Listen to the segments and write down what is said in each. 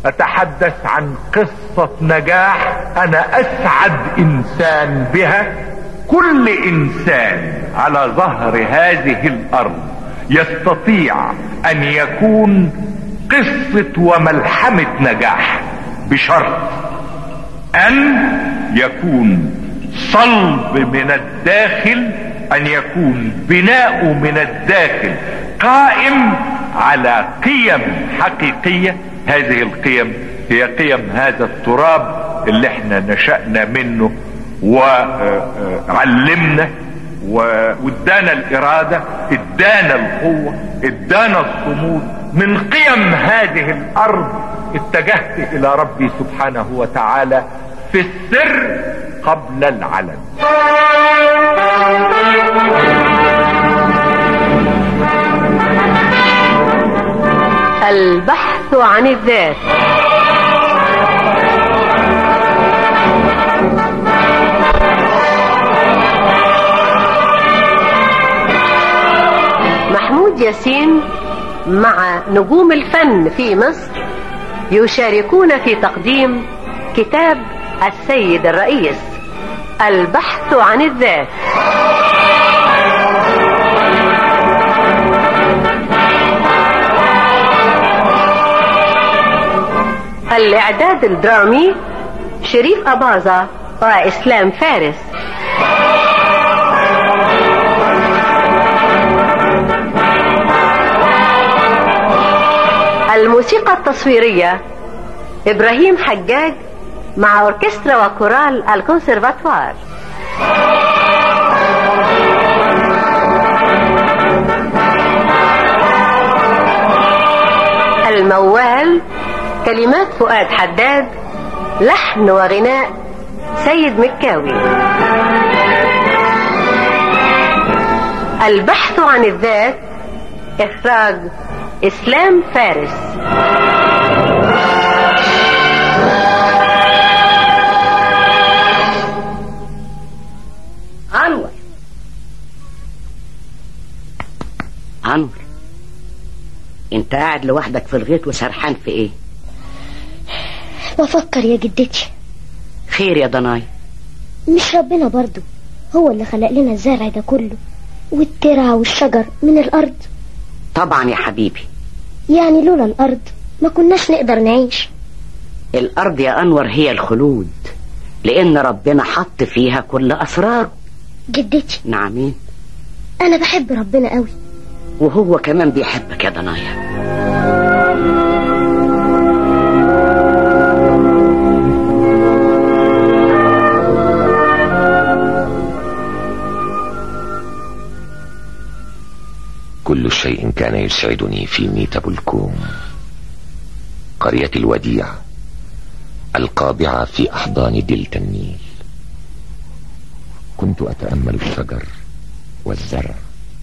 اتحدث عن قصة نجاح انا اسعد انسان بها كل انسان على ظهر هذه الارض يستطيع ان يكون قصة وملحمة نجاح بشرط ان يكون صلب من الداخل ان يكون بناء من الداخل قائم على قيم حقيقية هذه القيم هي قيم هذا التراب اللي احنا نشأنا منه وعلمنا وادانا الارادة ادانا القوة ادانا الصمود من قيم هذه الارض اتجهت الى ربي سبحانه وتعالى في السر قبل العلن البحث عن الذات محمود ياسين مع نجوم الفن في مصر يشاركون في تقديم كتاب السيد الرئيس البحث عن الذات الإعداد الدرامي شريف أباظة وإسلام فارس الموسيقى التصويرية إبراهيم حجاج مع أوركسترا وكورال الكونسرفاتوار الموال كلمات فؤاد حداد لحن وغناء سيد مكاوي البحث عن الذات إخراج إسلام فارس انور انور انت قاعد لوحدك في الغيط وسرحان في ايه بفكر يا جدتي خير يا ضناي مش ربنا برضو هو اللي خلق لنا الزرع ده كله والترع والشجر من الأرض طبعا يا حبيبي يعني لولا الأرض ما كناش نقدر نعيش الارض يا انور هي الخلود لان ربنا حط فيها كل اسراره جدتي نعمين أنا بحب ربنا قوي وهو كمان بيحبك يا ضنايا كل شيء كان يسعدني في ميتب الكوم قريتي الوديعة القابعة في أحضان دلتا النيل كنت أتأمل الشجر والزرع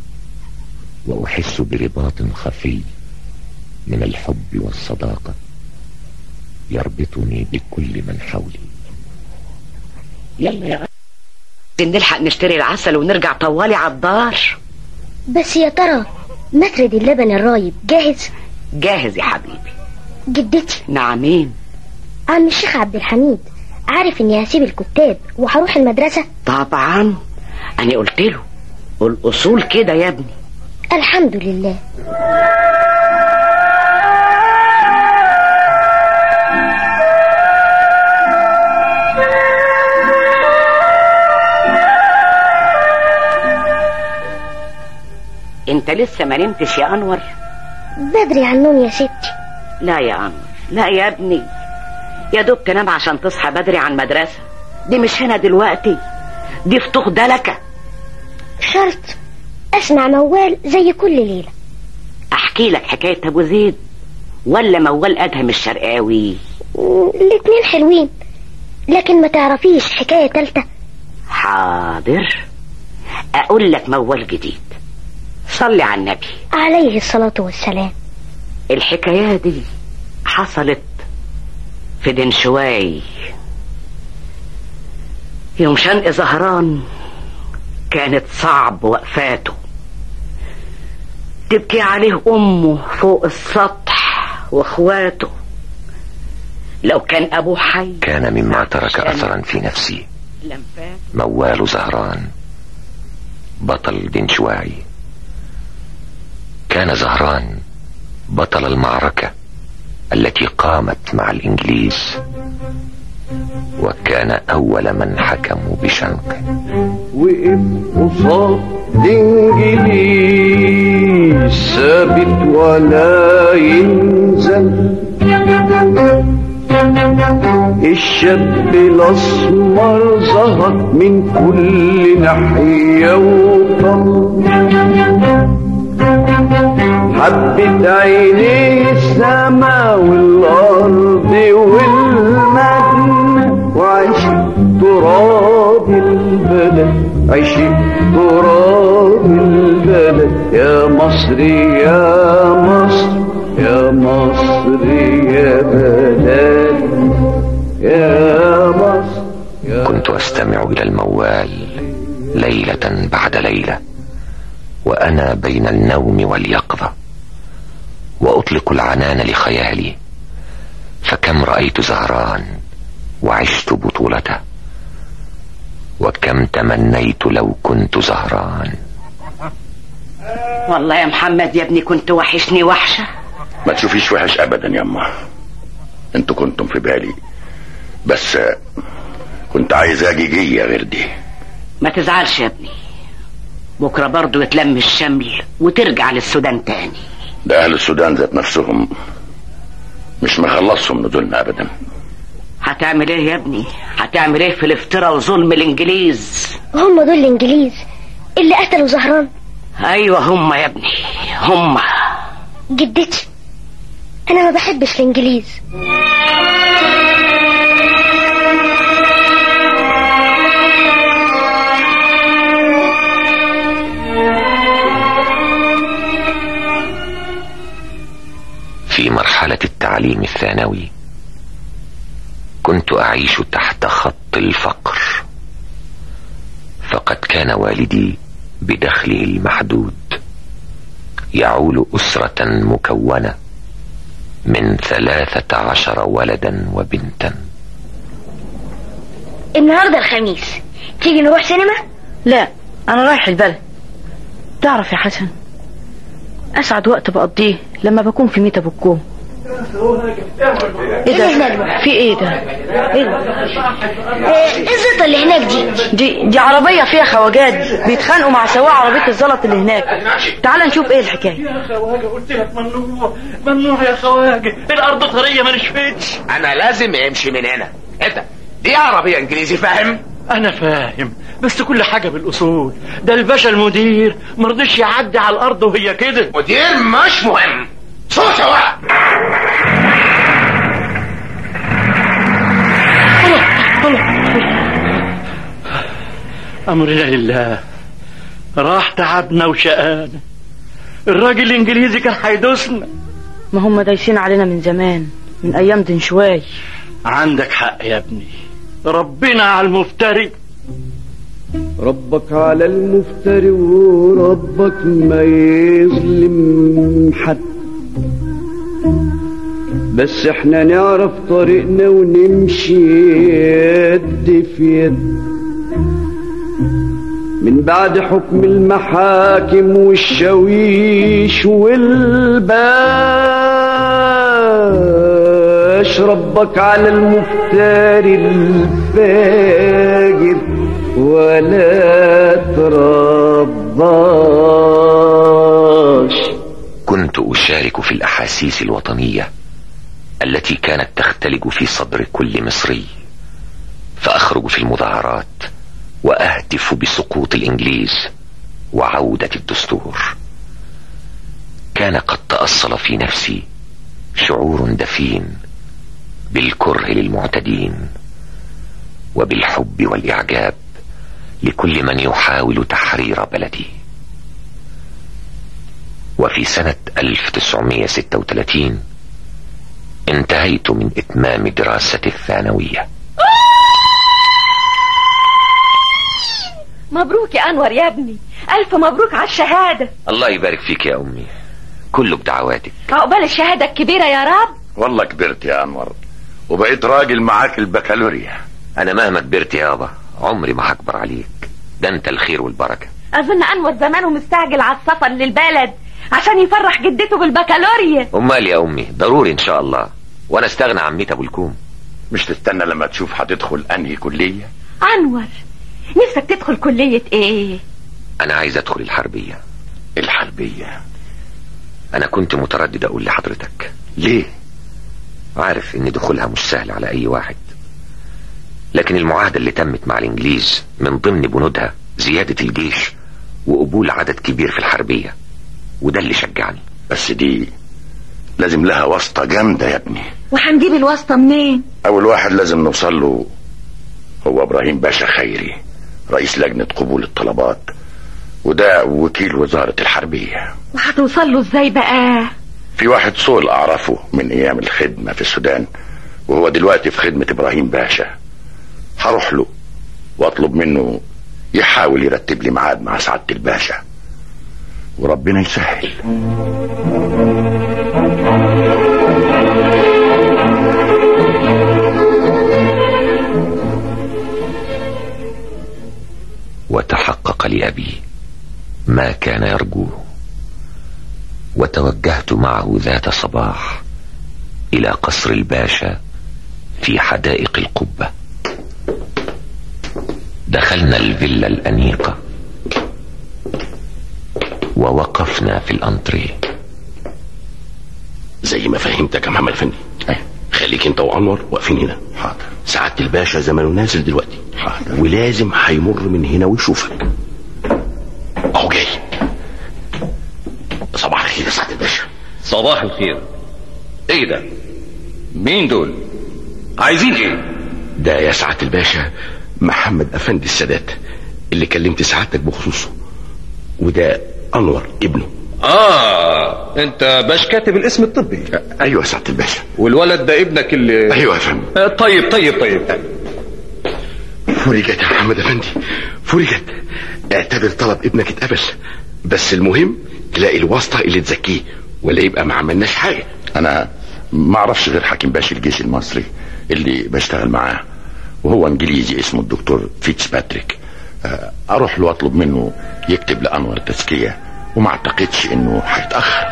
وأحس برباط خفي من الحب والصداقة يربطني بكل من حولي يلا يا نلحق نشتري العسل ونرجع طوالي على الدار بس يا ترى مفرد اللبن الرايب جاهز جاهز يا حبيبي جدتي نعمين عم الشيخ عبد الحميد عارف اني هسيب الكتاب وهروح المدرسة طبعا انا قلت له والاصول كده يا ابني الحمد لله انت لسه ما نمتش يا انور بدري عن النوم يا ستي لا يا انور لا يا ابني يا دوب تنام عشان تصحى بدري عن المدرسة دي مش هنا دلوقتي دي في دلكة شرط اسمع موال زي كل ليلة احكي لك حكاية ابو زيد ولا موال ادهم الشرقاوي م- الاتنين حلوين لكن ما تعرفيش حكاية تالتة حاضر اقول لك موال جديد صلي على النبي عليه الصلاة والسلام الحكاية دي حصلت في دنشواي يوم شنق زهران كانت صعب وقفاته تبكي عليه امه فوق السطح واخواته لو كان ابوه حي كان مما ترك عشان اثرا في نفسي لمفات موال زهران بطل دنشواعي كان زهران بطل المعركة التي قامت مع الإنجليز وكان أول من حكموا بشنق وقف قصاد الانجليز ثابت ولا ينزل الشاب الاسمر ظهر من كل ناحيه وطل حبت عينيه السما والارض والمدنة وعشق تراب البلد عشق تراب البلد يا مصر يا مصر يا مصر يا بلد يا مصر يا كنت أستمع إلى الموال ليلة بعد ليلة وأنا بين النوم واليقظة وأطلق العنان لخيالي فكم رأيت زهران وعشت بطولته وكم تمنيت لو كنت زهران والله يا محمد يا ابني كنت وحشني وحشة ما تشوفيش وحش ابدا يا اما انتوا كنتم في بالي بس آه، كنت عايز اجي جيه غير دي ما تزعلش يا ابني بكرة برضو يتلم الشمل وترجع للسودان تاني ده اهل السودان ذات نفسهم مش مخلصهم نزولنا ابدا هتعمل ايه يا ابني هتعمل ايه في الافتراء وظلم الانجليز هم دول الانجليز اللي قتلوا زهران ايوه هم يا ابني هم جدتي انا ما بحبش الانجليز في مرحلة التعليم الثانوي كنت أعيش تحت خط الفقر فقد كان والدي بدخله المحدود يعول أسرة مكونة من ثلاثة عشر ولدا وبنتا النهارده الخميس تيجي نروح سينما لا انا رايح البلد تعرف يا حسن اسعد وقت بقضيه لما بكون في ميتا بكوم ايه ده في ايه ده ايه ده ايه الزيطه اللي هناك دي دي دي عربيه فيها خواجات بيتخانقوا مع سواق عربيه الزلط اللي هناك تعال نشوف ايه الحكايه يا خواجه قلت لك ممنوع ممنوع يا خواجه الارض طريه ما نشفتش انا لازم امشي من هنا انت دي عربية انجليزي فاهم انا فاهم بس كل حاجه بالاصول ده الباشا المدير مرضيش يعدي على الارض وهي كده مدير مش مهم صوت سواء امرنا لله راح تعبنا وشقانا الراجل الانجليزي كان هيدوسنا ما هم دايسين علينا من زمان من ايام دنشواي عندك حق يا ابني ربنا على المفتري ربك على المفتري وربك ما يظلم حد بس احنا نعرف طريقنا ونمشي يد في يد من بعد حكم المحاكم والشويش والباش ربك على المفتري الفاجر ولا ترضاش كنت أشارك في الأحاسيس الوطنية التي كانت تختلج في صدر كل مصري فأخرج في المظاهرات وأهتف بسقوط الإنجليز وعودة الدستور كان قد تأصل في نفسي شعور دفين بالكره للمعتدين وبالحب والإعجاب لكل من يحاول تحرير بلدي وفي سنة 1936 انتهيت من إتمام دراستي الثانوية مبروك يا انور يا ابني الف مبروك على الشهاده الله يبارك فيك يا أمي كله بدعواتك عقبال الشهاده الكبيره يا رب والله كبرت يا انور وبقيت راجل معاك البكالوريا انا مهما كبرت يابا عمري ما هكبر عليك ده انت الخير والبركه اظن انور زمانه مستعجل على السفر للبلد عشان يفرح جدته بالبكالوريا امال يا امي ضروري ان شاء الله وانا استغنى عن ميت ابو الكوم مش تستنى لما تشوف هتدخل انهي كليه انور نفسك تدخل كلية ايه انا عايز ادخل الحربيه الحربيه انا كنت متردد اقول لحضرتك ليه عارف ان دخولها مش سهل على اي واحد لكن المعاهدة اللي تمت مع الانجليز من ضمن بنودها زيادة الجيش وقبول عدد كبير في الحربية وده اللي شجعني بس دي لازم لها واسطة جامدة يا ابني وهنجيب الواسطة منين اول واحد لازم نوصل له هو ابراهيم باشا خيري رئيس لجنة قبول الطلبات وده وكيل وزارة الحربية وهتوصل له ازاي بقى في واحد صول اعرفه من ايام الخدمة في السودان وهو دلوقتي في خدمة ابراهيم باشا هروح له واطلب منه يحاول يرتب لي ميعاد مع سعادة الباشا وربنا يسهل وتحقق لأبي ما كان يرجوه وتوجهت معه ذات صباح إلى قصر الباشا في حدائق القبة دخلنا الفيلا الأنيقة ووقفنا في الأنتريه زي ما فهمتك يا محمد فندي خليك انت وانور واقفين هنا حاضر سعادة الباشا زمانه نازل دلوقتي حاضر ولازم هيمر من هنا ويشوفك اهو جاي صباح الخير يا سعادة الباشا صباح الخير ايه ده مين دول عايزين ايه ده يا سعادة الباشا محمد افندي السادات اللي كلمت سعادتك بخصوصه وده انور ابنه اه انت باش كاتب الاسم الطبي ايوه يا سعادة الباشا والولد ده ابنك اللي ايوه يا فندم آه، طيب طيب طيب فرجت يا محمد افندي فرجت اعتبر طلب ابنك اتقبل بس المهم تلاقي الواسطة اللي تزكيه ولا يبقى ما عملناش حاجة انا ما اعرفش غير حكيم باشا الجيش المصري اللي بشتغل معاه وهو انجليزي اسمه الدكتور فيتس باتريك آه، اروح له واطلب منه يكتب لانور تزكيه وما اعتقدش انه هيتاخر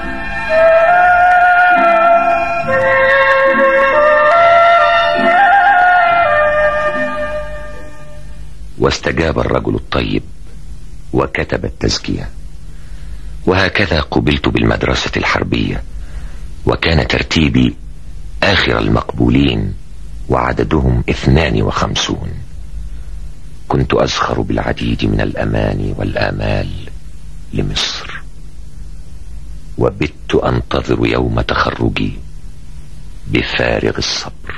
واستجاب الرجل الطيب وكتب التزكية وهكذا قبلت بالمدرسة الحربية وكان ترتيبي آخر المقبولين وعددهم اثنان وخمسون كنت أزخر بالعديد من الأماني والآمال لمصر وبت أنتظر يوم تخرجي بفارغ الصبر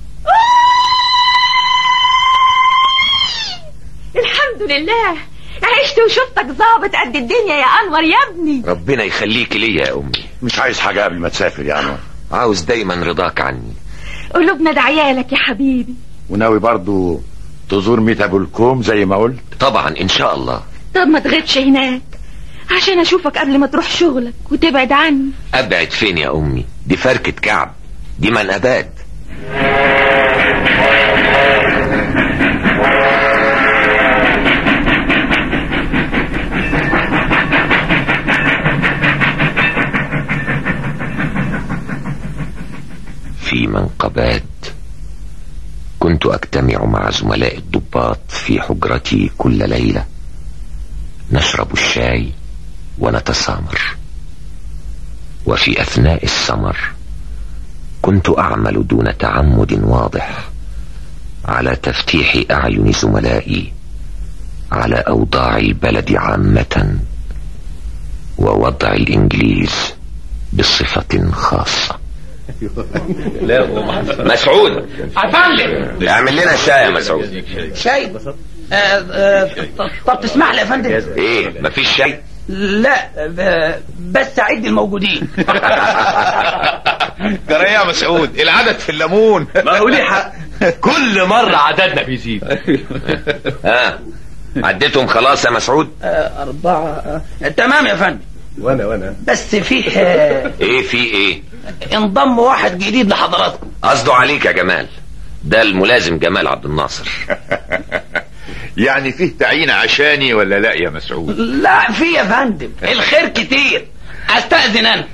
الحمد لله عشت وشفتك ظابط قد الدنيا يا انور يا ابني ربنا يخليك ليا يا أمي مش عايز حاجه قبل ما تسافر يا انور عاوز دايما رضاك عني قلوبنا دعيالك يا حبيبي وناوي برضو تزور ميت ابو الكوم زي ما قلت طبعا إن شاء الله طب ما تغيبش هناك عشان اشوفك قبل ما تروح شغلك وتبعد عني أبعد فين يا أمي دي فركة كعب دي منقبات في منقبات كنت أجتمع مع زملاء الضباط في حجرتي كل ليلة نشرب الشاي ونتسامر وفي أثناء السمر كنت أعمل دون تعمد واضح على تفتيح أعين زملائي على أوضاع البلد عامة ووضع الإنجليز بصفة خاصة لا مسعود افندم اعمل لنا شاي يا مسعود شاي آه آه طب تسمح لي يا فندم ايه مفيش شاي لا آه، بس عد الموجودين جرى يا مسعود العدد في الليمون ما هو ليه حق كل مرة عددنا بيزيد ها عديتهم خلاص يا مسعود آه، أربعة آه، تمام يا فندم وانا وانا بس فيه آه، ايه في ايه انضم واحد جديد لحضراتكم قصده عليك يا جمال ده الملازم جمال عبد الناصر يعني فيه تعيين عشاني ولا لا يا مسعود لا في يا فندم الخير كتير استأذن انا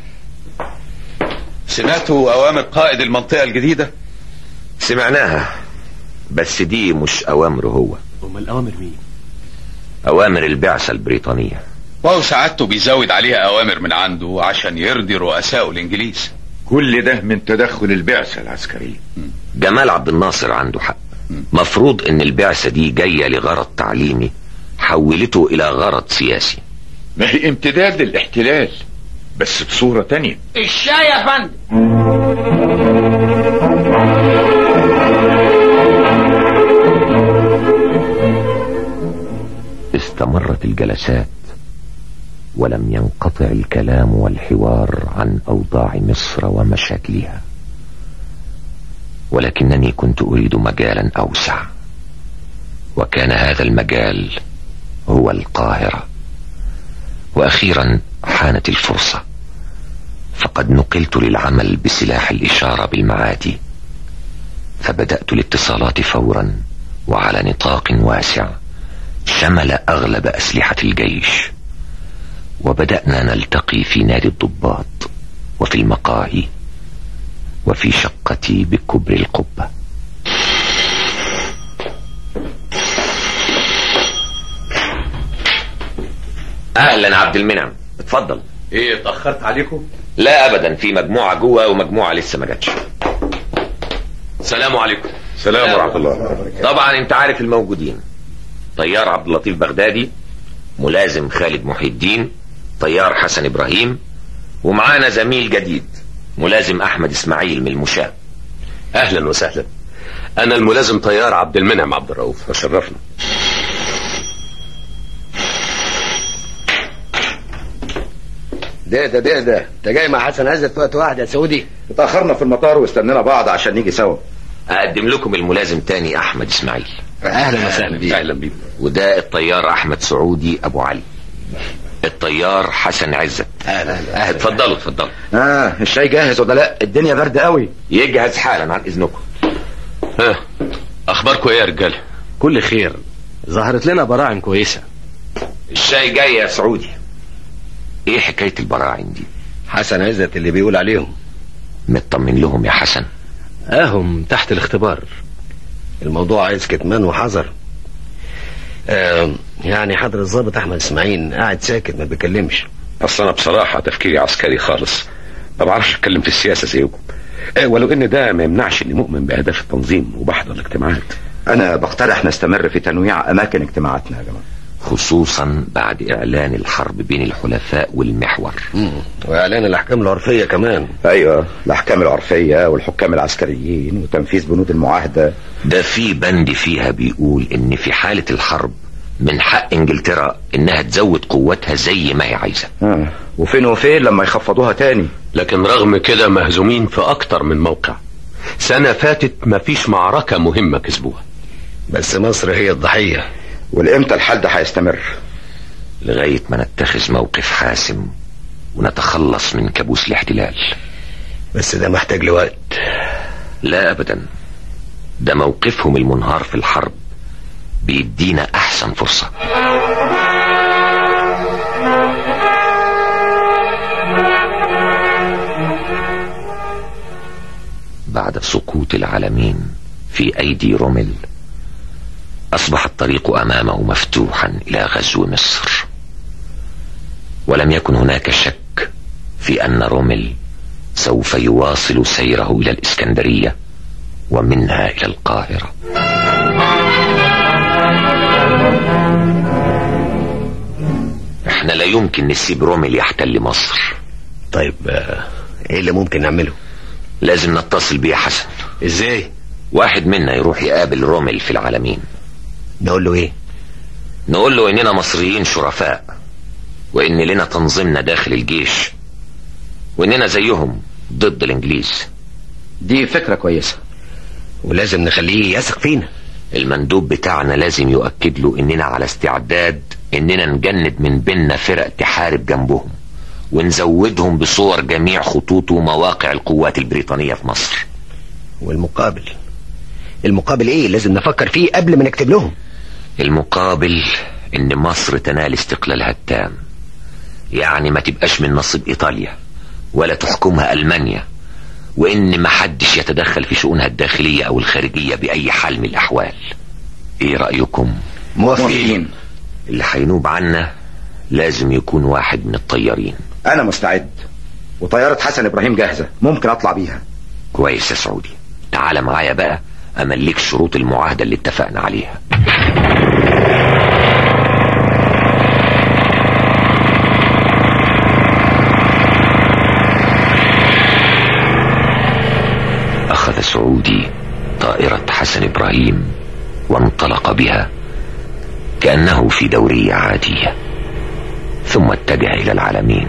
سمعتوا اوامر قائد المنطقة الجديدة سمعناها بس دي مش اوامره هو امال الاوامر مين اوامر البعثة البريطانية وهو سعادته بيزود عليها اوامر من عنده عشان يرضي رؤسائه الانجليز كل ده من تدخل البعثة العسكرية جمال عبد الناصر عنده حق مفروض ان البعثة دي جاية لغرض تعليمي حولته الى غرض سياسي ما هي امتداد للاحتلال بس بصورة تانية الشاي يا فندم استمرت الجلسات ولم ينقطع الكلام والحوار عن اوضاع مصر ومشاكلها ولكنني كنت اريد مجالا اوسع وكان هذا المجال هو القاهره واخيرا حانت الفرصه فقد نقلت للعمل بسلاح الاشاره بالمعادي فبدات الاتصالات فورا وعلى نطاق واسع شمل اغلب اسلحه الجيش وبدانا نلتقي في نادي الضباط وفي المقاهي وفي شقتي بكبر القبه اهلا عبد المنعم اتفضل ايه اتأخرت عليكم لا ابدا في مجموعه جوه ومجموعه لسه ما جاتش سلام عليكم سلام ورحمه الله طبعا انت عارف الموجودين طيار عبد اللطيف بغدادي ملازم خالد محي الدين طيار حسن ابراهيم ومعانا زميل جديد ملازم احمد اسماعيل من المشاة اهلا وسهلا انا الملازم طيار عبد المنعم عبد الرؤوف تشرفنا ده ده ده ده انت جاي مع حسن عزت في وقت واحد يا سعودي اتأخرنا في المطار واستنينا بعض عشان نيجي سوا اقدم لكم الملازم تاني احمد اسماعيل اهلا وسهلا بيك اهلا بيك وده الطيار احمد سعودي ابو علي الطيار حسن عزت اهلا اهلا اتفضلوا اتفضلوا اه الشاي جاهز ولا لا الدنيا برد قوي يجهز حالا عن اذنكم ها اخباركم ايه يا رجاله كل خير ظهرت لنا براعم كويسه الشاي جاي يا سعودي ايه حكايه البراعم دي حسن عزت اللي بيقول عليهم مطمن لهم يا حسن اهم تحت الاختبار الموضوع عايز كتمان وحذر آه يعني حضر الضابط احمد اسماعيل قاعد ساكت ما بيكلمش اصل انا بصراحه تفكيري عسكري خالص ما بعرفش اتكلم في السياسه زيكم آه ولو ان ده ما يمنعش اني مؤمن باهداف التنظيم وبحضر الاجتماعات انا بقترح نستمر في تنويع اماكن اجتماعاتنا يا جماعه خصوصا بعد اعلان الحرب بين الحلفاء والمحور واعلان الاحكام العرفيه كمان ايوه الاحكام العرفيه والحكام العسكريين وتنفيذ بنود المعاهده ده في بند فيها بيقول ان في حاله الحرب من حق انجلترا انها تزود قوتها زي ما هي عايزه آه. وفين وفين لما يخفضوها تاني لكن رغم كده مهزومين في اكتر من موقع سنه فاتت مفيش معركه مهمه كسبوها بس مصر هي الضحيه والامتى الحال ده هيستمر لغايه ما نتخذ موقف حاسم ونتخلص من كابوس الاحتلال بس ده محتاج لوقت لا ابدا ده موقفهم المنهار في الحرب بيدينا احسن فرصه بعد سقوط العالمين في ايدي رومل اصبح الطريق امامه مفتوحا الى غزو مصر ولم يكن هناك شك في ان رومل سوف يواصل سيره الى الاسكندريه ومنها الى القاهره احنا لا يمكن نسيب رومل يحتل مصر طيب آه، ايه اللي ممكن نعمله لازم نتصل بيه حسن ازاي واحد منا يروح يقابل رومل في العالمين نقول له ايه نقول له اننا مصريين شرفاء وان لنا تنظيمنا داخل الجيش واننا زيهم ضد الانجليز دي فكره كويسه ولازم نخليه يثق فينا المندوب بتاعنا لازم يؤكد له اننا على استعداد اننا نجند من بيننا فرق تحارب جنبهم ونزودهم بصور جميع خطوط ومواقع القوات البريطانية في مصر والمقابل المقابل ايه لازم نفكر فيه قبل ما نكتب لهم المقابل ان مصر تنال استقلالها التام يعني ما تبقاش من نصيب ايطاليا ولا تحكمها المانيا وان ما حدش يتدخل في شؤونها الداخلية او الخارجية باي حال من الاحوال ايه رأيكم موافقين اللي هينوب عنا لازم يكون واحد من الطيارين انا مستعد وطيارة حسن ابراهيم جاهزة ممكن اطلع بيها كويس يا سعودي تعال معايا بقى امليك شروط المعاهدة اللي اتفقنا عليها أخذ سعودي طائرة حسن إبراهيم وانطلق بها كأنه في دورية عادية ثم اتجه إلى العالمين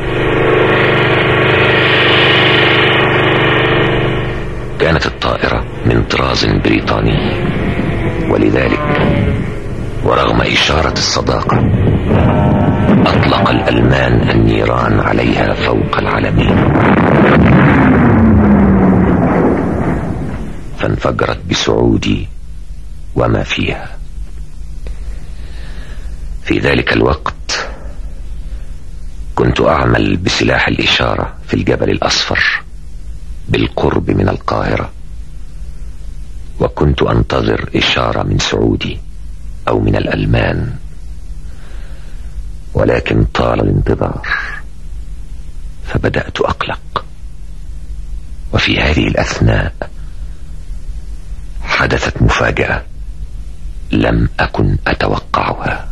كانت الطائرة من طراز بريطاني ولذلك ورغم إشارة الصداقة أطلق الألمان النيران عليها فوق العالمين فانفجرت بسعودي وما فيها في ذلك الوقت كنت أعمل بسلاح الإشارة في الجبل الأصفر بالقرب من القاهرة وكنت أنتظر إشارة من سعودي أو من الألمان ولكن طال الانتظار فبدأت أقلق وفي هذه الأثناء حدثت مفاجأة لم أكن أتوقعها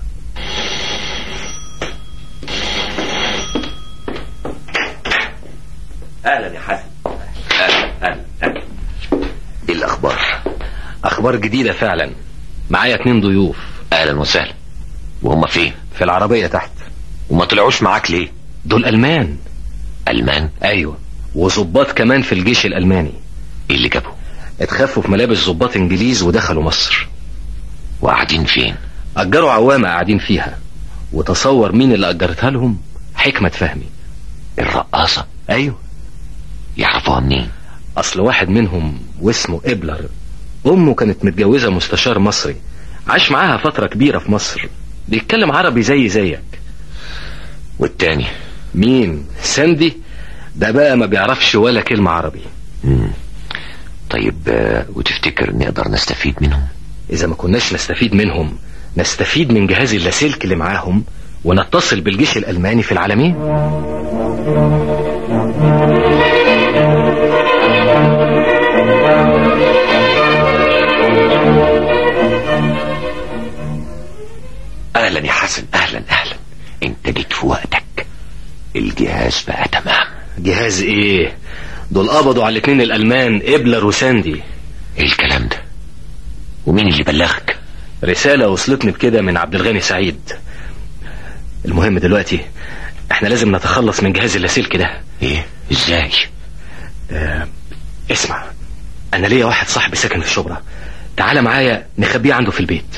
اهلا يا حسن أهلا أهلا أهلا إيه الأخبار اخبار جديدة فعلا معايا اتنين ضيوف أهلا وسهلا وهم فين في العربية تحت وما طلعوش معاك ليه دول المان ألمان ايوه وظباط كمان في الجيش الالماني إيه اللي جابهم اتخفوا في ملابس ظباط انجليز ودخلوا مصر وقاعدين فين اجروا عوامة قاعدين فيها وتصور مين اللي اجرتها لهم حكمة فهمي الرقاصة ايوه يعرفوها منين اصل واحد منهم واسمه ابلر امه كانت متجوزة مستشار مصري عاش معاها فترة كبيرة في مصر بيتكلم عربي زي زيك والتاني مين ساندي ده بقى ما بيعرفش ولا كلمة عربي مم. طيب آه، وتفتكر نقدر نستفيد منهم اذا ما كناش نستفيد منهم نستفيد من جهاز اللاسلكي اللي معاهم ونتصل بالجيش الالماني في العالمين أهلا يا حسن أهلا أهلا أنت جيت في وقتك الجهاز بقى تمام جهاز ايه دول قبضوا على الاتنين الالمان ابلر وساندي ايه الكلام ده ومين اللي بلغك رسالة وصلتني بكده من عبد الغني سعيد المهم دلوقتي احنا لازم نتخلص من جهاز اللاسلكي ده ايه ازاي اه اسمع انا ليا واحد صاحبي ساكن في شبرا تعال معايا نخبيه عنده في البيت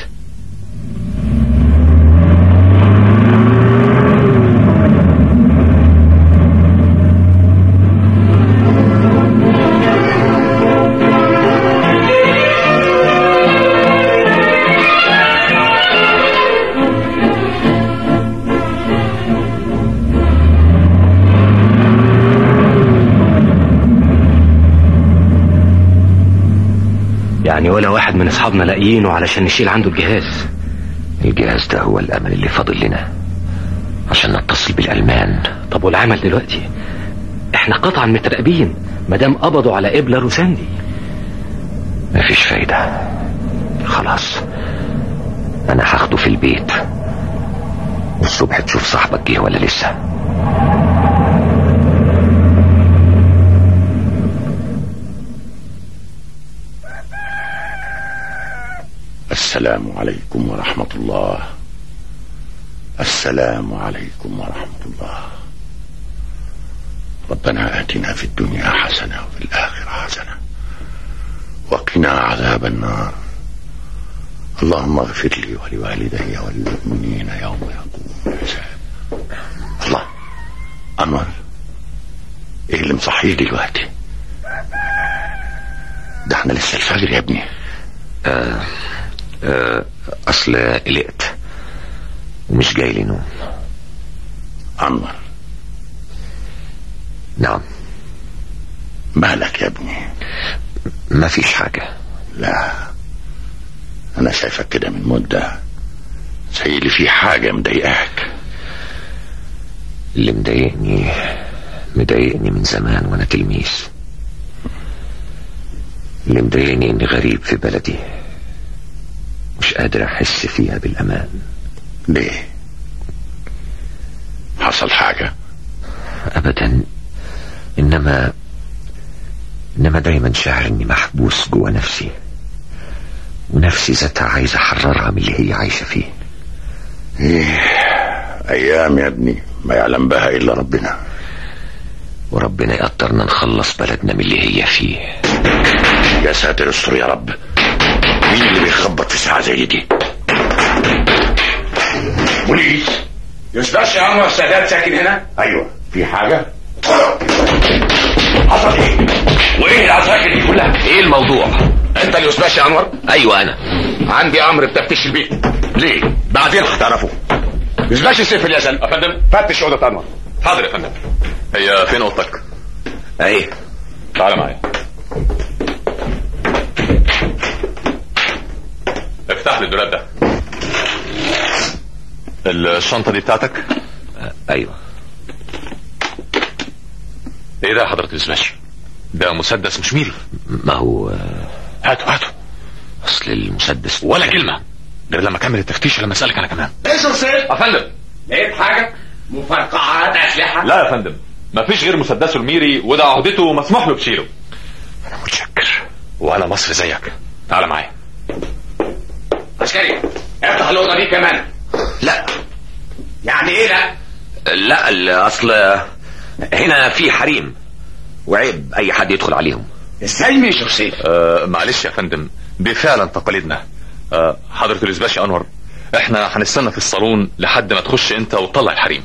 يعني ولا واحد من اصحابنا لاقيينه علشان نشيل عنده الجهاز الجهاز ده هو الأمل اللي فاضل لنا عشان نتصل بالألمان طب والعمل دلوقتي احنا قطعا متراقبين مادام قبضوا على ابلر وساندي مفيش فايدة خلاص أنا هاخده في البيت والصبح تشوف صاحبك جه ولا لسه السلام عليكم ورحمة الله السلام عليكم ورحمة الله ربنا آتنا في الدنيا حسنة وفي الآخرة حسنة وقنا عذاب النار اللهم اغفر لي ولوالدي والمؤمنين يوم يقوم الحساب الله أنور ايه اللي مصحيه دلوقتي ده احنا لسه الفجر يا ابني آه آه اصل قلقت ومش جاي لي نوم انور نعم مالك يا ابني ما فيش حاجة لا انا شايفك كده من مدة زي اللي في حاجة مضايقاك اللي مضايقني مضايقني من زمان وانا تلميذ اللي مضايقني اني غريب في بلدي مش قادر احس فيها بالامان ليه حصل حاجة ابدا انما انما دايما شاعر اني محبوس جوا نفسي ونفسي ذاتها عايز احررها من اللي هي عايشة فيه ايه ايام يا ابني ما يعلم بها الا ربنا وربنا يقدرنا نخلص بلدنا من اللي هي فيه يا ساتر استر يا رب مين اللي بيخبط في ساعة زي دي بوليس يوسف يا انور السادات ساكن هنا ايوه في حاجة حصل ايه وايه العساكر دي كلها ايه الموضوع انت اليوسف يا انور ايوه انا عندي امر بتفتيش البيت ليه بعدين هتعرفوا يوسف سيف اليزن يا فندم فتش اوضه انور حاضر يا فندم هي فين اوضتك ايه تعال معايا افتح لي الدولاب ده الشنطة دي بتاعتك ايوه ايه ده يا حضرة الزباشي ده مسدس مش ميري ما هو هاتوا هاتوا اصل المسدس ولا كلمة غير لما اكمل التفتيش لما اسألك انا كمان ايه سيف يا فندم لقيت حاجه مفرقعات اسلحه لا يا فندم مفيش غير مسدسه الميري وده عهدته مسموح له بشيله انا متشكر وانا مصري زيك تعال معايا عسكري افتح الاوضه دي كمان لا يعني ايه لا لا الاصل هنا في حريم وعيب اي حد يدخل عليهم ازاي مش سيف آه معلش يا فندم دي فعلا تقاليدنا آه حضرة الإزباشي أنور احنا هنستنى في الصالون لحد ما تخش انت وتطلع الحريم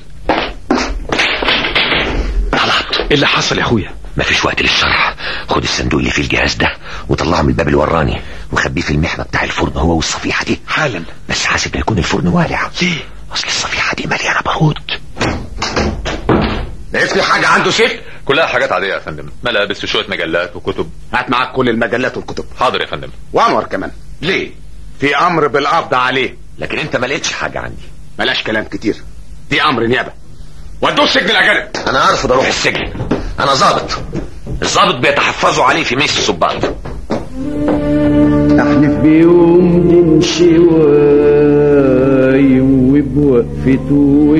طلعت ايه اللي حصل يا اخويا مفيش وقت للشرح خد الصندوق اللي فيه الجهاز ده وطلعه من الباب اللي وراني وخبيه في المحمى بتاع الفرن هو والصفيحه دي حالا بس حاسب لا يكون الفرن والع ليه اصل الصفيحه دي مليانه بارود لقيت في حاجه عنده سيف كلها حاجات عادية يا فندم ملابس وشوية مجلات وكتب هات معاك كل المجلات والكتب حاضر يا فندم وانور كمان ليه في امر بالقبض عليه لكن انت ما لقيتش حاجه عندي بلاش كلام كتير دي امر نيابه ودوه السجن الاجانب انا ارفض اروح السجن انا ظابط الظابط بيتحفظوا عليه في ميس الصباط احلف بيوم نمشي وايم وبوقفته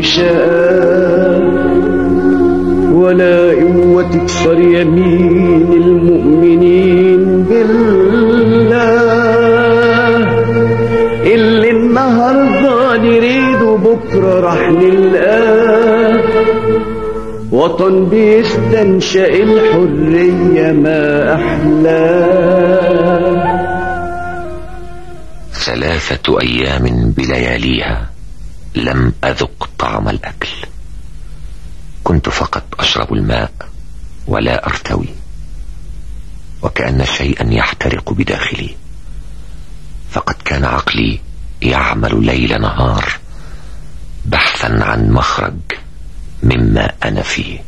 وشقاه ولا قوة تكسر يمين المؤمنين بالله اللي النهارده نريده بكره راح نلقاه وطن بيستنشق الحرية ما أحلاه ثلاثة أيام بلياليها لم أذق طعم الأكل كنت فقط أشرب الماء ولا أرتوي وكأن شيئا يحترق بداخلي فقد كان عقلي يعمل ليل نهار بحثا عن مخرج مما أنا فيه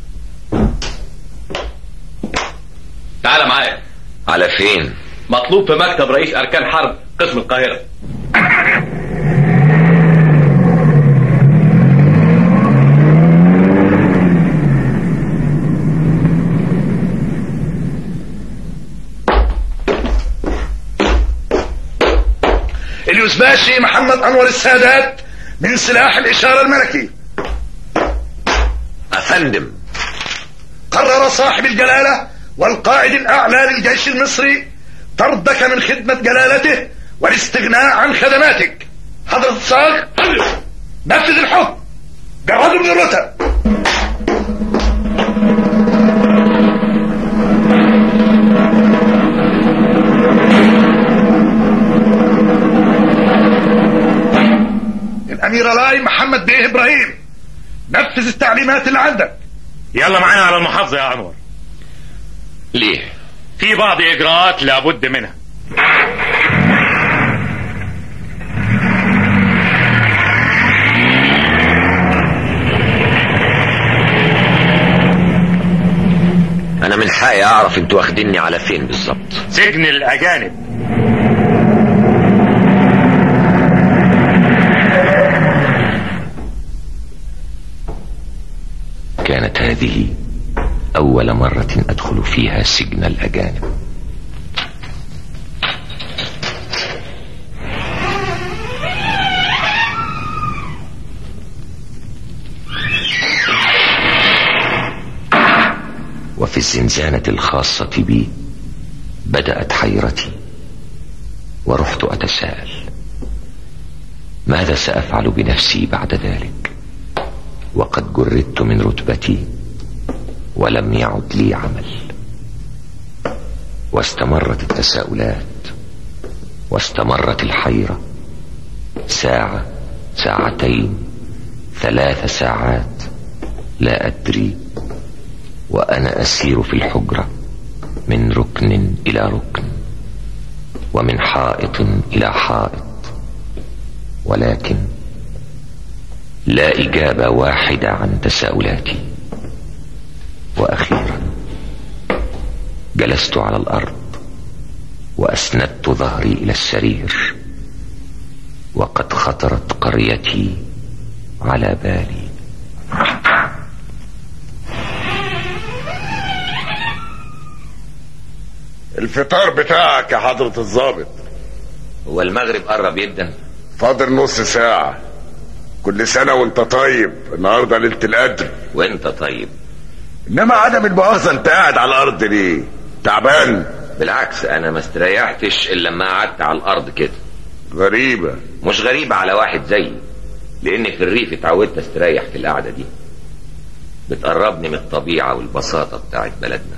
تعال معايا على فين مطلوب في مكتب رئيس أركان حرب قسم القاهرة اليوزباشي محمد انور السادات من سلاح الاشاره الملكي أفندم قرر صاحب الجلاله والقائد الاعلى للجيش المصري طردك من خدمه جلالته والاستغناء عن خدماتك حضره الصاغ نفذ الحكم جرده من الرتب الامير لاي محمد بيه ابراهيم نفذ التعليمات اللي عندك يلا معانا على المحافظة يا أنور ليه في بعض اجراءات لابد منها انا من حقي اعرف انتوا واخديني على فين بالظبط سجن الاجانب كانت هذه اول مرة ادخل فيها سجن الاجانب وفي الزنزانة الخاصة بي بدأت حيرتي ورحت أتساءل ماذا سأفعل بنفسي بعد ذلك وقد جردت من رتبتي ولم يعد لي عمل واستمرت التساؤلات واستمرت الحيرة ساعة ساعتين ثلاث ساعات لا أدري وأنا أسير في الحجرة من ركن إلى ركن ومن حائط إلى حائط ولكن لا إجابة واحدة عن تساؤلاتي وأخيرا جلست على الأرض وأسندت ظهري إلى السرير وقد خطرت قريتي على بالي الفطار بتاعك يا حضرة الضابط هو المغرب قرب جدا فاضل نص ساعة كل سنة وانت طيب النهاردة ليلة القدر وانت طيب انما عدم المؤاخذة انت قاعد على الارض ليه تعبان بالعكس انا ما استريحتش الا لما قعدت على الارض كده غريبة مش غريبة على واحد زيي لان في الريف اتعودت استريح في القعدة دي بتقربني من الطبيعة والبساطة بتاعت بلدنا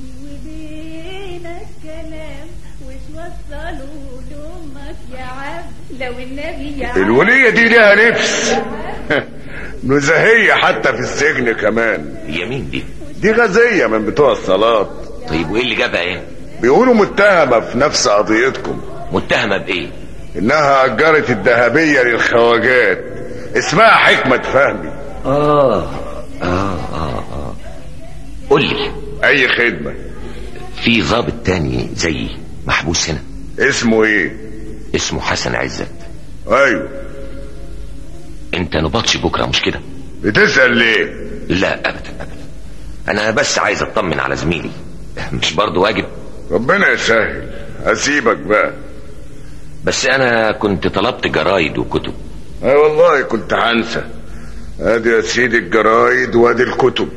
الكلام وش وصلوا لامك يا عبد لو النبي يا عبد الولية دي ليها نفس نزهية حتى في السجن كمان هي مين دي دي غازية من بتوع الصلاة طيب وايه اللي جابها هنا بيقولوا متهمة في نفس قضيتكم متهمة بايه انها اجرت الذهبية للخواجات اسمها حكمة فهمي اه اه اه اه قول لي اي خدمة في ضابط تاني زيي محبوس هنا اسمه ايه اسمه حسن عزت ايوه انت نبطش بكره مش كده بتسأل ليه لا ابدا ابدا انا بس عايز اطمن على زميلي مش برضه واجب ربنا يسهل هسيبك بقى بس انا كنت طلبت جرايد وكتب اي والله كنت هنسى ادي يا سيدي الجرايد وادي الكتب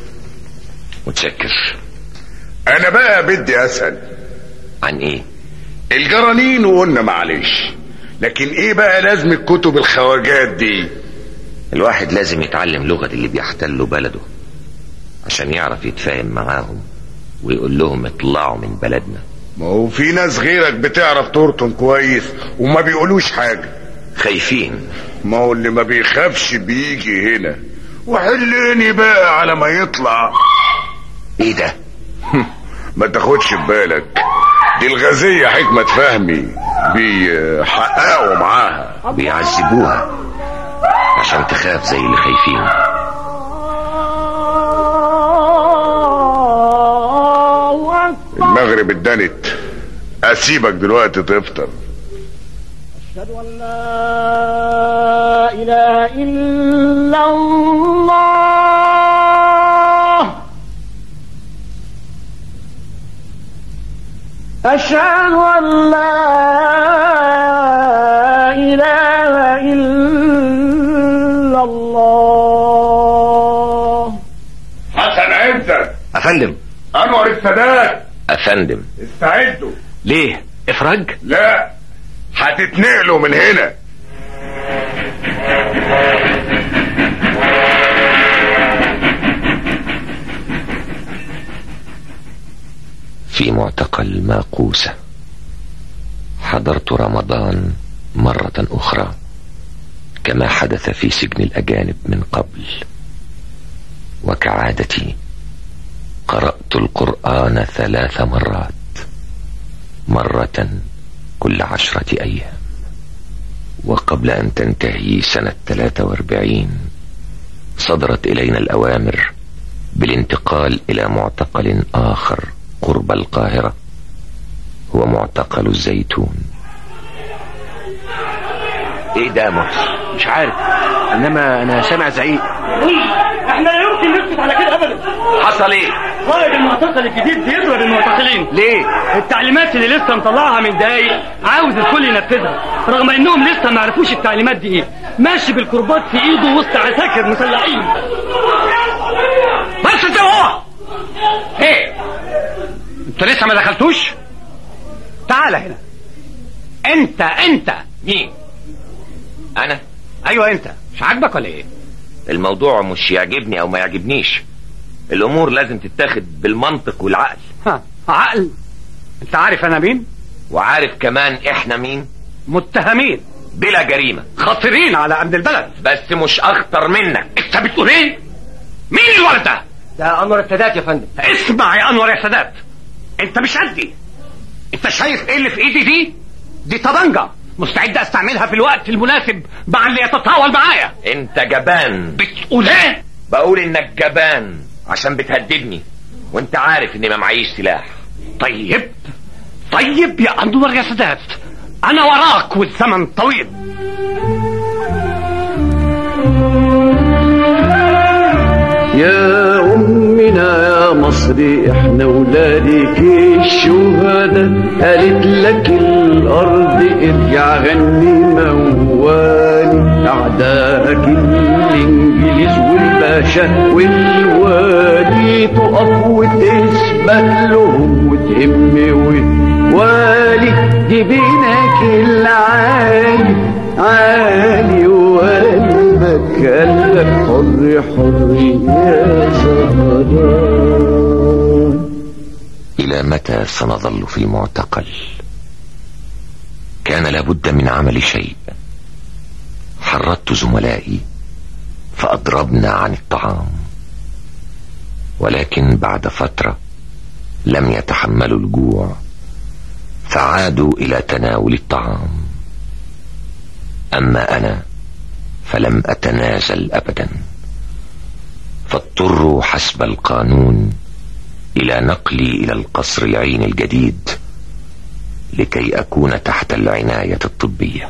متشكر انا بقى بدي اسال عن ايه الجرانين وقلنا معلش لكن ايه بقى لازم الكتب الخواجات دي الواحد لازم يتعلم لغة اللي بيحتلوا بلده عشان يعرف يتفاهم معاهم ويقول لهم اطلعوا من بلدنا ما هو في ناس غيرك بتعرف ترطم كويس وما بيقولوش حاجة خايفين ما هو اللي ما بيخافش بيجي هنا وحلني بقى على ما يطلع ايه ده ما تاخدش ببالك دي الغازية حكمة فهمي بيحققوا معاها بيعذبوها عشان تخاف زي اللي خايفين المغرب اتدنت اسيبك دلوقتي تفطر أشهد أن لا إله إلا الله أشهد أن لا إله إلا الله حسن عزت افندم انور السادات افندم استعدوا ليه افراج لا هتتنقلوا من هنا في معتقل ماقوسة حضرت رمضان مرة أخرى كما حدث في سجن الأجانب من قبل وكعادتي قرأت القرآن ثلاث مرات مرة كل عشرة أيام وقبل أن تنتهي سنة 43 صدرت إلينا الأوامر بالانتقال إلى معتقل آخر قرب القاهرة هو معتقل الزيتون ايه ده يا محسن مش عارف انما انا سامع زعيق احنا لا يمكن نسكت على كده ابدا حصل ايه قائد المعتقل الجديد بيضرب المعتقلين ليه التعليمات اللي لسه مطلعها من دقايق عاوز الكل ينفذها رغم انهم لسه ما عرفوش التعليمات دي ايه ماشي بالكربات في ايده وسط عساكر مسلحين بس انت هو ايه انت لسه ما دخلتوش تعال هنا انت انت مين أنا ايوه انت مش عاجبك ولا ايه الموضوع مش يعجبني أو ما يعجبنيش الأمور لازم تتاخد بالمنطق والعقل ها عقل انت عارف انا مين وعارف كمان إحنا مين متهمين بلا جريمة خطرين على امن البلد بس مش أخطر منك انت بتقول ايه مين الولد ده ده انور السادات يا فندم اسمع يا انور يا سادات انت مش قدي انت شايف ايه اللي في ايدي دي دي طبنجة مستعد استعملها في الوقت المناسب مع اللي يتطاول معايا أنت جبان بتقول ايه بقول إنك جبان عشان بتهددني وأنت عارف إني ما معيش سلاح طيب طيب يا انور يا سادات انا وراك والزمن طويل يا أمنا يا مصر احنا ولادك الشهداء قالت لك الأرض ارجع غني موالي أعدائك الإنجليز والباشا والوالي تقف وتثبت لهم وتهم وتوالي جبينك العالي عالي وقلبك قلبك حر حر يا زهران إلى متى سنظل في المعتقل كان لابد من عمل شيء حرضت زملائي فأضربنا عن الطعام ولكن بعد فترة لم يتحملوا الجوع فعادوا إلى تناول الطعام أما أنا فلم أتنازل أبدا فاضطروا حسب القانون إلى نقلي إلى القصر العين الجديد لكي أكون تحت العناية الطبية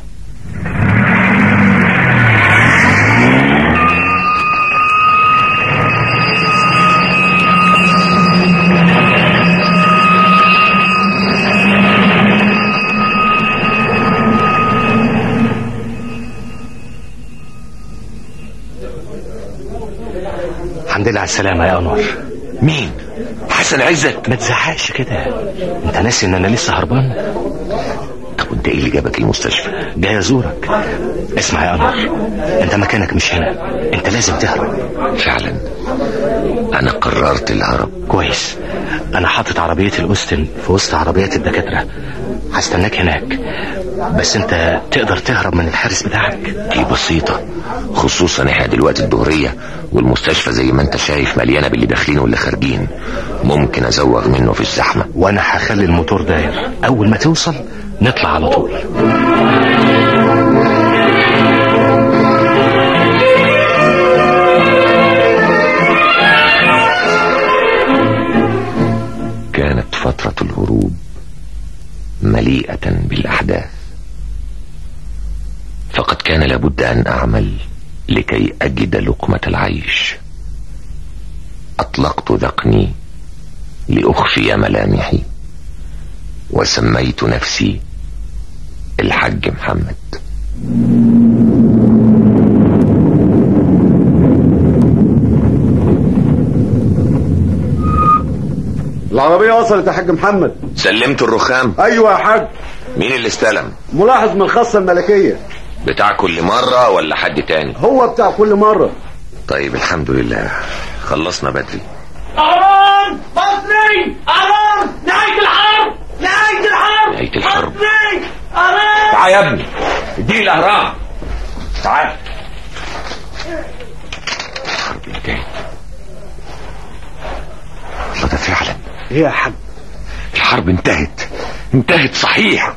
الحمد لله على السلامة يا انور مين حسن عزت ما تزعقش كده انت ناسي ان انا لسه هربان طب وانت ايه اللي جابك المستشفى جاي ازورك اسمع يا انور انت مكانك مش هنا انت لازم تهرب فعلا انا قررت الهرب كويس انا حاطط عربية الاوستن في وسط عربيات الدكاترة هستناك هناك بس انت تقدر تهرب من الحارس بتاعك دي بسيطة خصوصا احنا دلوقتي الظهرية والمستشفى زي ما انت شايف مليانة باللي داخلين واللي خارجين ممكن ازوغ منه في الزحمة وانا هخلي الموتور داير اول ما توصل نطلع على طول كانت فترة الهروب مليئة بالأحداث فقد كان لابد أن أعمل لكي أجد لقمة العيش أطلقت ذقني لأخفي ملامحي وسميت نفسي الحج محمد العربية وصلت يا حاج محمد سلمت الرخام ايوه يا حاج مين اللي استلم ملاحظ من الخاصة الملكية بتاع كل مرة ولا حد تاني هو بتاع كل مرة طيب الحمد لله خلصنا بدري أهرام بصري أهرام نهاية الحرب نهاية الحرب نهاية الحرب بصري أهرام تعال يا ابني اديني الاهرام تعال الحرب انتهت الله ده فعلا ايه يا حاج الحرب انتهت انتهت صحيح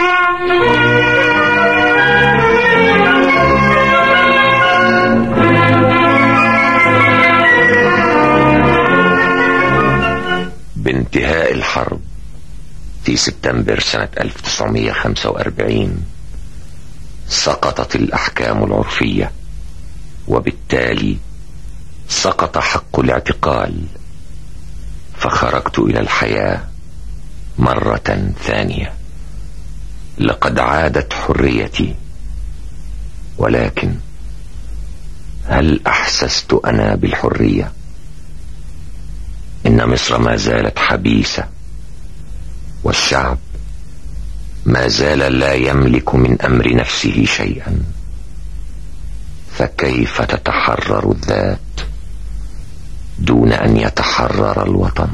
بانتهاء الحرب في سبتمبر سنة 1945 سقطت الأحكام العرفية وبالتالي سقط حق الاعتقال فخرجت إلى الحياة مرة ثانية لقد عادت حريتي ولكن هل أحسست أنا بالحرية إن مصر ما زالت حبيسة والشعب ما زال لا يملك من أمر نفسه شيئا فكيف تتحرر الذات دون أن يتحرر الوطن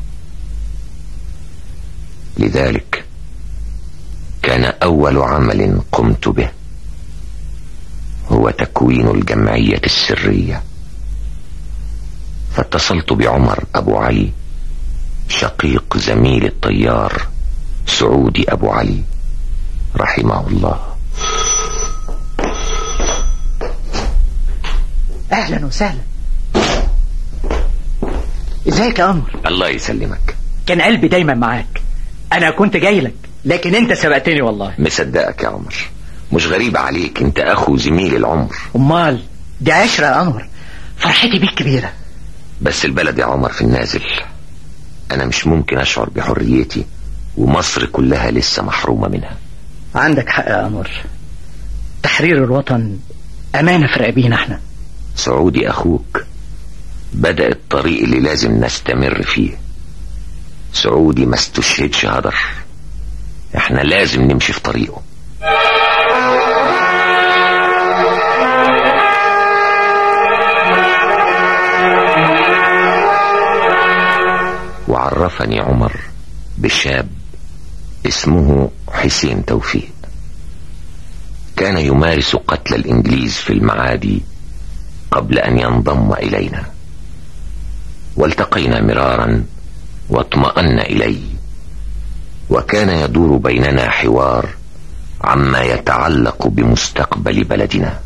لذلك كان أول عمل قمت به هو تكوين الجمعية السرية فاتصلت بعمر أبو علي شقيق زميل الطيار سعودي أبو علي رحمه الله اهلا وسهلا ازيك يا قمر الله يسلمك كان قلبي دايما معاك انا كنت جاي لك لكن انت سبقتني والله مصدقك يا عمر مش غريب عليك انت اخو زميل العمر امال دي عشرة يا قمر فرحتي بيك كبيرة بس البلد يا عمر في النازل انا مش ممكن اشعر بحريتي ومصر كلها لسه محرومة منها عندك حق يا قمر تحرير الوطن امانة في رقابينا احنا سعودي اخوك بدأ الطريق اللي لازم نستمر فيه سعودي ما استشهدش هدر احنا لازم نمشي في طريقه وعرفني عمر بشاب اسمه حسين توفيق كان يمارس قتل الانجليز في المعادي قبل ان ينضم الينا والتقينا مرارا واطمأن الي وكان يدور بيننا حوار عما يتعلق بمستقبل بلدنا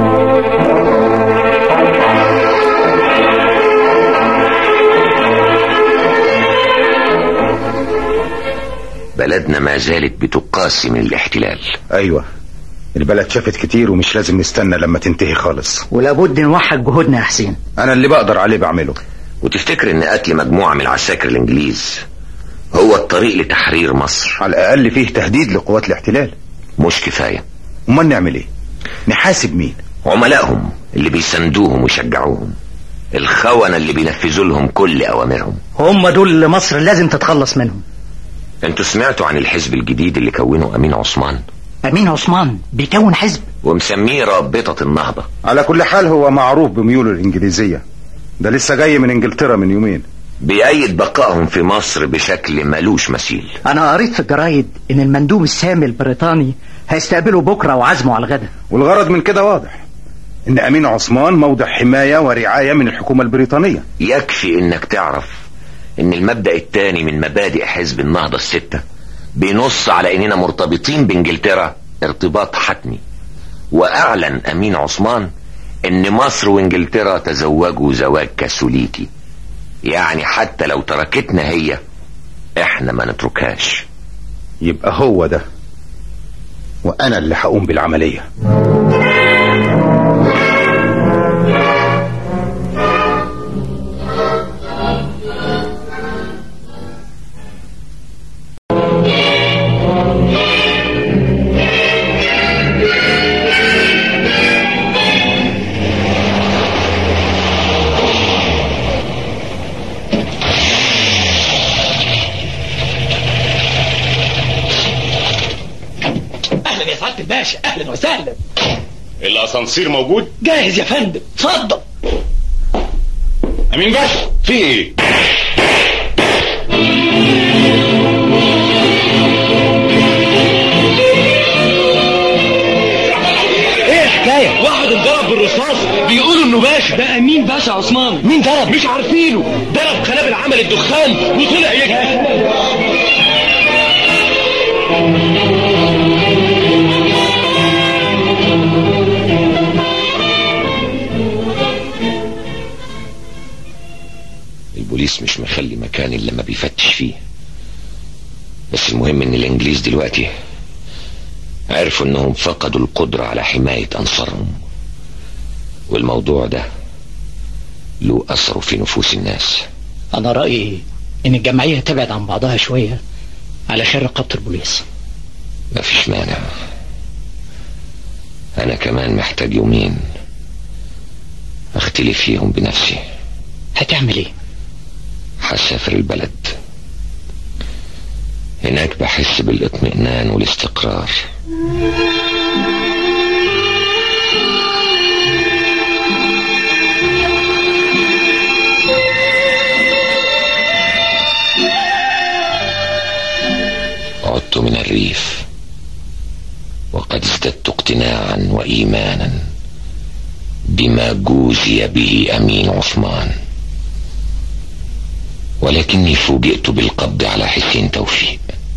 بلدنا ما زالت بتقاسي من الاحتلال ايوه البلد شافت كتير ومش لازم نستنى لما تنتهي خالص ولابد نوحد جهودنا يا حسين انا اللي بقدر عليه بعمله وتفتكر ان قتل مجموعة من العساكر الانجليز هو الطريق لتحرير مصر على الاقل فيه تهديد لقوات الاحتلال مش كفاية امال نعمل ايه نحاسب مين عملائهم اللي بيساندوهم ويشجعوهم الخونة اللي بينفذوا لهم كل اوامرهم هم دول اللي مصر لازم تتخلص منهم انتوا سمعتوا عن الحزب الجديد اللي كونه امين عثمان امين عثمان بيكون حزب ومسميه رابطة النهضة على كل حال هو معروف بميوله الانجليزية ده لسه جاي من انجلترا من يومين بيأيد بقائهم في مصر بشكل ملوش مثيل انا قريت في الجرايد ان المندوب السامي البريطاني هيستقبله بكره وعزمه على الغدا والغرض من كده واضح ان امين عثمان موضع حماية ورعاية من الحكومة البريطانية يكفي انك تعرف ان المبدأ الثاني من مبادئ حزب النهضة الستة بينص على اننا مرتبطين بانجلترا ارتباط حتمي واعلن امين عثمان ان مصر وانجلترا تزوجوا زواج كاثوليكي يعني حتى لو تركتنا هي احنا ما نتركهاش يبقى هو ده وانا اللي هقوم بالعملية اهلا يا سعاده الباشا اهلا وسهلا الاسانسير موجود جاهز يا فندم اتفضل امين باشا في ايه ايه الحكايه واحد انضرب بالرصاص بيقولوا انه باشا ده امين باشا عثمان مين ضرب مش عارفينه ضرب قنابل عمل الدخان وطلع يجري المكان اللي ما بيفتش فيه بس المهم ان الانجليز دلوقتي عرفوا انهم فقدوا القدرة على حماية انصارهم والموضوع ده له اثره في نفوس الناس انا رايي ان الجمعيه تبعد عن بعضها شويه علشان رقابه البوليس مفيش مانع انا كمان محتاج يومين اختلف فيهم بنفسي هتعمل ايه هسافر البلد هناك بحس بالاطمئنان والاستقرار عدت من الريف وقد ازددت اقتناعا وايمانا بما جوزي به امين عثمان ولكني فوجئت بالقبض على حسين توفيق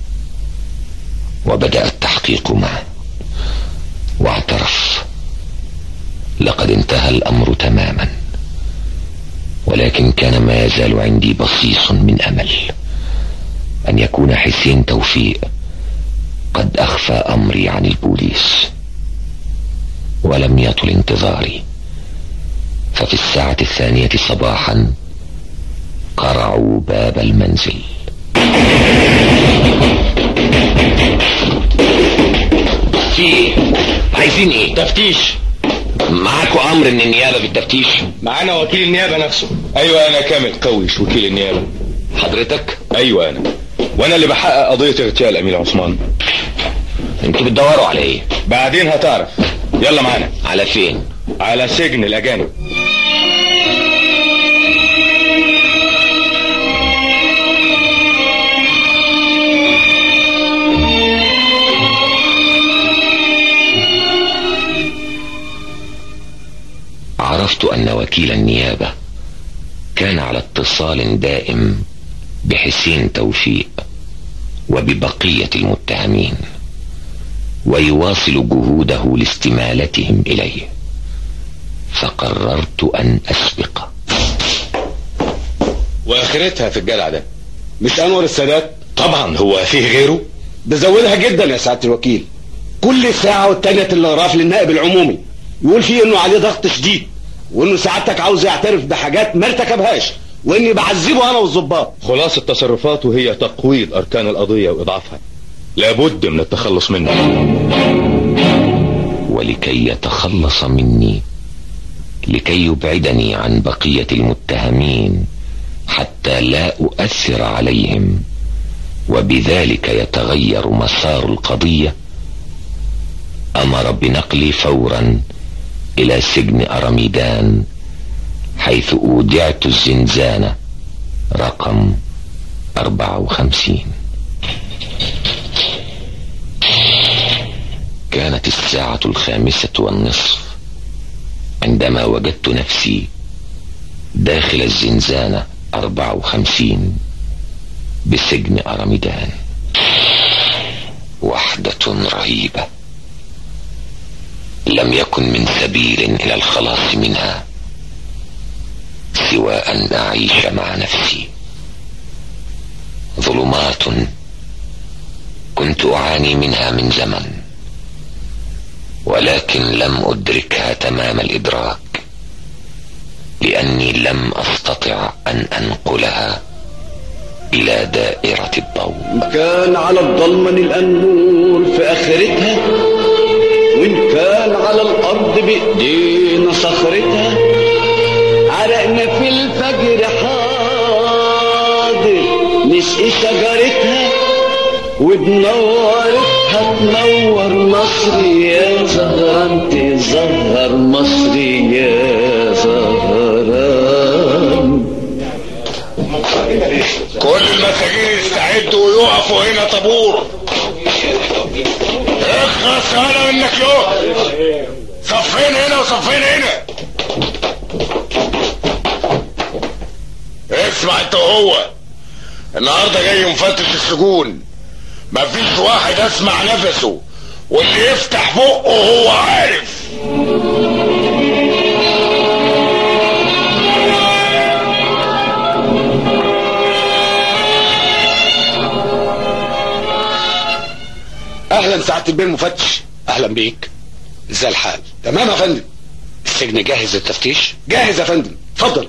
وبدا التحقيق معه واعترف لقد انتهى الامر تماما ولكن كان ما يزال عندي بصيص من امل ان يكون حسين توفيق قد اخفى امري عن البوليس ولم يطل انتظاري ففي الساعة الثانية صباحا قرعوا باب المنزل في ايه؟ عايزين ايه؟ تفتيش معاكوا امر من النيابة بالتفتيش معانا وكيل النيابه نفسه ايوه انا كامل قويش وكيل النيابه حضرتك ايوه انا وانا اللي بحقق قضيه اغتيال امين عثمان انتوا بتدوروا على ايه بعدين هتعرف يلا معانا على فين على سجن الاجانب عرفت ان وكيل النيابة كان على اتصال دائم بحسين توفيق وببقية المتهمين ويواصل جهوده لاستمالتهم اليه فقررت ان اسبق واخرتها في الجدع ده مش انور السادات طبعا هو فيه غيره ده زودها جدا يا سعاده الوكيل كل ساعه والتانيه تلغراف للنائب العمومي يقول فيه انه عليه ضغط شديد وانه سعادتك عاوز يعترف بحاجات ما ارتكبهاش واني بعذبه انا والظباط خلاص تصرفاته هي تقويض اركان القضيه واضعافها لابد من التخلص منه ولكي يتخلص مني لكي يبعدني عن بقية المتهمين حتى لا أؤثر عليهم وبذلك يتغير مسار القضية أمر بنقلي فورا إلى سجن أرميدان حيث أودعت الزنزانة رقم أربعة وخمسين كانت الساعة الخامسة والنصف عندما وجدت نفسي داخل الزنزانة أربعة وخمسين بسجن أرميدان وحدة رهيبة لم يكن من سبيل إلى الخلاص منها سوى أن أعيش مع نفسي ظلمات كنت أعاني منها من زمن ولكن لم أدركها تمام الإدراك لأني لم أستطع أن أنقلها إلى دائرة الضوء كان على الضلمة الأنور في آخرتها وإن كان على الأرض بإيدينا صخرتها عرقنا في الفجر حاضر نسقي شجرتها وبنورتها تنور مصر يا زهرة انت زهر مصر يا زهران كل المساجين يستعدوا ويقفوا هنا طابور اخلص هنا منك يوم صفين هنا وصفين هنا اسمع انت وهو النهارده جاي مفتش السجون مفيش واحد اسمع نفسه واللي يفتح بقه هو عارف سعاده البيه المفتش اهلا بيك ازاي الحال تمام يا فندم السجن جاهز للتفتيش جاهز يا فندم اتفضل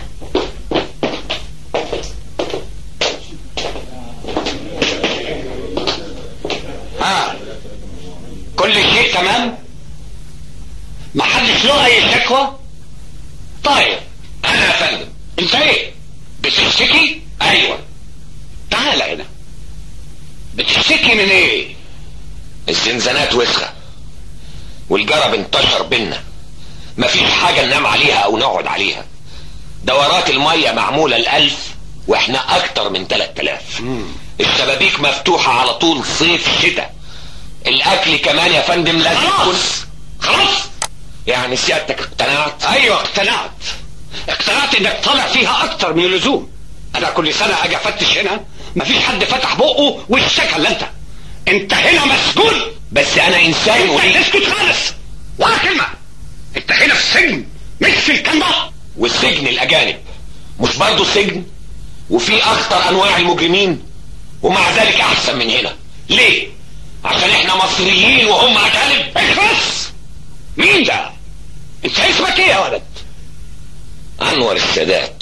ها كل شيء تمام ما حدش له اي شكوى طيب انا يا فندم انت ايه بتشتكي ايوه تعال هنا بتشتكي من ايه الزنزانات وسخة والجرب انتشر بينا مفيش حاجة ننام عليها او نقعد عليها دورات المية معمولة الالف واحنا اكتر من تلات الاف الشبابيك مفتوحة على طول صيف شتاء الاكل كمان يا فندم لازم يكون خلاص يعني سيادتك اقتنعت ايوه اقتنعت اقتنعت انك طالع فيها اكتر من اللزوم انا كل سنة اجي افتش هنا مفيش حد فتح بقه واشتكى الا انت انت هنا مسجون بس انا انسان انت وليه تسكت خالص ولا كلمة انت هنا في السجن مش في الكنبة والسجن الاجانب مش برضه سجن وفي اخطر انواع المجرمين ومع ذلك احسن من هنا ليه عشان احنا مصريين وهم اجانب اخلص مين ده انت اسمك ايه يا ولد انور السادات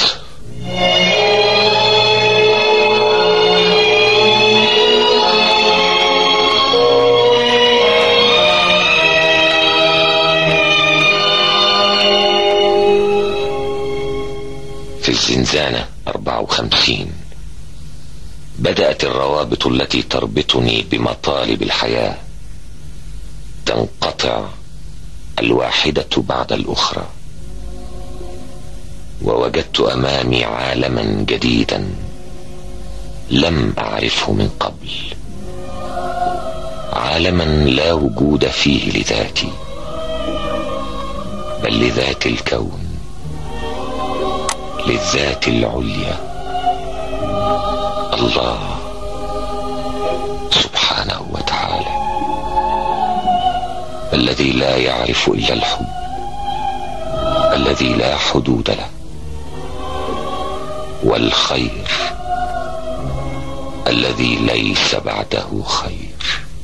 في الزنزانة 54 بدأت الروابط التي تربطني بمطالب الحياة تنقطع الواحدة بعد الأخرى ووجدت أمامي عالما جديدا لم أعرفه من قبل عالما لا وجود فيه لذاتي بل لذات الكون للذات العليا الله سبحانه وتعالى الذي لا يعرف الا الحب الذي لا حدود له والخير الذي ليس بعده خير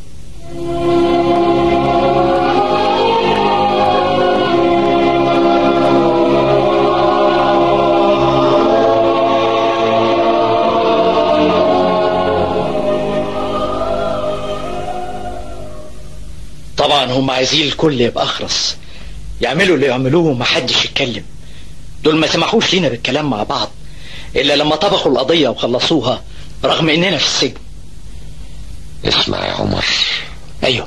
طبعا هم عايزين الكل يبقى اخرس يعملوا اللي يعملوه ومحدش يتكلم دول ما سمحوش لينا بالكلام مع بعض الا لما طبخوا القضية وخلصوها رغم اننا في السجن اسمع يا عمر ايوه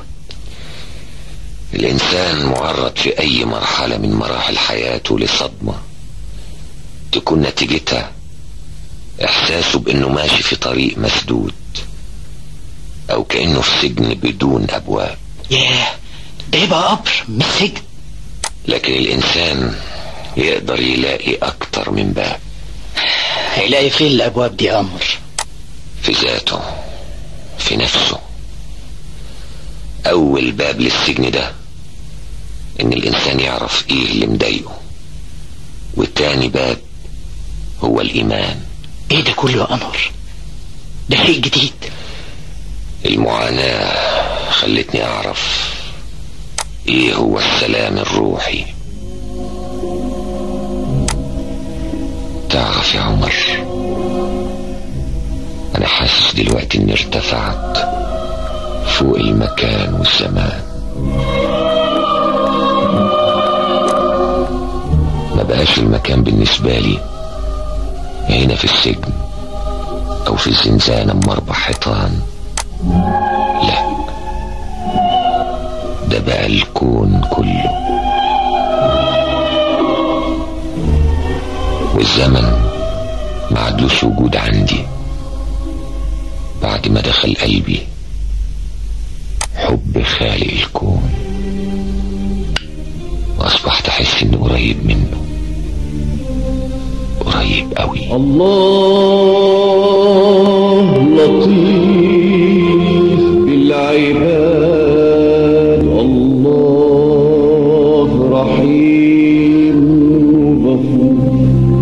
الانسان معرض في اي مرحلة من مراحل حياته لصدمة تكون نتيجتها احساسه بانه ماشي في طريق مسدود او كأنه في سجن بدون ابواب ياه ده يبقى قبر مش سجن لكن الانسان يقدر يلاقي اكتر من باب هيلاقي فين الابواب دي يا قمر في ذاته في نفسه اول باب للسجن ده ان الانسان يعرف ايه اللي مضايقه والتاني باب هو الايمان ايه ده كله يا قمر ده شيء جديد المعاناة خلتني اعرف ايه هو السلام الروحي تعرف يا عمر انا حاسس دلوقتي اني ارتفعت فوق المكان والزمان ما بقاش المكان بالنسبة لي هنا في السجن او في الزنزانة مربع حيطان لا ده بقى الكون كله والزمن ما عدلوش وجود عندي بعد ما دخل قلبي حب خالق الكون واصبحت احس اني قريب منه قريب قوي الله لطيف بالعباد الله رحيم غفور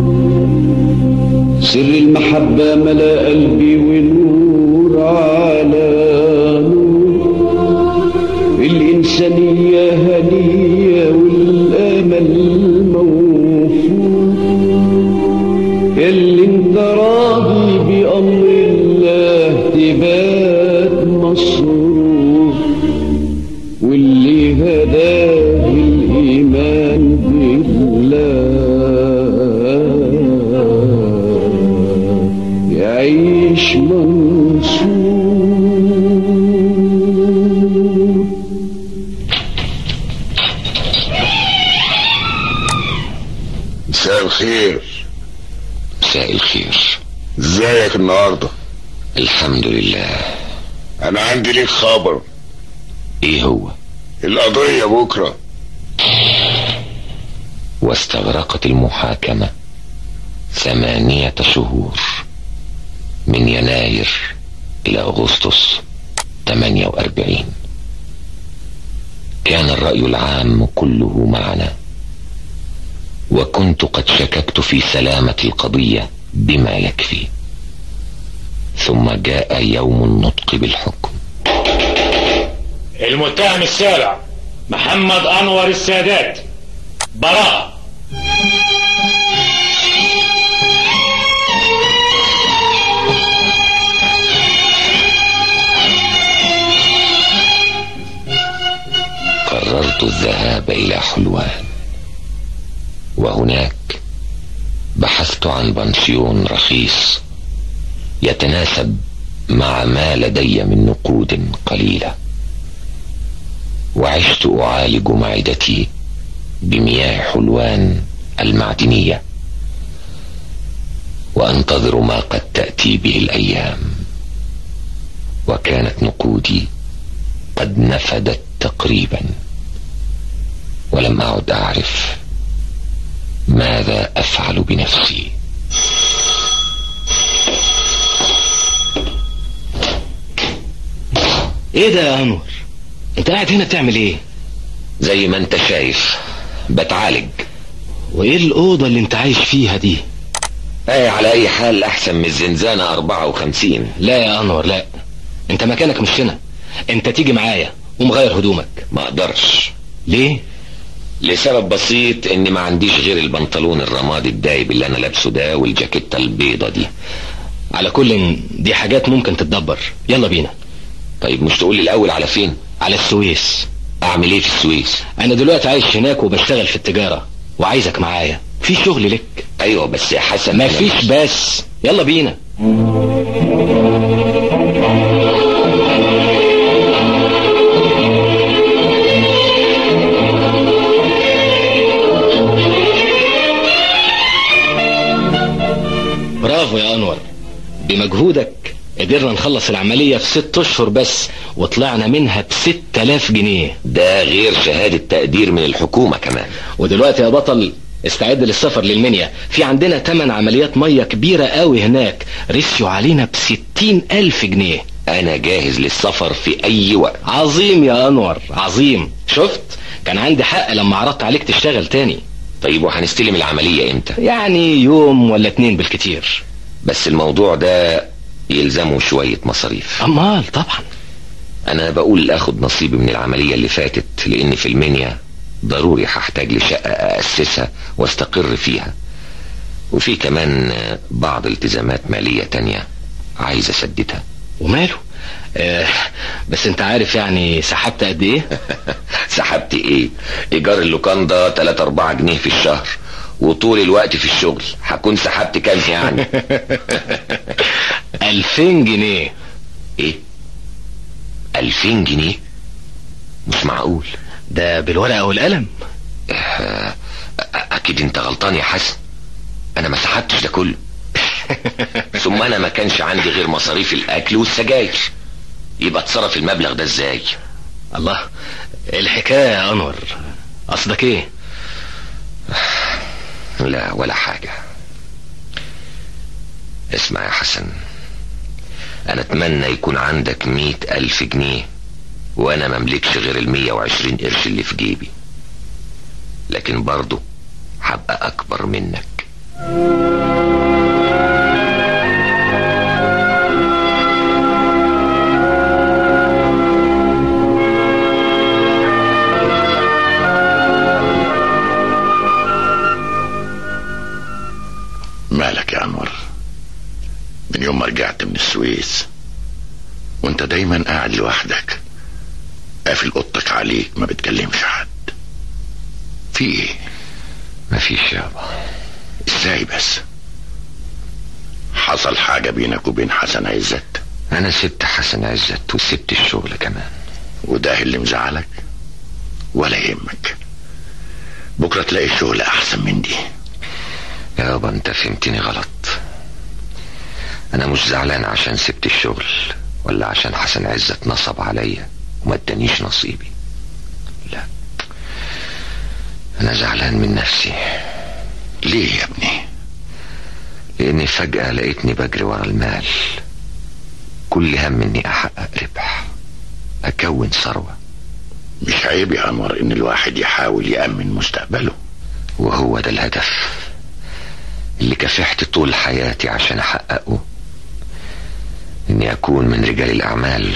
سر المحبة ملا قلبي ونور على نور بات مصروف واللي هداه الإيمان بالله يعيش منصور مساء الخير مساء الخير ازيك النهارده الحمد لله انا عندي ليك خبر ايه هو القضية بكرة واستغرقت المحاكمة ثمانية شهور من يناير إلى أغسطس 48 كان الرأي العام كله معنا وكنت قد شككت في سلامة القضية بما يكفي ثم جاء يوم النطق بالحكم المتهم السابع محمد انور السادات براءة قررت الذهاب إلى حلوان وهناك بحثت عن بنسيون رخيص يتناسب مع ما لدي من نقود قليله وعشت اعالج معدتي بمياه حلوان المعدنيه وانتظر ما قد تاتي به الايام وكانت نقودي قد نفدت تقريبا ولم اعد اعرف ماذا افعل بنفسي ايه ده يا انور انت قاعد هنا بتعمل ايه زي ما انت شايف بتعالج وايه الاوضه اللي انت عايش فيها دي ايه على اي حال احسن من الزنزانة 54 لا يا انور لا انت مكانك مش هنا انت تيجي معايا ومغير هدومك ما اقدرش ليه لسبب بسيط اني ما عنديش غير البنطلون الرمادي الدايب اللي انا لابسه ده والجاكيتة البيضة دي على كل دي حاجات ممكن تتدبر يلا بينا طيب مش تقولي الاول على فين على السويس اعمل ايه في السويس انا دلوقتي عايش هناك وبشتغل في التجارة وعايزك معايا في شغل لك ايوه بس يا حسن مفيش بس يلا بينا برافو يا انور بمجهودك قدرنا نخلص العملية في ست اشهر بس وطلعنا منها بست الاف جنيه ده غير شهادة تقدير من الحكومة كمان ودلوقتي يا بطل استعد للسفر للمنيا في عندنا تمن عمليات مية كبيرة قوي هناك رسيوا علينا بستين الف جنيه انا جاهز للسفر في اي وقت عظيم يا انور عظيم شفت كان عندي حق لما عرضت عليك تشتغل تاني طيب وهنستلم العملية امتى يعني يوم ولا اتنين بالكتير بس الموضوع ده يلزمه شوية مصاريف امال طبعا انا بقول اخد نصيبي من العملية اللي فاتت لان في المنيا ضروري هحتاج لشقة أأسسها واستقر فيها وفي كمان بعض التزامات مالية تانية عايز أسددها وماله آه بس انت عارف يعني سحبت قد ايه سحبت ايه ايجار اللوكاندا 3 4 جنيه في الشهر وطول الوقت في الشغل هكون سحبت كام يعني ألفين جنيه ايه ألفين جنيه مش معقول ده بالورقة والقلم آه، اكيد انت غلطان يا حسن انا ما سحبتش ده كله ثم انا ما كانش عندي غير مصاريف الاكل والسجاير يبقى اتصرف المبلغ ده ازاي الله الحكاية يا انور قصدك ايه لا ولا حاجة اسمع يا حسن انا اتمنى يكون عندك مئة الف جنيه وانا مملكش غير المية وعشرين قرش اللي في جيبي لكن برضه هبقى اكبر منك مالك يا انور من يوم ما رجعت من السويس وانت دايما قاعد لوحدك قافل اوضتك عليك ما بتكلمش حد في ايه مفيش يابا ازاي بس حصل حاجة بينك وبين حسن عزت انا سبت حسن عزت وسبت الشغل كمان وده اللي مزعلك ولا يهمك بكرة تلاقي الشغل احسن من دي يابا انت فهمتني غلط انا مش زعلان عشان سبت الشغل ولا عشان حسن عزت نصب عليا وما ادانيش نصيبي لا انا زعلان من نفسي ليه يا ابني لاني فجأة لقيتني بجري ورا المال كل هم اني احقق ربح اكون ثروة مش عيب يا انور ان الواحد يحاول يأمن مستقبله وهو ده الهدف اللي كافحت طول حياتي عشان احققه اني اكون من رجال الاعمال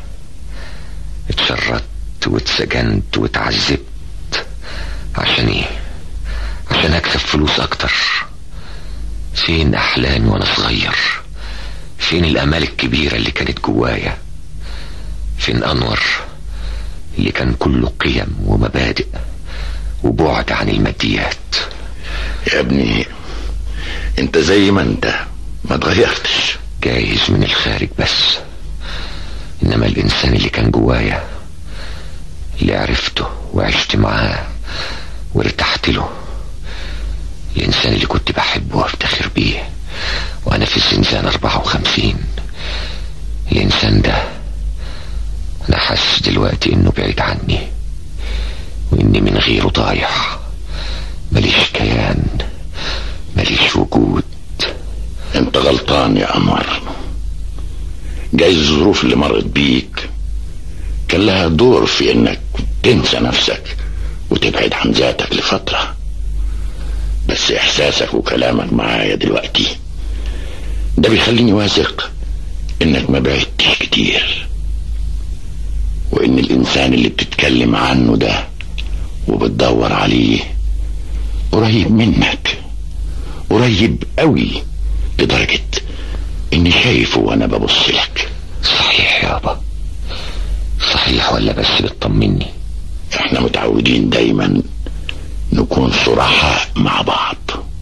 اتشردت واتسجنت واتعذبت عشان ايه عشان اكسب فلوس اكتر فين احلامي وانا صغير فين الامال الكبيرة اللي كانت جوايا فين انور اللي كان كله قيم ومبادئ وبعد عن الماديات يا ابني انت زي ما انت ما اتغيرتش جايز من الخارج بس انما الانسان اللي كان جوايا اللي عرفته وعشت معاه وارتحت له الانسان اللي كنت بحبه وافتخر بيه وانا في الزنزانة 54 الانسان ده انا حاسس دلوقتي انه بعيد عني واني من غيره ضايع ماليش كيان ماليش وجود انت غلطان يا انور جايز الظروف اللي مرت بيك كان لها دور في انك تنسى نفسك وتبعد عن ذاتك لفترة بس احساسك وكلامك معايا دلوقتي ده بيخليني واثق انك ما بعدتش كتير وان الانسان اللي بتتكلم عنه ده وبتدور عليه قريب منك قريب قوي لدرجة اني شايفه وانا ببص لك صحيح يابا صحيح ولا بس بتطمني احنا متعودين دايما نكون صراحة مع بعض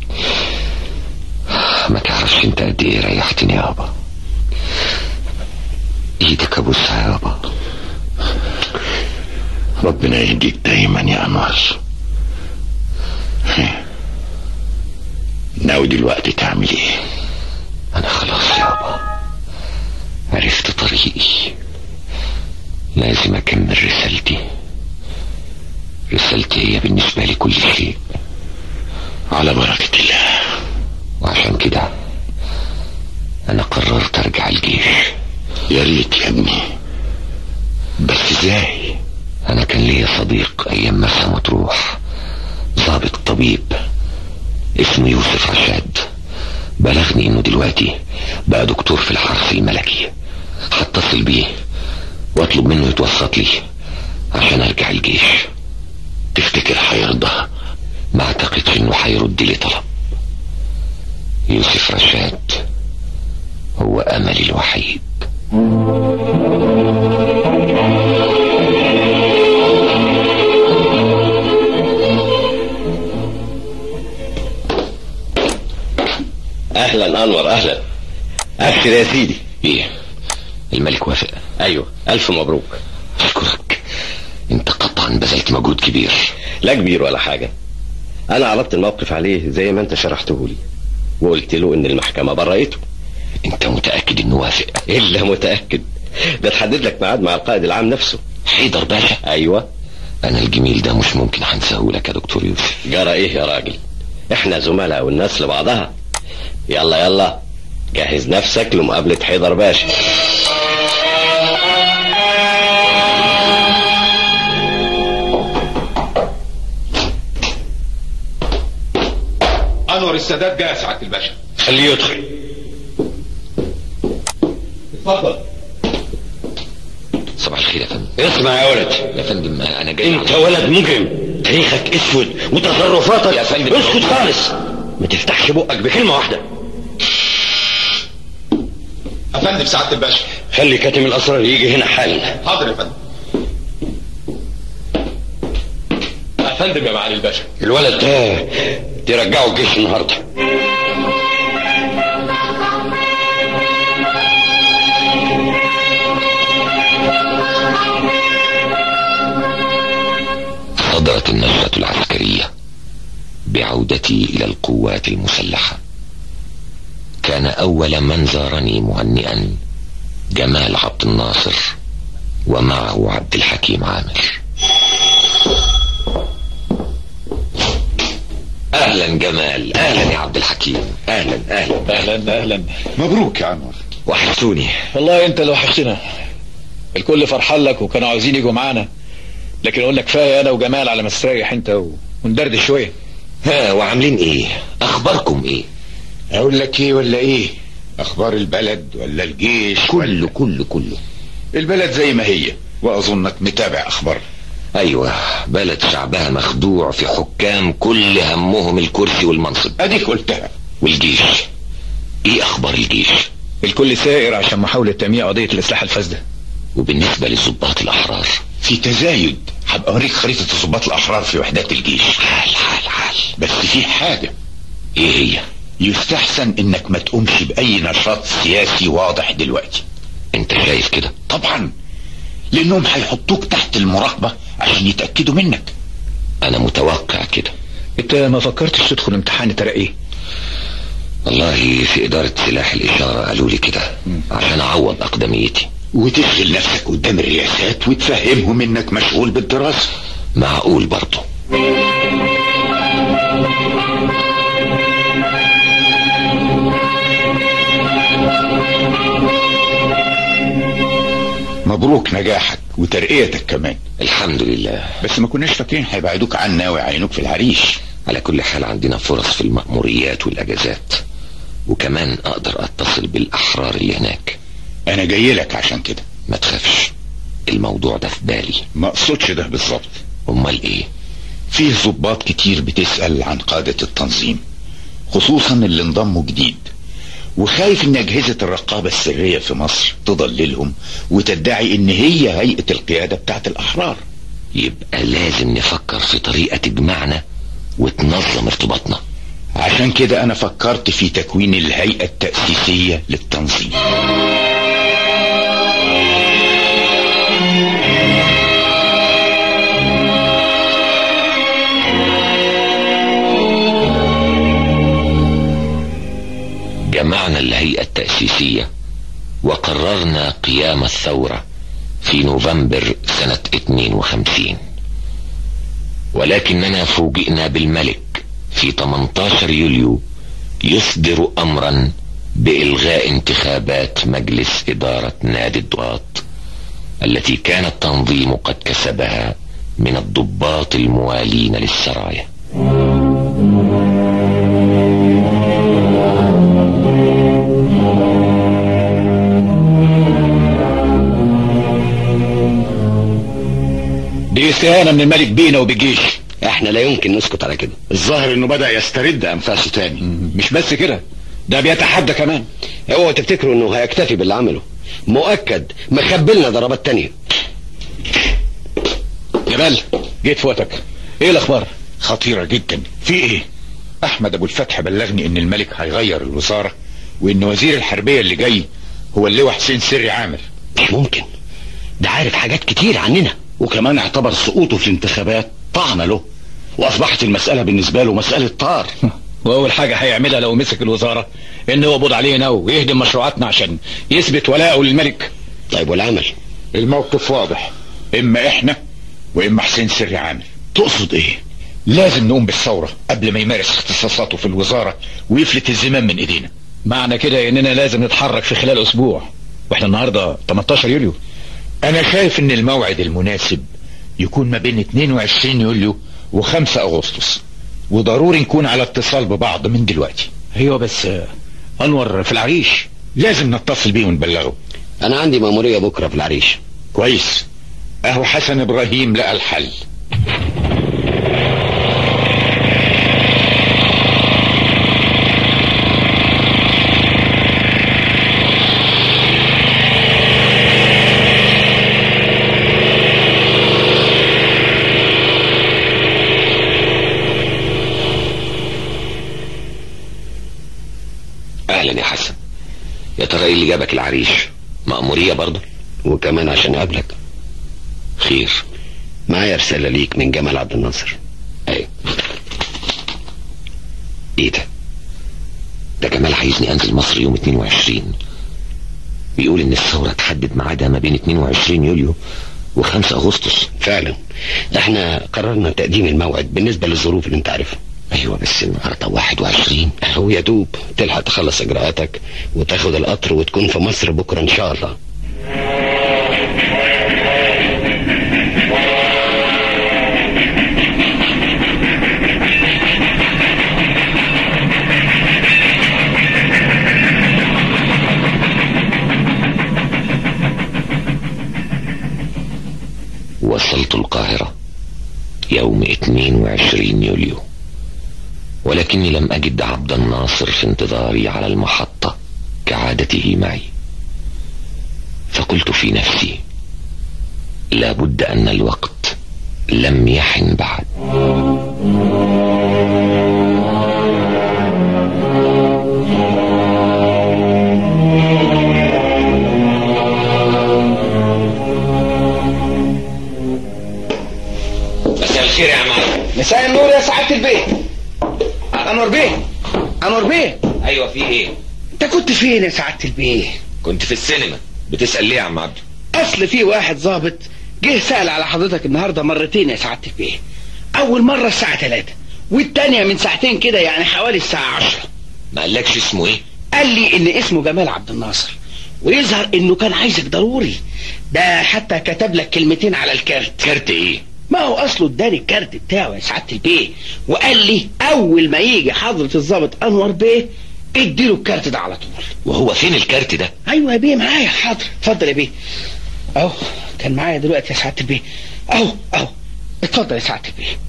ما تعرفش انت قد ايه ريحتني يابا ايدك ابوسها يابا ربنا يهديك دايما يا انور ناوي دلوقتي تعمل ايه انا خلاص يابا عرفت طريقي لازم اكمل رسالتي رسالتي هي بالنسبة لي كل شيء على بركة الله وعشان كده انا قررت ارجع الجيش يا ريت يا ابني بس ازاي انا كان ليا صديق ايام مرسى مطروح ضابط طبيب اسمه يوسف رشاد بلغني انه دلوقتي بقى دكتور في الحرس الملكي هتصل بيه واطلب منه يتوسط لي عشان ارجع الجيش تفتكر هيرضى ما اعتقدش انه هيرد لي طلب يوسف رشاد هو املي الوحيد اهلا انور اهلا ابشر يا سيدي ايه الملك وافق ايوه الف مبروك اشكرك انت قطعا بذلت مجهود كبير لا كبير ولا حاجة انا عرضت الموقف عليه زي ما انت شرحته لي وقلت له ان المحكمة برأته انت متأكد انه وافق الا متأكد ده تحدد لك ميعاد مع القائد العام نفسه حيدر باشا ايوه انا الجميل ده مش ممكن هنساه لك يا دكتور يوسف جرى ايه يا راجل احنا زملاء والناس لبعضها يلا يلا جهز نفسك لمقابلة حيدر باشا انور السادات جاء سعاده الباشا خليه يدخل اتفضل صباح الخير يا فندم اسمع يا ولد يا فندم انا جاي انت ولد مجرم تاريخك اسود وتصرفاتك يا فندم اسكت خالص ما تفتحش بقك بكلمة واحدة افندم سعاده الباشا خلي كاتم الاسرار يجي هنا حالا حاضر يا فندم يا فندم يا معالي الباشا الولد ده ترجعه الجيش النهارده صدرت النشرة العسكرية بعودتي إلى القوات المسلحة كان أول من زارني مهنئا جمال عبد الناصر ومعه عبد الحكيم عامر أهلا جمال أهلا يا عبد الحكيم أهلا أهلا اهلا اهلا مبروك يا انور وحشتوني والله انت اللي وحشتنا الكل فرحان لك وكانوا عاوزين يجوا معانا لكن اقول لك كفايه انا وجمال على ما تستريح انت و... وندردش شويه ها وعاملين ايه اخباركم ايه اقول لك ايه ولا ايه اخبار البلد ولا الجيش كله كله كله البلد زي ما هي واظنك متابع اخبار ايوه بلد شعبها مخدوع في حكام كل همهم الكرسي والمنصب اديك قلتها والجيش ايه اخبار الجيش الكل سائر عشان محاولة تأمين قضية الإصلاح الفاسدة وبالنسبة للضباط الأحرار في تزايد هبقى اوريك خريطة الضباط الاحرار في وحدات الجيش حال حال حال بس في حاجة ايه هي يستحسن انك ما تقومش باي نشاط سياسي واضح دلوقتي انت شايف كده طبعا لانهم هيحطوك تحت المراقبة عشان يتأكدوا منك انا متوقع كده انت ما فكرتش تدخل امتحان ترقيه والله في إدارة سلاح الإشارة قالوا لي كده عشان أعوض أقدميتي وتشغل نفسك قدام الرئاسات وتفهمهم انك مشغول بالدراسة معقول برضه مبروك نجاحك وترقيتك كمان الحمد لله بس ما كناش فاكرين هيبعدوك عنا ويعينوك في العريش على كل حال عندنا فرص في المأموريات والأجازات وكمان أقدر أتصل بالأحرار اللي هناك انا جاي لك عشان كده ما تخافش الموضوع ده في بالي ما اقصدش ده بالظبط امال ايه فيه ضباط كتير بتسأل عن قادة التنظيم خصوصا اللي انضموا جديد وخايف ان اجهزة الرقابة السرية في مصر تضللهم وتدعي ان هي هيئة القيادة بتاعت الاحرار يبقى لازم نفكر في طريقة تجمعنا وتنظم ارتباطنا عشان كده انا فكرت في تكوين الهيئة التأسيسية للتنظيم جمعنا الهيئة التأسيسية وقررنا قيام الثورة في نوفمبر سنة 52 ولكننا فوجئنا بالملك في 18 يوليو يصدر امرا بإلغاء انتخابات مجلس إدارة نادي الضباط التي كان التنظيم قد كسبها من الضباط الموالين للسرايا دي استهانة من الملك بينا وبالجيش احنا لا يمكن نسكت على كده الظاهر انه بدأ يسترد انفاسه تاني مش بس كده ده بيتحدى كمان اوعوا تفتكروا انه هيكتفي باللي عمله مؤكد مخبلنا ضربات تانية جمال جيت في وقتك ايه الاخبار خطيرة جدا في ايه احمد ابو الفتح بلغني ان الملك هيغير الوزارة وان وزير الحربية اللي جاي هو اللواء حسين سري عامر مش ممكن ده عارف حاجات كتير عننا وكمان اعتبر سقوطه في الانتخابات طعنة له واصبحت المسألة بالنسبة له مسألة طار واول حاجة هيعملها لو مسك الوزارة انه يقبض علينا ويهدم مشروعاتنا عشان يثبت ولاءه للملك طيب والعمل الموقف واضح اما احنا واما حسين سري عامر تقصد ايه لازم نقوم بالثورة قبل ما يمارس اختصاصاته في الوزارة ويفلت الزمام من ايدينا معنى كده اننا لازم نتحرك في خلال اسبوع واحنا النهاردة 18 يوليو انا شايف ان الموعد المناسب يكون ما بين 22 يوليو و5 اغسطس وضروري نكون على اتصال ببعض من دلوقتي ايوه بس انور في العريش لازم نتصل بيه ونبلغه انا عندي مأمورية بكرة في العريش كويس اهو حسن ابراهيم لقى الحل ترى ايه اللي جابك العريش مأمورية برضه وكمان عشان اقابلك خير معايا رسالة ليك من جمال عبد الناصر ايوه ايه ده ده جمال عايزني انزل مصر يوم 22 بيقول ان الثورة تحدد ميعادها ما بين 22 يوليو و5 اغسطس فعلا احنا قررنا تقديم الموعد بالنسبة للظروف اللي انت عارفها ايوه بس النهارده 21 هو يا دوب تلحق تخلص اجراءاتك وتاخد القطر وتكون في مصر بكره ان شاء الله وصلت القاهرة يوم 22 يوليو ولكني لم أجد عبد الناصر في انتظاري على المحطة كعادته معي فقلت في نفسي لابد أن الوقت لم يحن بعد مساء الخير يا معلم مساء النور يا سعادة البيت انور بيه انور بيه ايوه في ايه انت كنت فين يا سعادة البيه كنت في السينما بتسأل ليه يا عم عبد اصل في واحد ظابط جه سأل على حضرتك النهارده مرتين يا سعادة البيه اول مرة الساعة 3 والتانية من ساعتين كده يعني حوالي الساعة 10 ما قالكش اسمه ايه قال لي ان اسمه جمال عبد الناصر ويظهر انه كان عايزك ضروري ده حتى كتب لك كلمتين على الكارت كارت ايه ما هو اصله اداني الكارت بتاعه يا سعاده البيه وقال لي اول ما يجي حضره الضابط انور بيه اديله الكارت ده على طول وهو فين الكارت ده ايوه يا بيه معايا حاضر اتفضل يا بيه اهو كان معايا دلوقتي يا سعاده البيه اهو اهو اتفضل يا سعاده البيه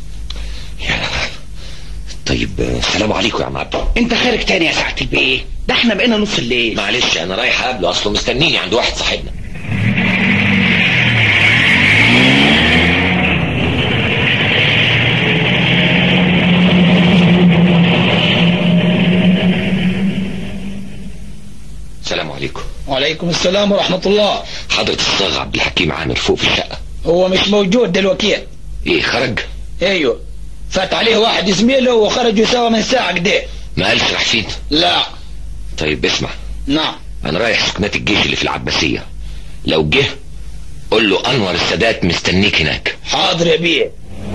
طيب سلام عليكم يا عم عبد انت خارج تاني يا سعاده البيه ده احنا بقينا نص الليل معلش انا رايح اقابله اصله مستنيني عند واحد صاحبنا السلام عليكم وعليكم السلام ورحمة الله حضرة الصاغ عبد الحكيم عامر فوق في الشقة هو مش موجود دلوقتي ايه خرج ايوه فات عليه واحد زميله وخرجوا سوا من ساعة كده ما قالش راح فين لا طيب اسمع نعم انا رايح سكنات الجيش اللي في العباسية لو جه قول له انور السادات مستنيك هناك حاضر يا بيه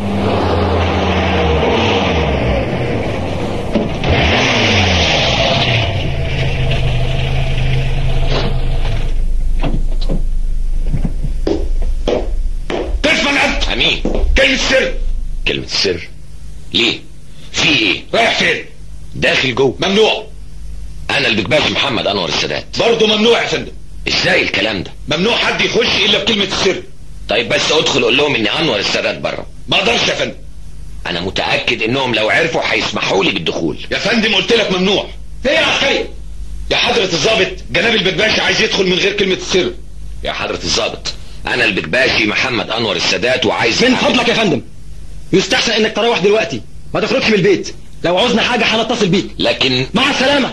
تسمع انت امين كلمة سر كلمة السر ليه في ايه رايح فين داخل جوه ممنوع انا البكباشي محمد انور السادات برضه ممنوع يا فندم ازاي الكلام ده ممنوع حد يخش الا بكلمة السر طيب بس ادخل قول لهم اني انور السادات بره ما اقدرش يا فندم انا متاكد انهم لو عرفوا هيسمحوا لي بالدخول يا فندم قلت لك ممنوع ايه يا عسكري يا حضرة الضابط جناب البكباشي عايز يدخل من غير كلمة السر يا حضرة الضابط انا البكباشي محمد انور السادات وعايز من فضلك يا فندم يستحسن انك تروح دلوقتي ما تخرجش من البيت لو عوزنا حاجة هنتصل بيك لكن مع السلامة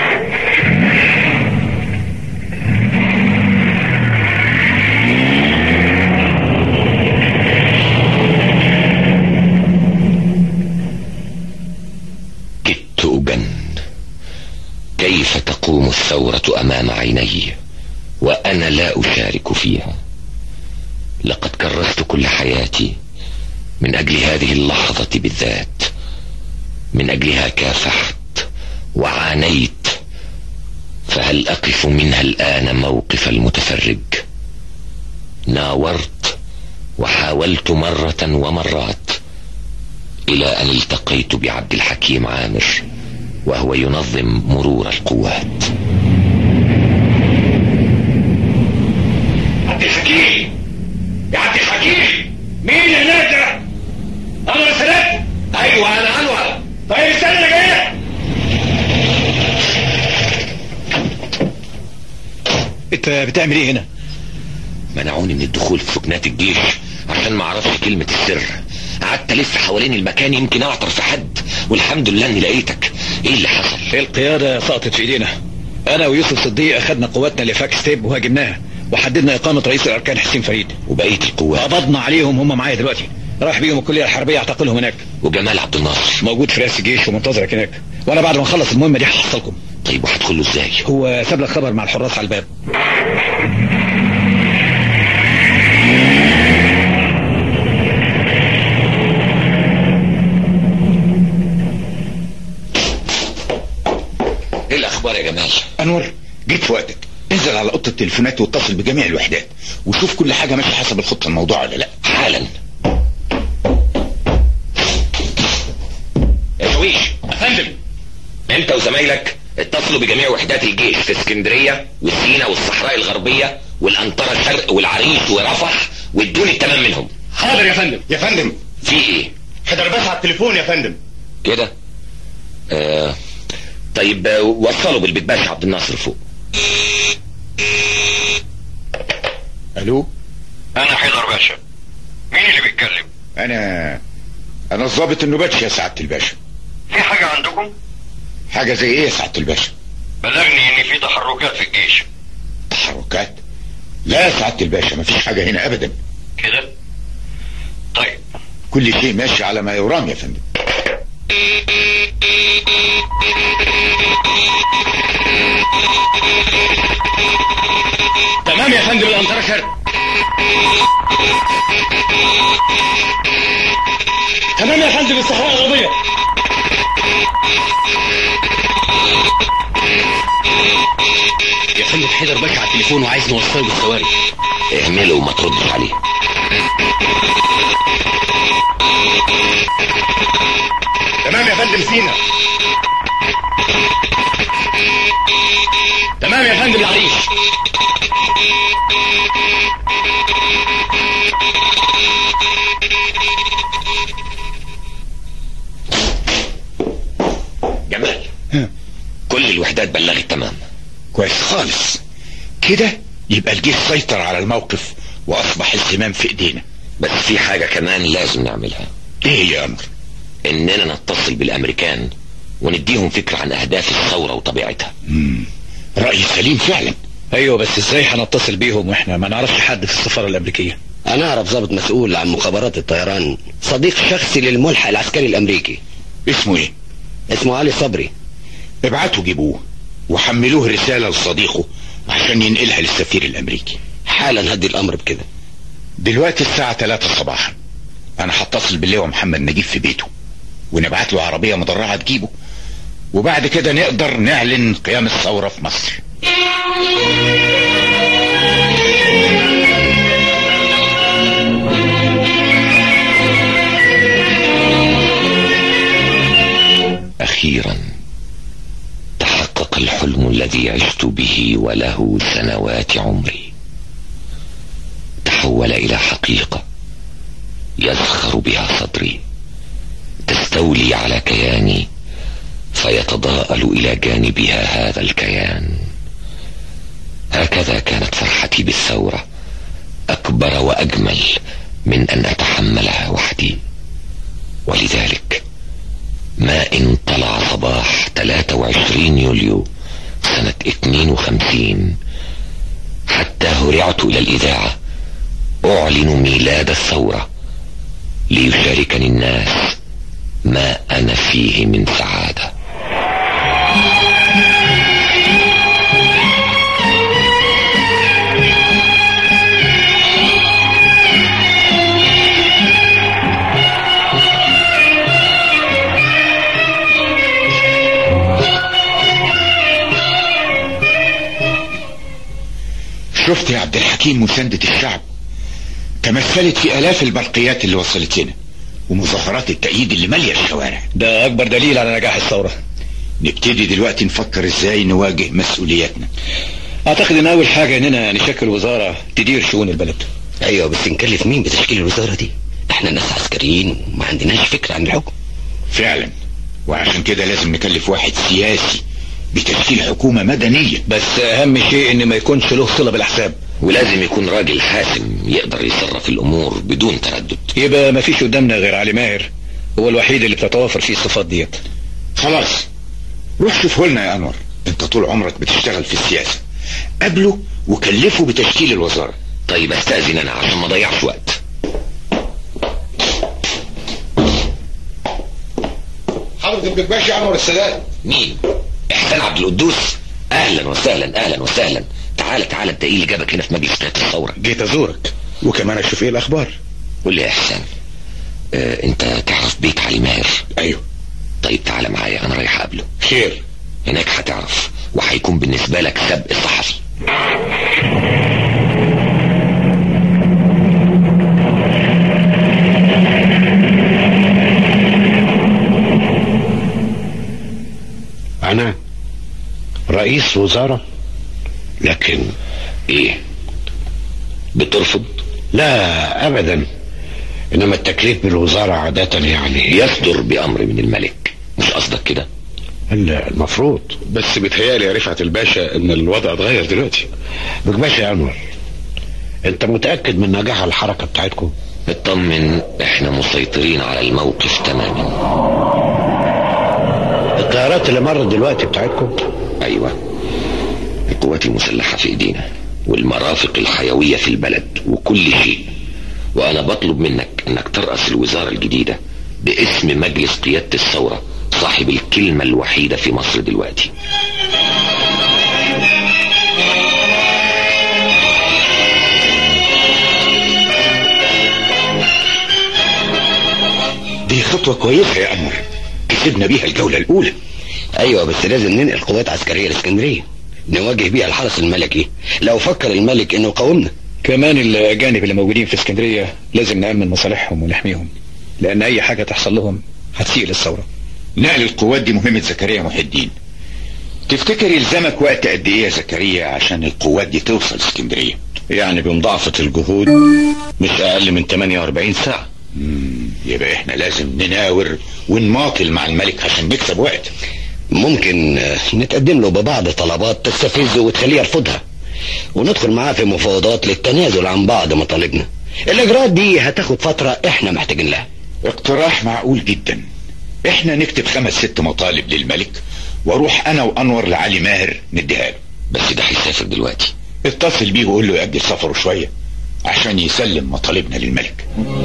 كدت أجن كيف تقوم الثورة أمام عيني وأنا لا أشارك فيها لقد كرست كل حياتي من أجل هذه اللحظة بالذات من أجلها كافحت وعانيت فهل أقف منها الآن موقف المتفرج ناورت وحاولت مرة ومرات إلى أن التقيت بعبد الحكيم عامر وهو ينظم مرور القوات عبد الحكيم يا عبد الحكيم مين هناك ده؟ انور السادات ايوه انا انور طيب استنى انا جاي انت بتعمل ايه هنا منعوني من الدخول في سكنات الجيش عشان ما اعرفش كلمة السر قعدت الف حوالين المكان يمكن اعطر في حد والحمد لله اني لقيتك ايه اللي حصل القيادة سقطت في ايدينا انا ويوسف صديق اخذنا قواتنا لفاك ستيب وهاجمناها وحددنا اقامه رئيس الاركان حسين فريد وبقيه القوات قبضنا عليهم هم معايا دلوقتي راح بيهم الكليه الحربيه اعتقلهم هناك وجمال عبد الناصر موجود في رئاسه الجيش ومنتظرك هناك وانا بعد ما نخلص المهمه دي هحصلكم طيب وهتدخلوا ازاي هو ساب لك خبر مع الحراس على الباب ايه الاخبار يا جمال انور جيت في وقتك انزل على اوضه التليفونات واتصل بجميع الوحدات وشوف كل حاجه ماشيه حسب الخطه الموضوع ولا لا حالا يا شويش افندم انت وزمايلك اتصلوا بجميع وحدات الجيش في اسكندريه والسينا والصحراء الغربيه والانطره الشرق والعريش ورفح وادوني التمام منهم حاضر يا فندم يا فندم في ايه حضر بس على التليفون يا فندم كده آه طيب آه، وصلوا بالبيت باشا عبد الناصر فوق الو انا حيدر باشا مين اللي بيتكلم انا انا الضابط النباتشي يا سعاده الباشا في حاجة عندكم حاجه زي ايه يا سعاده الباشا بلغني ان في تحركات في الجيش تحركات لا يا سعاده الباشا مفيش حاجه هنا ابدا كده طيب كل شيء ماشي على ما يرام يا فندم تمام يا فندم الانطره شرق تمام يا فندم الصحراء الغربية يا فندم حيدر باشا على التليفون وعايز نوصله بالخوارج اهمله وما تردش عليه تمام يا فندم سينا تمام يا فندم العريش جمال كل الوحدات بلغت تمام كويس خالص كده يبقى الجيش سيطر على الموقف واصبح الزمام في ايدينا بس في حاجة كمان لازم نعملها ايه يا امر اننا نتصل بالامريكان ونديهم فكرة عن اهداف الثورة وطبيعتها مم. رأي سليم فعلا ايوه بس ازاي هنتصل بيهم واحنا ما نعرفش حد في السفاره الامريكيه انا اعرف ضابط مسؤول عن مخابرات الطيران صديق شخصي للملحق العسكري الامريكي اسمه ايه اسمه علي صبري ابعتوا جيبوه وحملوه رسالة لصديقه عشان ينقلها للسفير الامريكي حالا هدي الامر بكده دلوقتي الساعة 3 صباحا انا هتصل باللواء محمد نجيب في بيته ونبعت له عربية مدرعة تجيبه وبعد كده نقدر نعلن قيام الثورة في مصر اخيرا تحقق الحلم الذي عشت به وله سنوات عمري تحول الى حقيقة يزخر بها صدري تستولي على كياني فيتضاءل الى جانبها هذا الكيان هكذا كانت فرحتي بالثورة اكبر واجمل من ان اتحملها وحدي ولذلك ما ان طلع صباح 23 يوليو سنة 52 حتى هرعت الى الاذاعة اعلن ميلاد الثورة ليشاركني الناس ما انا فيه من سعادة شفت يا عبد الحكيم مساندة الشعب تمثلت في الاف البرقيات اللي وصلت لنا ومظاهرات التأييد اللي مالية الشوارع ده اكبر دليل على نجاح الثوره نبتدي دلوقتي نفكر ازاي نواجه مسؤولياتنا اعتقد ان اول حاجه اننا نشكل وزاره تدير شؤون البلد ايوه بس نكلف مين بتشكيل الوزاره دي احنا ناس عسكريين وما عندناش فكره عن الحكم فعلا وعشان كده لازم نكلف واحد سياسي بتشكيل حكومة مدنية بس اهم شيء ان ما يكونش له صله بالاحزاب ولازم يكون راجل حاسم يقدر يصرف الامور بدون تردد يبقى ما فيش قدامنا غير علي ماهر هو الوحيد اللي بتتوافر فيه الصفات ديت خلاص روح شوفه لنا يا انور انت طول عمرك بتشتغل في السياسة قابله وكلفه بتشكيل الوزارة طيب استأذن انا عشان ما اضيعش وقت حضرة الباشا انور السادات مين احسان عبد القدوس اهلا وسهلا اهلا وسهلا تعال تعال انت ايه اللي جابك هنا في مجلس قيادة الثورة جيت ازورك وكمان اشوف ايه الاخبار قول لي يا احسان اه انت تعرف بيت علي ماهر ايوه طيب تعال معايا انا رايح اقابله خير هناك هتعرف وهيكون بالنسبة لك سبق الصحفي انا رئيس وزارة لكن ايه بترفض لا ابدا انما التكليف بالوزارة عادة يعني يصدر بامر من الملك مش قصدك كده المفروض بس بيتهيألي يا رفعت الباشا ان الوضع اتغير دلوقتي بك باشا يا انور انت متأكد من نجاح الحركة بتاعتكم اطمن احنا مسيطرين على الموقف تماما الطيارات اللي مرت دلوقتي بتاعتكم ايوه القوات المسلحة في ايدينا والمرافق الحيوية في البلد وكل شيء وانا بطلب منك انك ترأس الوزارة الجديدة باسم مجلس قيادة الثورة صاحب الكلمة الوحيدة في مصر دلوقتي دي خطوة كويسة يا انور كسبنا بيها الجولة الاولى ايوه بس لازم ننقل قوات عسكرية لاسكندرية نواجه بيها الحرس الملكي لو فكر الملك انه يقاومنا كمان الاجانب اللي موجودين في اسكندرية لازم نأمن مصالحهم ونحميهم لان اي حاجة تحصل لهم هتسيء للثورة نقل القوات دي مهمة زكريا محي الدين تفتكر يلزمك وقت قد ايه يا زكريا عشان القوات دي توصل اسكندرية يعني بمضاعفة الجهود مش اقل من 48 ساعة مم. يبقى احنا لازم نناور ونماطل مع الملك عشان نكسب وقت ممكن نتقدم له ببعض طلبات تستفزه وتخليه يرفضها وندخل معاه في مفاوضات للتنازل عن بعض مطالبنا الاجراءات دي هتاخد فترة احنا محتاجين لها اقتراح معقول جدا احنا نكتب خمس ست مطالب للملك واروح انا وانور لعلي ماهر نديها له بس ده هيسافر دلوقتي اتصل بيه وقول له يأجل سفره شوية عشان يسلم مطالبنا للملك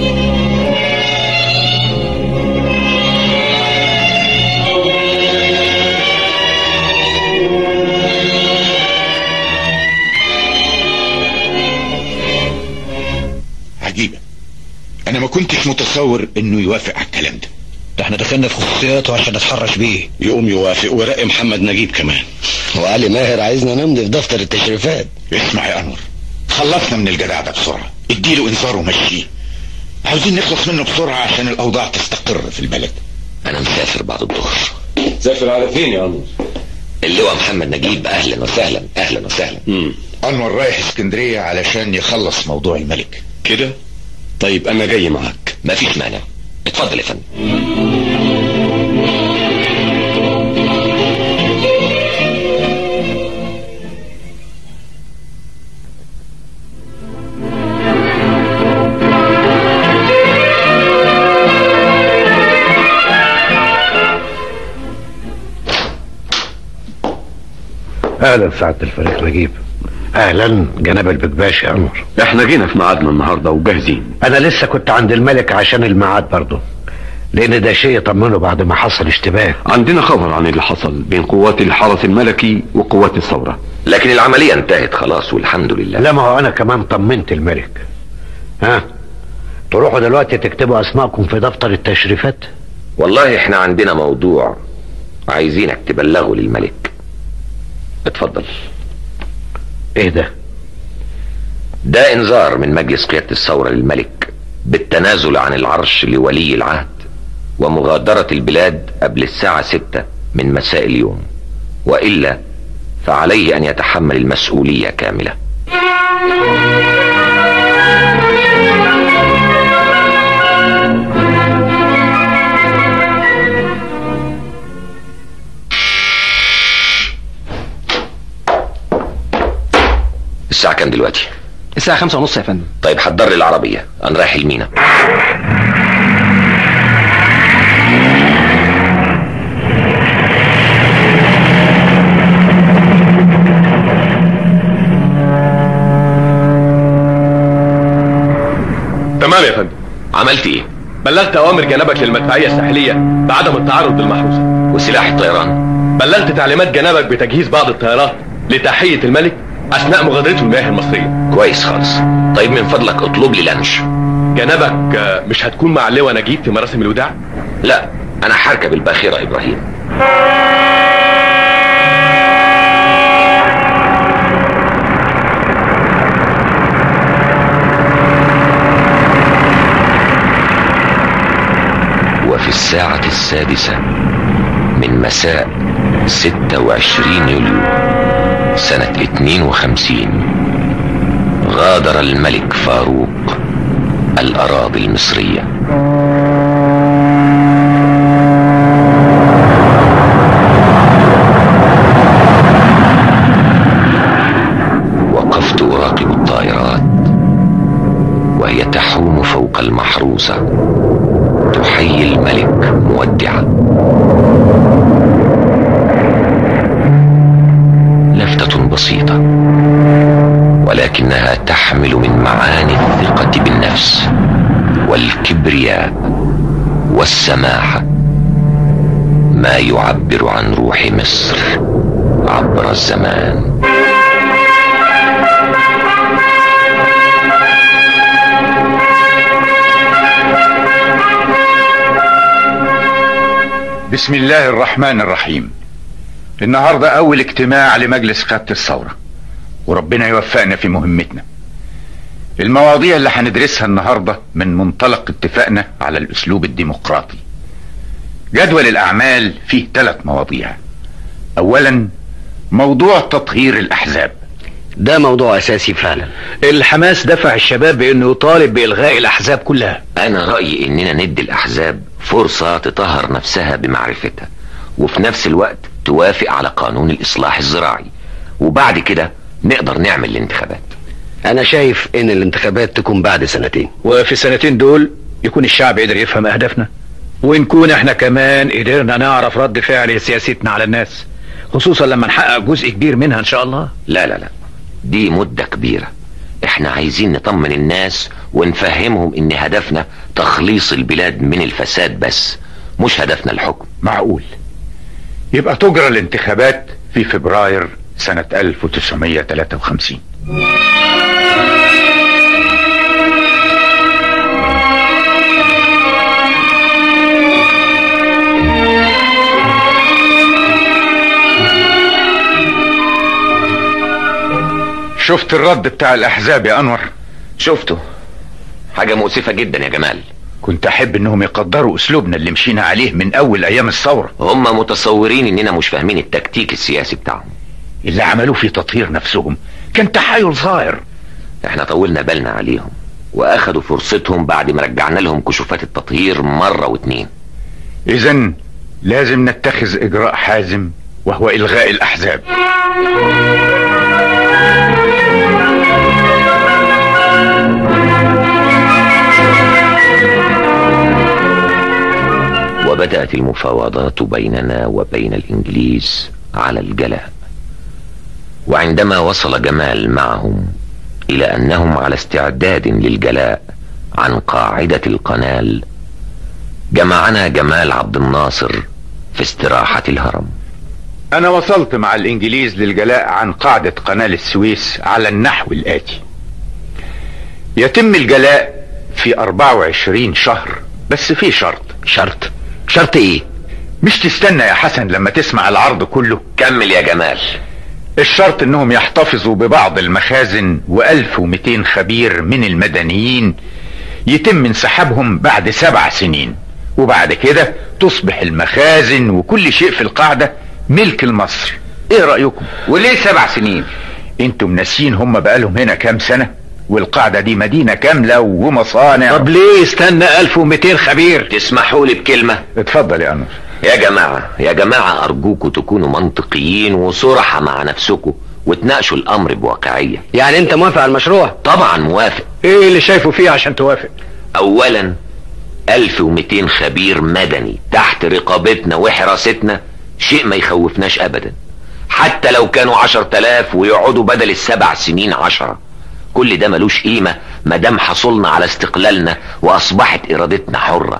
عجيبة انا ما كنتش متصور انه يوافق على الكلام ده ده احنا دخلنا في خصوصياته عشان نتحرش بيه يقوم يوافق ورقي محمد نجيب كمان وعلي ماهر عايزنا نمضي في دفتر التشريفات اسمع يا انور خلصنا من الجدع ده بسرعة اديله انذار ومشيه عاوزين نخلص منه بسرعة عشان الاوضاع تستقر في البلد انا مسافر بعد الظهر سافر على فين يا انور اللواء محمد نجيب اهلا وسهلا اهلا وسهلا مم. انور رايح اسكندرية علشان يخلص موضوع الملك كده طيب انا جاي معاك مفيش مانع اتفضل يا فندم اهلا سعادة الفريق نجيب اهلا جناب البكباش يا انور احنا جينا في ميعادنا النهارده وجاهزين انا لسه كنت عند الملك عشان الميعاد برضه لان ده شيء يطمنه بعد ما حصل اشتباه عندنا خبر عن اللي حصل بين قوات الحرس الملكي وقوات الثورة لكن العملية انتهت خلاص والحمد لله لا ما هو انا كمان طمنت الملك ها تروحوا دلوقتي تكتبوا اسماءكم في دفتر التشريفات والله احنا عندنا موضوع عايزينك تبلغه للملك اتفضل ايه ده ده انذار من مجلس قيادة الثورة للملك بالتنازل عن العرش لولي العهد ومغادرة البلاد قبل الساعة ستة من مساء اليوم وإلا فعليه أن يتحمل المسؤولية كاملة الساعة كام دلوقتي؟ الساعة خمسة ونص يا فندم طيب حضر لي العربية أنا رايح المينا تمام يا فندم عملت ايه بلغت اوامر جنابك للمدفعيه الساحليه بعدم التعرض للمحروسه وسلاح الطيران بلغت تعليمات جنابك بتجهيز بعض الطيارات لتحيه الملك اثناء مغادرته المياه المصريه كويس خالص طيب من فضلك اطلب لي لانش جنابك آه، مش هتكون مع اللواء نجيب في مراسم الوداع لا انا هركب الباخره ابراهيم وفي الساعة السادسة من مساء 26 يوليو سنة 52 غادر الملك فاروق الأراضي المصرية وقفت أراقب الطائرات وهي تحوم فوق المحروسة تحيي الملك مودعا لفتة بسيطة ولكنها تحمل من معاني الثقة بالنفس والكبرياء والسماحة ما يعبر عن روح مصر عبر الزمان بسم الله الرحمن الرحيم النهاردة أول اجتماع لمجلس قادة الثورة وربنا يوفقنا في مهمتنا المواضيع اللي هندرسها النهاردة من منطلق اتفاقنا على الأسلوب الديمقراطي جدول الأعمال فيه ثلاث مواضيع أولا موضوع تطهير الأحزاب ده موضوع أساسي فعلا الحماس دفع الشباب بأنه يطالب بإلغاء الأحزاب كلها انا رأيي اننا ندي الاحزاب فرصة تطهر نفسها بمعرفتها وفي نفس الوقت توافق على قانون الاصلاح الزراعي وبعد كده نقدر نعمل الانتخابات أنا شايف إن الانتخابات تكون بعد سنتين وفي السنتين دول يكون الشعب قدر يفهم أهدافنا ونكون احنا كمان قدرنا نعرف رد فعل سياستنا على الناس خصوصا لما نحقق جزء كبير منها ان شاء الله لا لا لا دي مدة كبيرة احنا عايزين نطمن الناس ونفهمهم ان هدفنا تخليص البلاد من الفساد بس مش هدفنا الحكم معقول يبقى تجرى الانتخابات في فبراير سنة 1953 شفت الرد بتاع الأحزاب يا أنور شفته حاجة مؤسفة جدا يا جمال كنت أحب إنهم يقدروا أسلوبنا اللي مشينا عليه من أول أيام الثورة هم متصورين اننا مش فاهمين التكتيك السياسي بتاعهم اللي عملوه في تطهير نفسهم كان تحايل ظاهر احنا طولنا بالنا عليهم واخدوا فرصتهم بعد ما رجعنا لهم كشوفات التطهير مرة واتنين إذا لازم نتخذ إجراء حازم وهو إلغاء الأحزاب وبدأت المفاوضات بيننا وبين الإنجليز على الجلاء وعندما وصل جمال معهم إلى أنهم على استعداد للجلاء عن قاعدة القنال جمعنا جمال عبد الناصر في استراحة الهرم أنا وصلت مع الإنجليز للجلاء عن قاعدة قناة السويس على النحو الآتي يتم الجلاء في 24 شهر بس في شرط شرط شرط ايه مش تستنى يا حسن لما تسمع العرض كله كمل يا جمال الشرط انهم يحتفظوا ببعض المخازن و1200 خبير من المدنيين يتم انسحابهم بعد سبع سنين وبعد كده تصبح المخازن وكل شيء في القاعدة ملك لمصر ايه رأيكم وليه سبع سنين انتم ناسيين هم بقالهم هنا كام سنة والقاعدة دي مدينة كاملة ومصانع طب ليه استنى 1200 خبير تسمحوا لي بكلمة اتفضل يا انور يا جماعة يا جماعة أرجوكوا تكونوا منطقيين وصرحة مع نفسكوا وتناقشوا الأمر بواقعية يعني انت موافق على المشروع طبعا موافق ايه اللي شايفه فيه عشان توافق أولا 1200 خبير مدني تحت رقابتنا وحراستنا شيء ما يخوفناش أبدا حتى لو كانوا 10000 ويقعدوا بدل السبع سنين عشرة كل ده ملوش قيمة مادام حصلنا على استقلالنا واصبحت ارادتنا حرة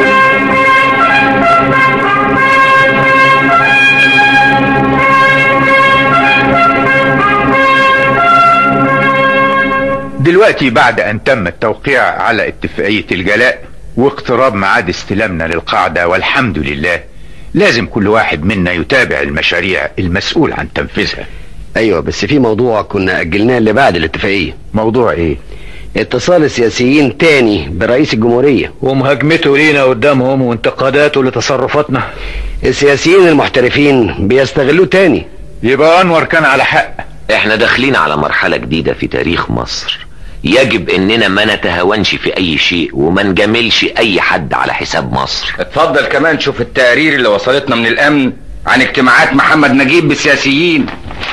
دلوقتي بعد ان تم التوقيع على اتفاقية الجلاء واقتراب ميعاد استلامنا للقاعدة والحمد لله لازم كل واحد منا يتابع المشاريع المسؤول عن تنفيذها ايوه بس في موضوع كنا اجلناه اللي بعد الاتفاقيه موضوع ايه اتصال السياسيين تاني برئيس الجمهوريه ومهاجمته لينا قدامهم وانتقاداته لتصرفاتنا السياسيين المحترفين بيستغلوه تاني يبقى انور كان على حق احنا داخلين على مرحلة جديدة في تاريخ مصر يجب اننا ما نتهاونش في اي شيء وما نجاملش اي حد على حساب مصر اتفضل كمان شوف التقارير اللي وصلتنا من الامن عن اجتماعات محمد نجيب بالسياسيين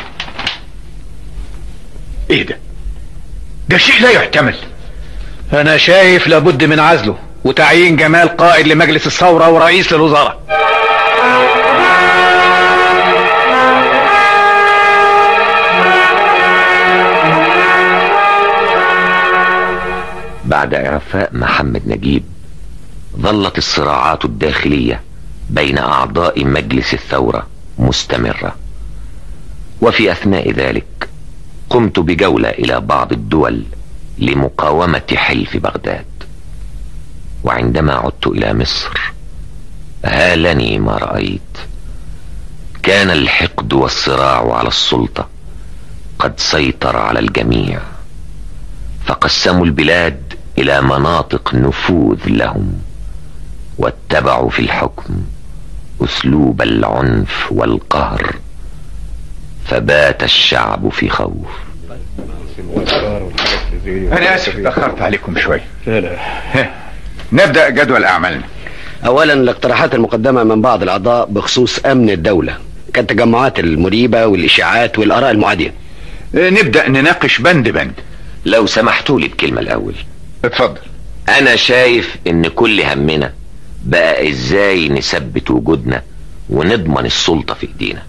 ايه ده ده شيء لا يحتمل انا شايف لابد من عزله وتعيين جمال قائد لمجلس الثورة ورئيس للوزارة بعد اعفاء محمد نجيب ظلت الصراعات الداخلية بين اعضاء مجلس الثورة مستمرة وفي اثناء ذلك قمت بجولة الى بعض الدول لمقاومة حلف بغداد وعندما عدت الى مصر هالني ما رأيت كان الحقد والصراع على السلطة قد سيطر على الجميع فقسموا البلاد الى مناطق نفوذ لهم واتبعوا في الحكم اسلوب العنف والقهر فبات الشعب في خوف انا اسف اتاخرت عليكم شويه لا لا نبدا جدول اعمالنا اولا الاقتراحات المقدمه من بعض الاعضاء بخصوص امن الدوله كالتجمعات المريبه والاشاعات والاراء المعاديه نبدا نناقش بند بند لو سمحتوا لي بكلمة الاول اتفضل انا شايف ان كل همنا بقى ازاي نثبت وجودنا ونضمن السلطة في ايدينا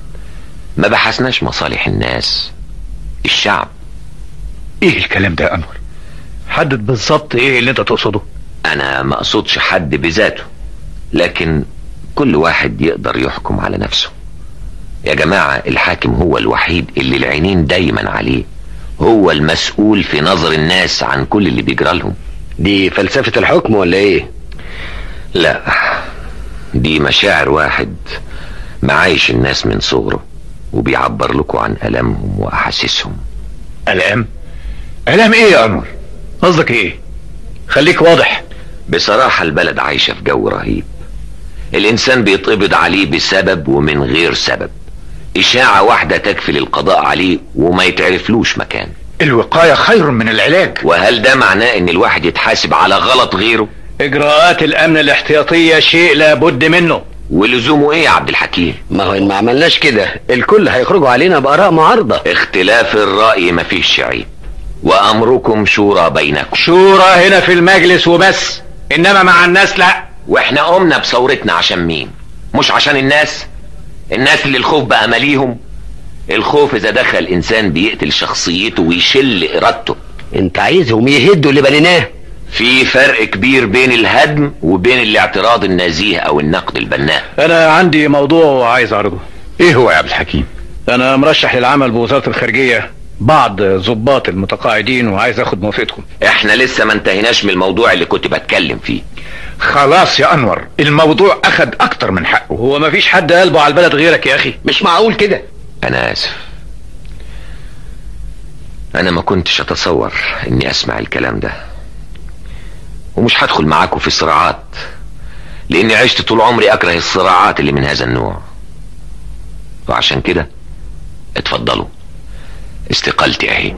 ما بحثناش مصالح الناس الشعب ايه الكلام ده يا انور حدد بالظبط ايه اللي انت تقصده انا ما اقصدش حد بذاته لكن كل واحد يقدر يحكم على نفسه يا جماعة الحاكم هو الوحيد اللي العينين دايما عليه هو المسؤول في نظر الناس عن كل اللي بيجرى لهم دي فلسفة الحكم ولا ايه لا دي مشاعر واحد معايش الناس من صغره وبيعبر لكم عن ألمهم وأحاسيسهم ألم؟ ألم ايه يا انور قصدك ايه خليك واضح بصراحة البلد عايشة في جو رهيب الإنسان بيتقبض عليه بسبب ومن غير سبب إشاعة واحدة تكفي للقضاء عليه وما يتعرفلوش مكان الوقاية خير من العلاج وهل ده معناه ان الواحد يتحاسب على غلط غيره اجراءات الامن الاحتياطية شيء لابد منه ولزومه ايه يا عبد الحكيم ما هو ان ما عملناش كده الكل هيخرجوا علينا باراء معارضة اختلاف الرأي مفيش عيب وامركم شورى بينكم شورى هنا في المجلس وبس انما مع الناس لا واحنا قمنا بثورتنا عشان مين مش عشان الناس الناس اللي الخوف بقى ماليهم الخوف اذا دخل انسان بيقتل شخصيته ويشل ارادته انت عايزهم يهدوا اللي بنيناه في فرق كبير بين الهدم وبين الاعتراض النزيه او النقد البناء انا عندي موضوع عايز اعرضه ايه هو يا عبد الحكيم انا مرشح للعمل بوزارة الخارجية بعض ضباط المتقاعدين وعايز اخد موافقتكم احنا لسه ما انتهيناش من الموضوع اللي كنت بتكلم فيه خلاص يا انور الموضوع اخد اكتر من حقه هو مفيش حد قلبه على البلد غيرك يا اخي مش معقول كده انا اسف انا ما كنتش اتصور اني اسمع الكلام ده ومش هدخل معاكم في صراعات لاني عشت طول عمري اكره الصراعات اللي من هذا النوع وعشان كده اتفضلوا استقالتي اهي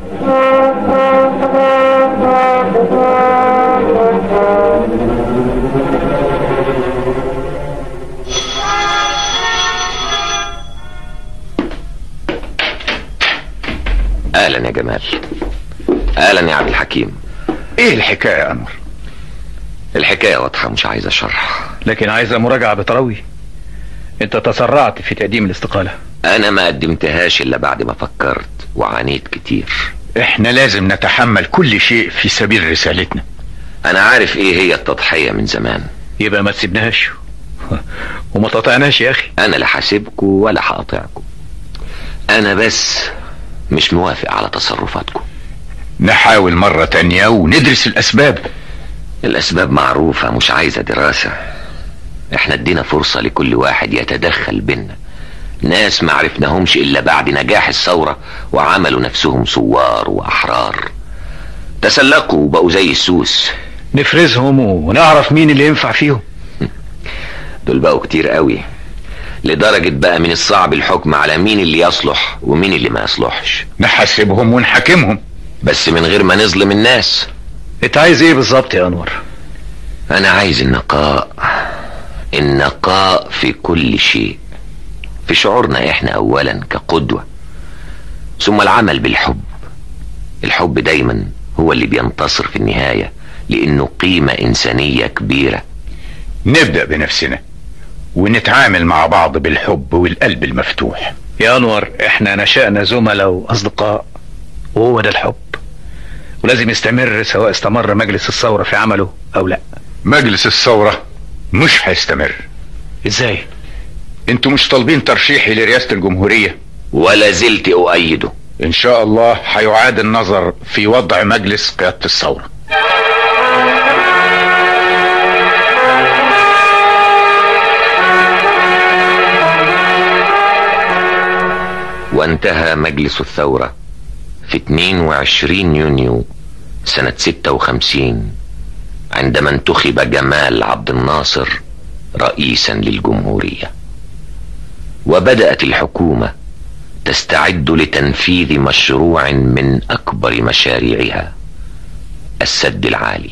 اهلا يا جمال اهلا يا عبد الحكيم ايه الحكاية يا انور الحكاية واضحة مش عايز اشرح لكن عايزة مراجعة بتروي انت تسرعت في تقديم الاستقالة انا ما قدمتهاش الا بعد ما فكرت وعانيت كتير احنا لازم نتحمل كل شيء في سبيل رسالتنا انا عارف ايه هي التضحية من زمان يبقى ما تسيبناش وما تقطعناش يا اخي انا لا حاسبكم ولا هقاطعكم انا بس مش موافق على تصرفاتكم نحاول مرة تانية وندرس الاسباب الاسباب معروفة مش عايزة دراسة احنا ادينا فرصة لكل واحد يتدخل بينا ناس ما عرفناهمش الا بعد نجاح الثورة وعملوا نفسهم ثوار واحرار تسلقوا وبقوا زي السوس نفرزهم ونعرف مين اللي ينفع فيهم دول بقوا كتير قوي لدرجة بقى من الصعب الحكم على مين اللي يصلح ومين اللي ما يصلحش نحاسبهم ونحاكمهم بس من غير ما نظلم الناس انت عايز ايه بالظبط يا انور انا عايز النقاء النقاء في كل شيء في شعورنا احنا اولا كقدوة ثم العمل بالحب الحب دايما هو اللي بينتصر في النهاية لانه قيمة انسانية كبيرة نبدأ بنفسنا ونتعامل مع بعض بالحب والقلب المفتوح يا انور احنا نشأنا زملاء واصدقاء وهو ده الحب ولازم يستمر سواء استمر مجلس الثورة في عمله او لا مجلس الثورة مش هيستمر ازاي انتوا مش طالبين ترشيحي لرئاسة الجمهورية ولا زلت اؤيده ان شاء الله هيعاد النظر في وضع مجلس قيادة الثورة وانتهى مجلس الثورة في 22 يونيو سنة 56 عندما انتخب جمال عبد الناصر رئيسا للجمهورية وبدأت الحكومة تستعد لتنفيذ مشروع من أكبر مشاريعها السد العالي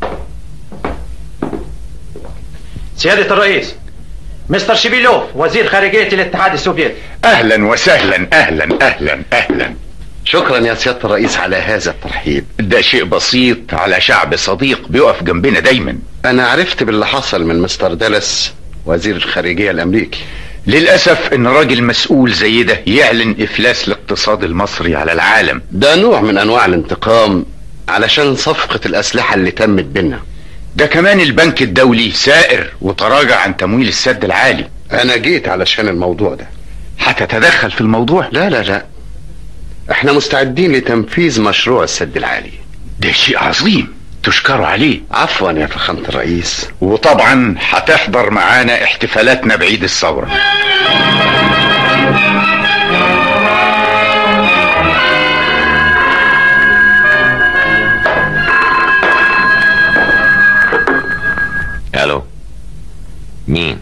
سيادة الرئيس مستر شبيلوف وزير خارجية الاتحاد السوفيتي اهلا وسهلا اهلا اهلا اهلا شكرا يا سيادة الرئيس على هذا الترحيب ده شيء بسيط على شعب صديق بيقف جنبنا دايما انا عرفت باللي حصل من مستر دالاس وزير الخارجية الامريكي للأسف ان راجل مسؤول زي ده يعلن افلاس الاقتصاد المصري على العالم ده نوع من انواع الانتقام علشان صفقة الاسلحة اللي تمت بينا ده كمان البنك الدولي سائر وتراجع عن تمويل السد العالي انا جيت علشان الموضوع ده هتتدخل في الموضوع لا لا لا احنا مستعدين لتنفيذ مشروع السد العالي ده شيء عظيم تشكروا عليه عفوا يا فخامة الرئيس وطبعا هتحضر معانا احتفالاتنا بعيد الثورة الو مين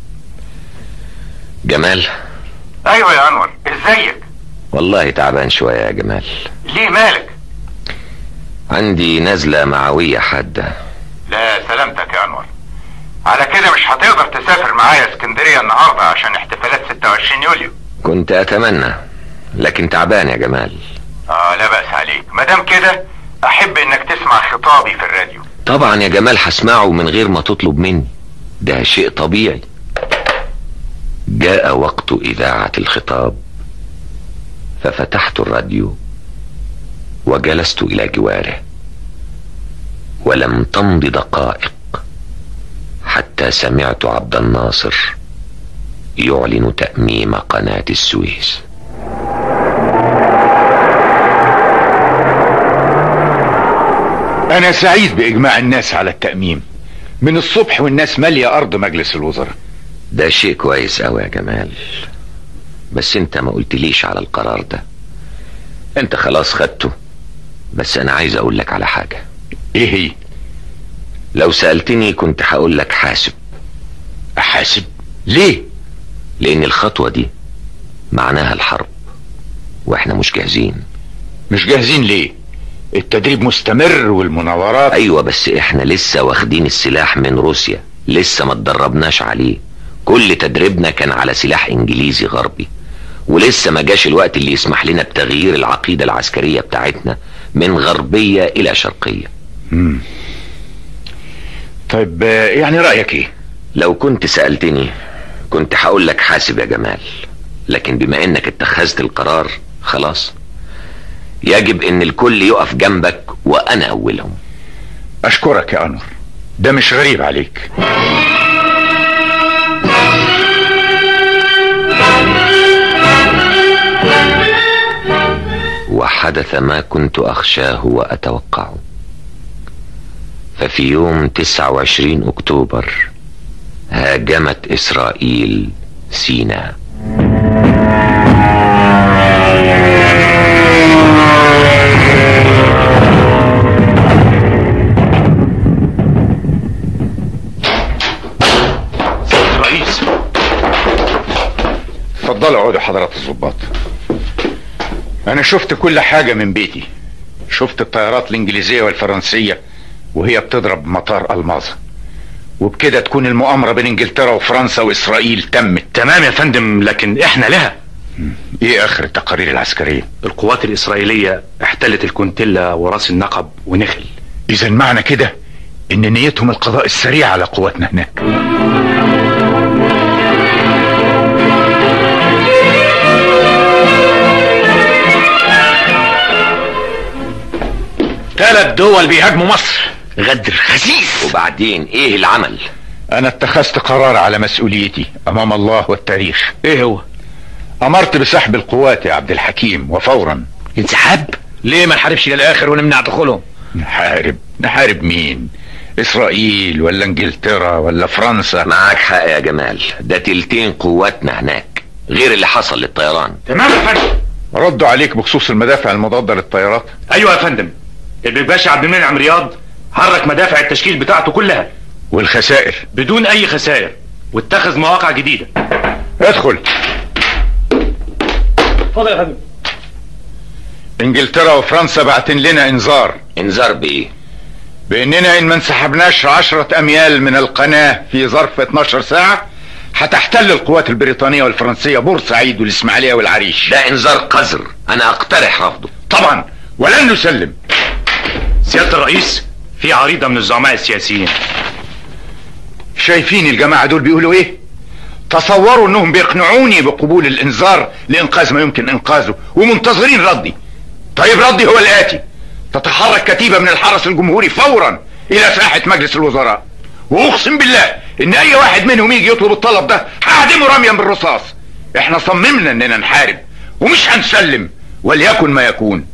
جمال ايوه يا انور ازيك والله تعبان شوية يا جمال ليه مالك عندي نزلة معوية حادة لا سلامتك يا انور على كده مش هتقدر تسافر معايا اسكندرية النهاردة عشان احتفالات 26 يوليو كنت اتمنى لكن تعبان يا جمال اه لا بأس عليك مادام كده احب انك تسمع خطابي في الراديو طبعا يا جمال هسمعه من غير ما تطلب مني ده شيء طبيعي جاء وقت اذاعة الخطاب ففتحت الراديو وجلست الى جواره ولم تمض دقائق حتى سمعت عبد الناصر يعلن تأميم قناة السويس انا سعيد باجماع الناس على التأميم من الصبح والناس مالية ارض مجلس الوزراء ده شيء كويس قوي يا جمال بس انت ما قلتليش على القرار ده انت خلاص خدته بس انا عايز اقول لك على حاجة ايه هي لو سألتني كنت هقول لك حاسب احاسب ليه لان الخطوة دي معناها الحرب واحنا مش جاهزين مش جاهزين ليه التدريب مستمر والمناورات ايوه بس احنا لسه واخدين السلاح من روسيا لسه ما اتدربناش عليه كل تدريبنا كان على سلاح انجليزي غربي ولسه ما جاش الوقت اللي يسمح لنا بتغيير العقيدة العسكرية بتاعتنا من غربية الى شرقية مم. طيب آه، يعني رأيك ايه لو كنت سألتني كنت هقول لك حاسب يا جمال لكن بما انك اتخذت القرار خلاص يجب ان الكل يقف جنبك وانا اولهم اشكرك يا انور ده مش غريب عليك وحدث ما كنت اخشاه واتوقعه ففي يوم 29 اكتوبر هاجمت اسرائيل سيناء رئيس اتفضلوا اقعدوا حضرات الضباط انا شفت كل حاجة من بيتي شفت الطيارات الانجليزية والفرنسية وهي بتضرب مطار الماظة وبكده تكون المؤامرة بين انجلترا وفرنسا واسرائيل تمت تمام يا فندم لكن احنا لها ايه اخر التقارير العسكرية القوات الاسرائيلية احتلت الكونتيلا وراس النقب ونخل اذا معنى كده ان نيتهم القضاء السريع على قواتنا هناك ثلاث دول بيهاجموا مصر غدر خسيس وبعدين ايه العمل انا اتخذت قرار على مسؤوليتي امام الله والتاريخ ايه هو امرت بسحب القوات يا عبد الحكيم وفورا انسحاب ليه ما نحاربش للاخر ونمنع دخولهم نحارب نحارب مين اسرائيل ولا انجلترا ولا فرنسا معاك حق يا جمال ده تلتين قواتنا هناك غير اللي حصل للطيران تمام يا فندم ردوا عليك بخصوص المدافع المضادة للطيارات ايوه يا فندم الباشا عبد المنعم رياض حرك مدافع التشكيل بتاعته كلها والخسائر بدون اي خسائر واتخذ مواقع جديده ادخل اتفضل يا فندم انجلترا وفرنسا بعتن لنا انذار انذار بايه باننا ان ما انسحبناش عشرة اميال من القناة في ظرف 12 ساعة هتحتل القوات البريطانية والفرنسية بورسعيد والاسماعيلية والعريش ده انذار قذر انا اقترح رفضه طبعا ولن نسلم سيادة الرئيس في عريضة من الزعماء السياسيين شايفين الجماعة دول بيقولوا ايه تصوروا انهم بيقنعوني بقبول الانذار لانقاذ ما يمكن انقاذه ومنتظرين ردي طيب ردي هو الاتي تتحرك كتيبة من الحرس الجمهوري فورا الى ساحة مجلس الوزراء واقسم بالله ان اي واحد منهم يجي يطلب الطلب ده هعدمه رميا بالرصاص احنا صممنا اننا نحارب ومش هنسلم وليكن ما يكون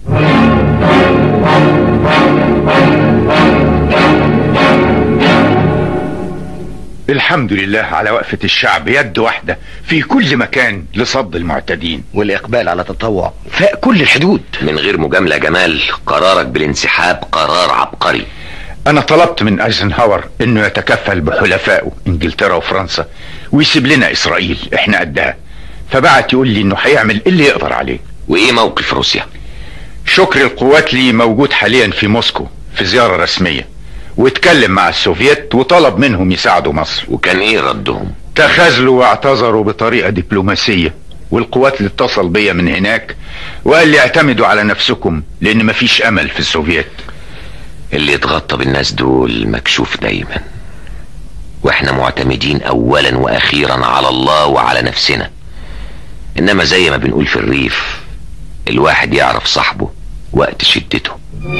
الحمد لله على وقفة الشعب يد واحدة في كل مكان لصد المعتدين والإقبال على تطوع فاق كل الحدود من غير مجاملة يا جمال قرارك بالانسحاب قرار عبقري انا طلبت من ايزنهاور انه يتكفل بحلفائه انجلترا وفرنسا ويسيب لنا اسرائيل احنا قدها فبعت يقول لي انه هيعمل اللي يقدر عليه وايه موقف روسيا شكر القوات لي موجود حاليا في موسكو في زيارة رسمية واتكلم مع السوفييت وطلب منهم يساعدوا مصر وكان ايه ردهم تخاذلوا واعتذروا بطريقة دبلوماسية والقوات اللي اتصل بيا من هناك وقال لي اعتمدوا على نفسكم لان مفيش امل في السوفييت اللي يتغطى بالناس دول مكشوف دايما واحنا معتمدين اولا واخيرا على الله وعلى نفسنا انما زي ما بنقول في الريف الواحد يعرف صاحبه وقت شدته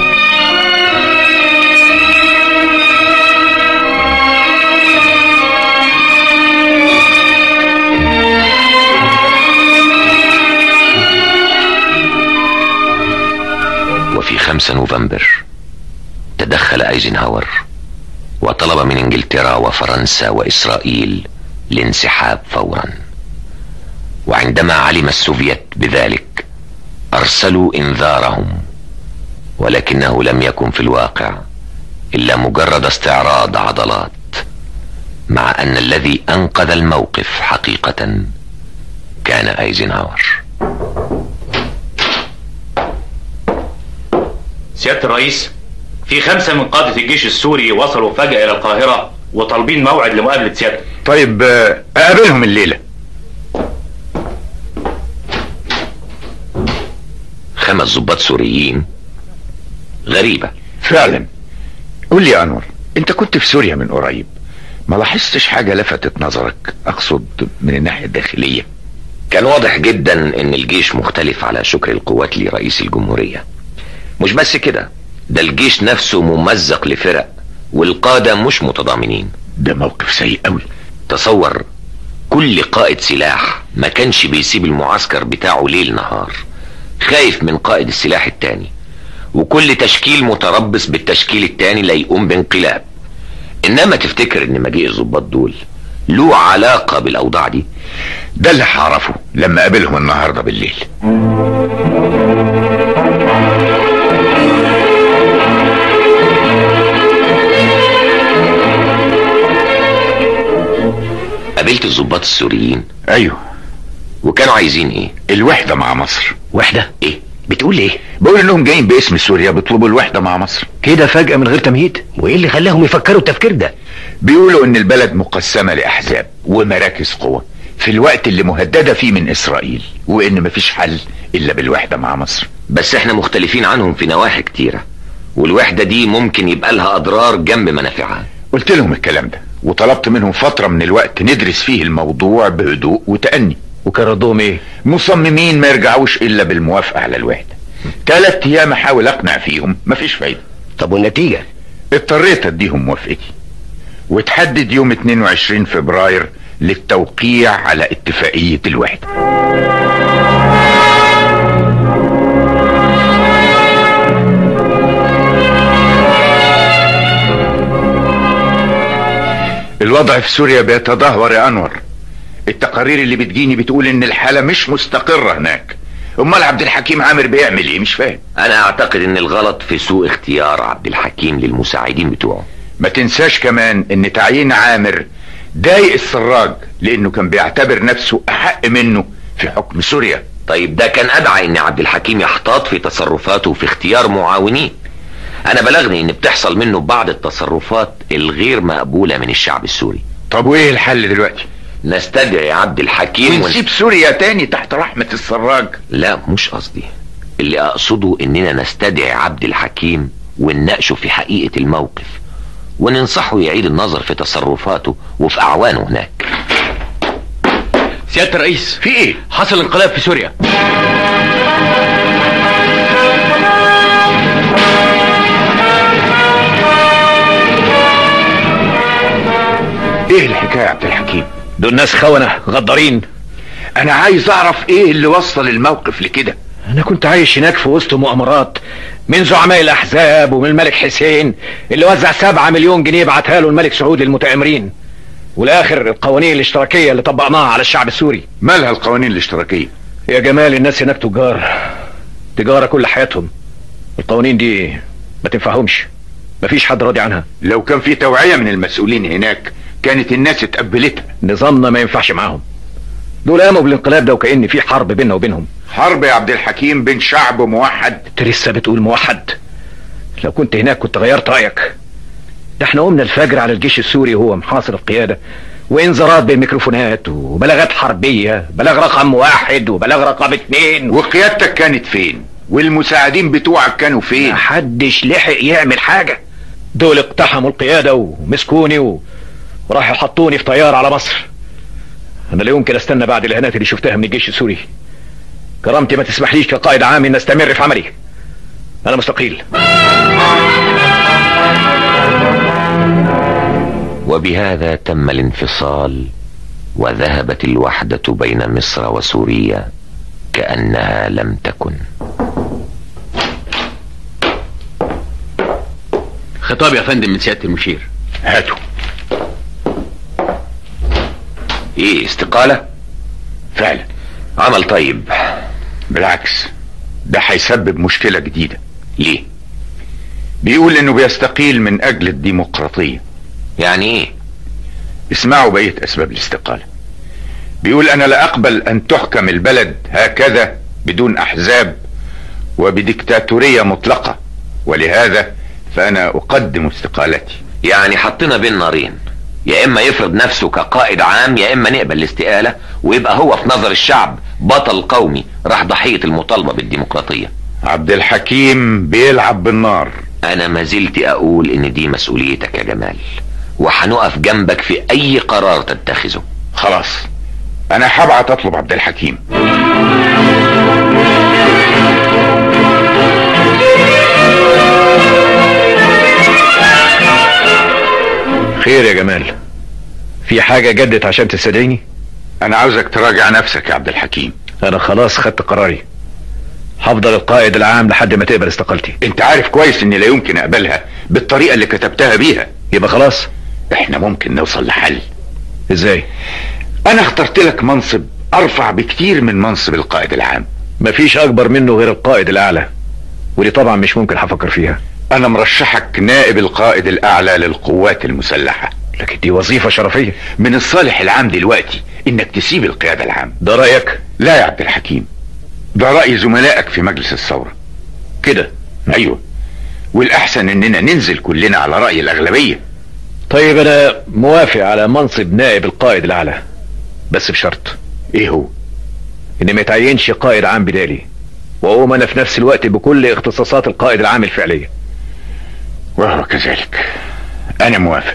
وفي خمسة نوفمبر تدخل ايزنهاور وطلب من انجلترا وفرنسا واسرائيل الانسحاب فورا وعندما علم السوفيت بذلك ارسلوا انذارهم ولكنه لم يكن في الواقع الا مجرد استعراض عضلات مع ان الذي انقذ الموقف حقيقه كان ايزنهاور سيادة الرئيس في خمسة من قادة الجيش السوري وصلوا فجأة إلى القاهرة وطالبين موعد لمقابلة سيادة طيب آه، اقابلهم الليلة خمس ضباط سوريين غريبة فعلا قول لي يا انور انت كنت في سوريا من قريب ما لاحظتش حاجة لفتت نظرك اقصد من الناحية الداخلية كان واضح جدا ان الجيش مختلف على شكر القوات لرئيس الجمهورية مش بس كده ده الجيش نفسه ممزق لفرق والقادة مش متضامنين ده موقف سيء قوي تصور كل قائد سلاح ما كانش بيسيب المعسكر بتاعه ليل نهار خايف من قائد السلاح التاني وكل تشكيل متربص بالتشكيل التاني لا يقوم بانقلاب انما تفتكر ان مجيء الضباط دول له علاقة بالاوضاع دي ده اللي هعرفه لما اقابلهم النهارده بالليل قابلت الضباط السوريين ايوه وكانوا عايزين ايه الوحده مع مصر وحده ايه بتقول ايه بقول انهم جايين باسم سوريا بيطلبوا الوحده مع مصر كده فجأة من غير تمهيد وايه اللي خلاهم يفكروا التفكير ده بيقولوا ان البلد مقسمه لاحزاب ومراكز قوه في الوقت اللي مهدده فيه من اسرائيل وان مفيش حل الا بالوحده مع مصر بس احنا مختلفين عنهم في نواحي كتيرة والوحدة دي ممكن يبقى لها اضرار جنب منافعها قلت لهم الكلام ده وطلبت منهم فترة من الوقت ندرس فيه الموضوع بهدوء وتأني وكان ردهم ايه مصممين ما يرجعوش الا بالموافقة على الوحدة ثلاث ايام احاول اقنع فيهم مفيش فايدة طب والنتيجة اضطريت اديهم موافقتي وتحدد يوم 22 فبراير للتوقيع على اتفاقية الوحدة الوضع في سوريا بيتدهور يا انور التقارير اللي بتجيني بتقول ان الحالة مش مستقرة هناك امال عبد الحكيم عامر بيعمل ايه مش فاهم انا اعتقد ان الغلط في سوء اختيار عبد الحكيم للمساعدين بتوعه ما تنساش كمان ان تعيين عامر ضايق السراج لانه كان بيعتبر نفسه احق منه في حكم سوريا طيب ده كان ادعى ان عبد الحكيم يحتاط في تصرفاته في اختيار معاونين انا بلغني ان بتحصل منه بعض التصرفات الغير مقبولة من الشعب السوري طب وايه الحل دلوقتي نستدعي عبد الحكيم ونسيب سوريا تاني تحت رحمة السراج لا مش قصدي اللي اقصده اننا نستدعي عبد الحكيم ونناقشه في حقيقة الموقف وننصحه يعيد النظر في تصرفاته وفي اعوانه هناك سيادة الرئيس في ايه حصل انقلاب في سوريا ايه الحكاية يا عبد الحكيم دول ناس خونة غدارين انا عايز اعرف ايه اللي وصل الموقف لكده انا كنت عايش هناك في وسط مؤامرات من زعماء الاحزاب ومن الملك حسين اللي وزع سبعة مليون جنيه بعتها له الملك سعود للمتآمرين والاخر القوانين الاشتراكية اللي طبقناها على الشعب السوري مالها القوانين الاشتراكية يا جمال الناس هناك تجار تجارة كل حياتهم القوانين دي ما تنفعهمش مفيش حد راضي عنها لو كان في توعية من المسؤولين هناك كانت الناس اتقبلتها نظامنا ما ينفعش معاهم دول قاموا بالانقلاب ده وكأن في حرب بيننا وبينهم حرب يا عبد الحكيم بين شعب موحد انت لسه بتقول موحد لو كنت هناك كنت غيرت رأيك ده احنا قمنا الفجر على الجيش السوري وهو محاصر القيادة وانذارات بالميكروفونات وبلاغات حربية بلاغ رقم واحد وبلاغ رقم اتنين وقيادتك كانت فين والمساعدين بتوعك كانوا فين محدش لحق يعمل حاجة دول اقتحموا القيادة ومسكوني و... وراحوا حطوني في طيارة على مصر انا لا يمكن استنى بعد الاهانات اللي شفتها من الجيش السوري كرامتي ما تسمحليش كقائد عام ان استمر في عملي انا مستقيل وبهذا تم الانفصال وذهبت الوحدة بين مصر وسوريا كأنها لم تكن خطاب يا فندم من سيادة المشير هاتوا ايه استقالة فعلا عمل طيب بالعكس ده هيسبب مشكلة جديدة ليه بيقول انه بيستقيل من اجل الديمقراطية يعني ايه اسمعوا بقية اسباب الاستقالة بيقول انا لا اقبل ان تحكم البلد هكذا بدون احزاب وبديكتاتورية مطلقة ولهذا فانا اقدم استقالتي يعني حطينا بين نارين يا اما يفرض نفسه كقائد عام يا اما نقبل الاستقالة ويبقى هو في نظر الشعب بطل قومي راح ضحية المطالبة بالديمقراطية عبد الحكيم بيلعب بالنار انا ما زلت اقول ان دي مسؤوليتك يا جمال وهنقف جنبك في اي قرار تتخذه خلاص انا هبعت اطلب عبد الحكيم خير يا جمال في حاجة جدت عشان تستدعيني انا عاوزك تراجع نفسك يا عبد الحكيم انا خلاص خدت قراري هفضل القائد العام لحد ما تقبل استقالتي انت عارف كويس اني لا يمكن اقبلها بالطريقة اللي كتبتها بيها يبقى خلاص احنا ممكن نوصل لحل ازاي انا اخترت لك منصب ارفع بكتير من منصب القائد العام مفيش اكبر منه غير القائد الاعلى ودي طبعا مش ممكن هفكر فيها انا مرشحك نائب القائد الاعلى للقوات المسلحة لكن دي وظيفة شرفية من الصالح العام دلوقتي انك تسيب القيادة العام ده رأيك لا يا عبد الحكيم ده رأي زملائك في مجلس الثورة كده ايوه والاحسن اننا ننزل كلنا على رأي الاغلبية طيب انا موافق على منصب نائب القائد الاعلى بس بشرط ايه هو ان ما يتعينش قائد عام بدالي واقوم انا في نفس الوقت بكل اختصاصات القائد العام الفعلية وهو كذلك انا موافق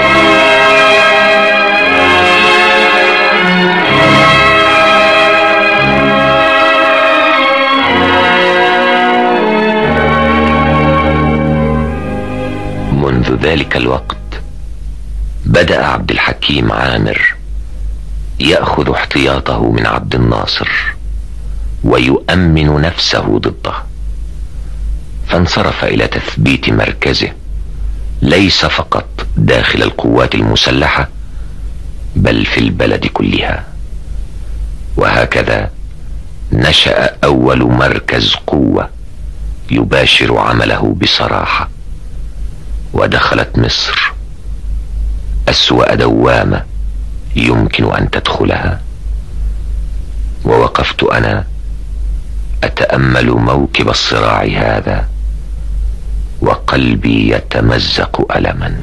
منذ ذلك الوقت بدأ عبد الحكيم عامر يأخذ احتياطه من عبد الناصر ويؤمن نفسه ضده فانصرف إلى تثبيت مركزه ليس فقط داخل القوات المسلحة بل في البلد كلها وهكذا نشأ أول مركز قوة يباشر عمله بصراحة ودخلت مصر أسوأ دوامة يمكن أن تدخلها ووقفت أنا أتأمل موكب الصراع هذا وقلبي يتمزق ألما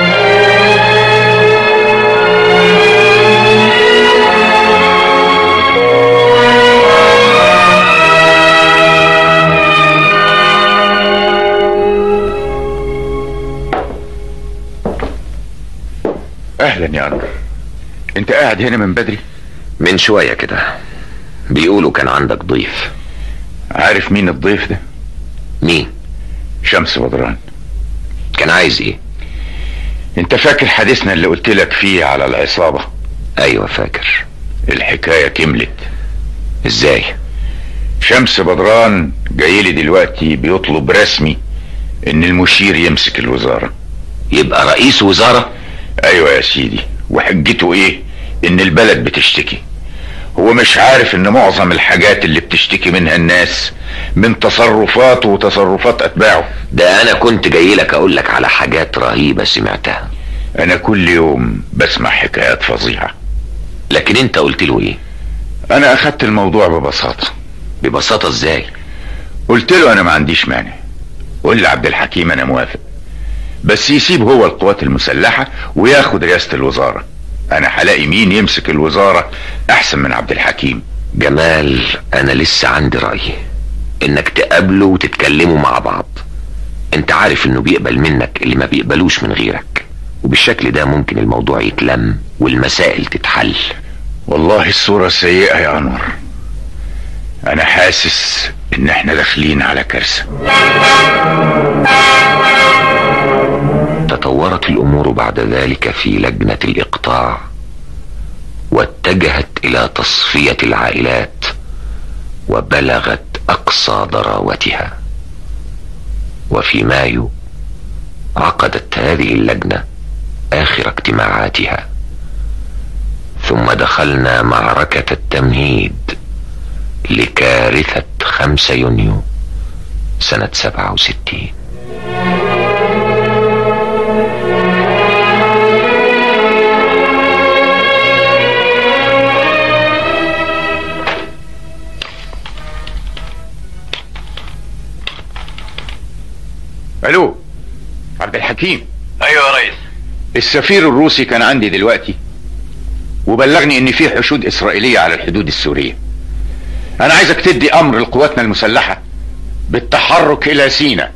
اهلا يا انور انت قاعد هنا من بدري من شوية كده بيقولوا كان عندك ضيف عارف مين الضيف ده مين شمس بدران كان عايز ايه انت فاكر حديثنا اللي قلت لك فيه على العصابة ايوه فاكر الحكاية كملت ازاي شمس بدران جاي لي دلوقتي بيطلب رسمي ان المشير يمسك الوزارة يبقى رئيس وزارة ايوه يا سيدي وحجته ايه ان البلد بتشتكي هو مش عارف ان معظم الحاجات اللي بتشتكي منها الناس من تصرفاته وتصرفات اتباعه ده انا كنت جاي لك اقول لك على حاجات رهيبة سمعتها انا كل يوم بسمع حكايات فظيعة لكن انت قلت له ايه انا اخدت الموضوع ببساطة ببساطة ازاي قلت له انا ما عنديش مانع قول لعبد الحكيم انا موافق بس يسيب هو القوات المسلحة وياخد رئاسة الوزارة انا هلاقي مين يمسك الوزارة احسن من عبد الحكيم جمال انا لسه عندي رأي انك تقابله وتتكلموا مع بعض انت عارف انه بيقبل منك اللي ما بيقبلوش من غيرك وبالشكل ده ممكن الموضوع يتلم والمسائل تتحل والله الصورة سيئة يا انور انا حاسس ان احنا داخلين على كارثة تطورت الامور بعد ذلك في لجنة الاقطاع واتجهت الى تصفية العائلات وبلغت اقصى ضراوتها وفي مايو عقدت هذه اللجنة اخر اجتماعاتها ثم دخلنا معركة التمهيد لكارثة خمسة يونيو سنة سبعة وستين الو عبد الحكيم ايوه يا ريس السفير الروسي كان عندي دلوقتي وبلغني ان في حشود اسرائيلية على الحدود السورية انا عايزك تدي امر لقواتنا المسلحة بالتحرك الى سينا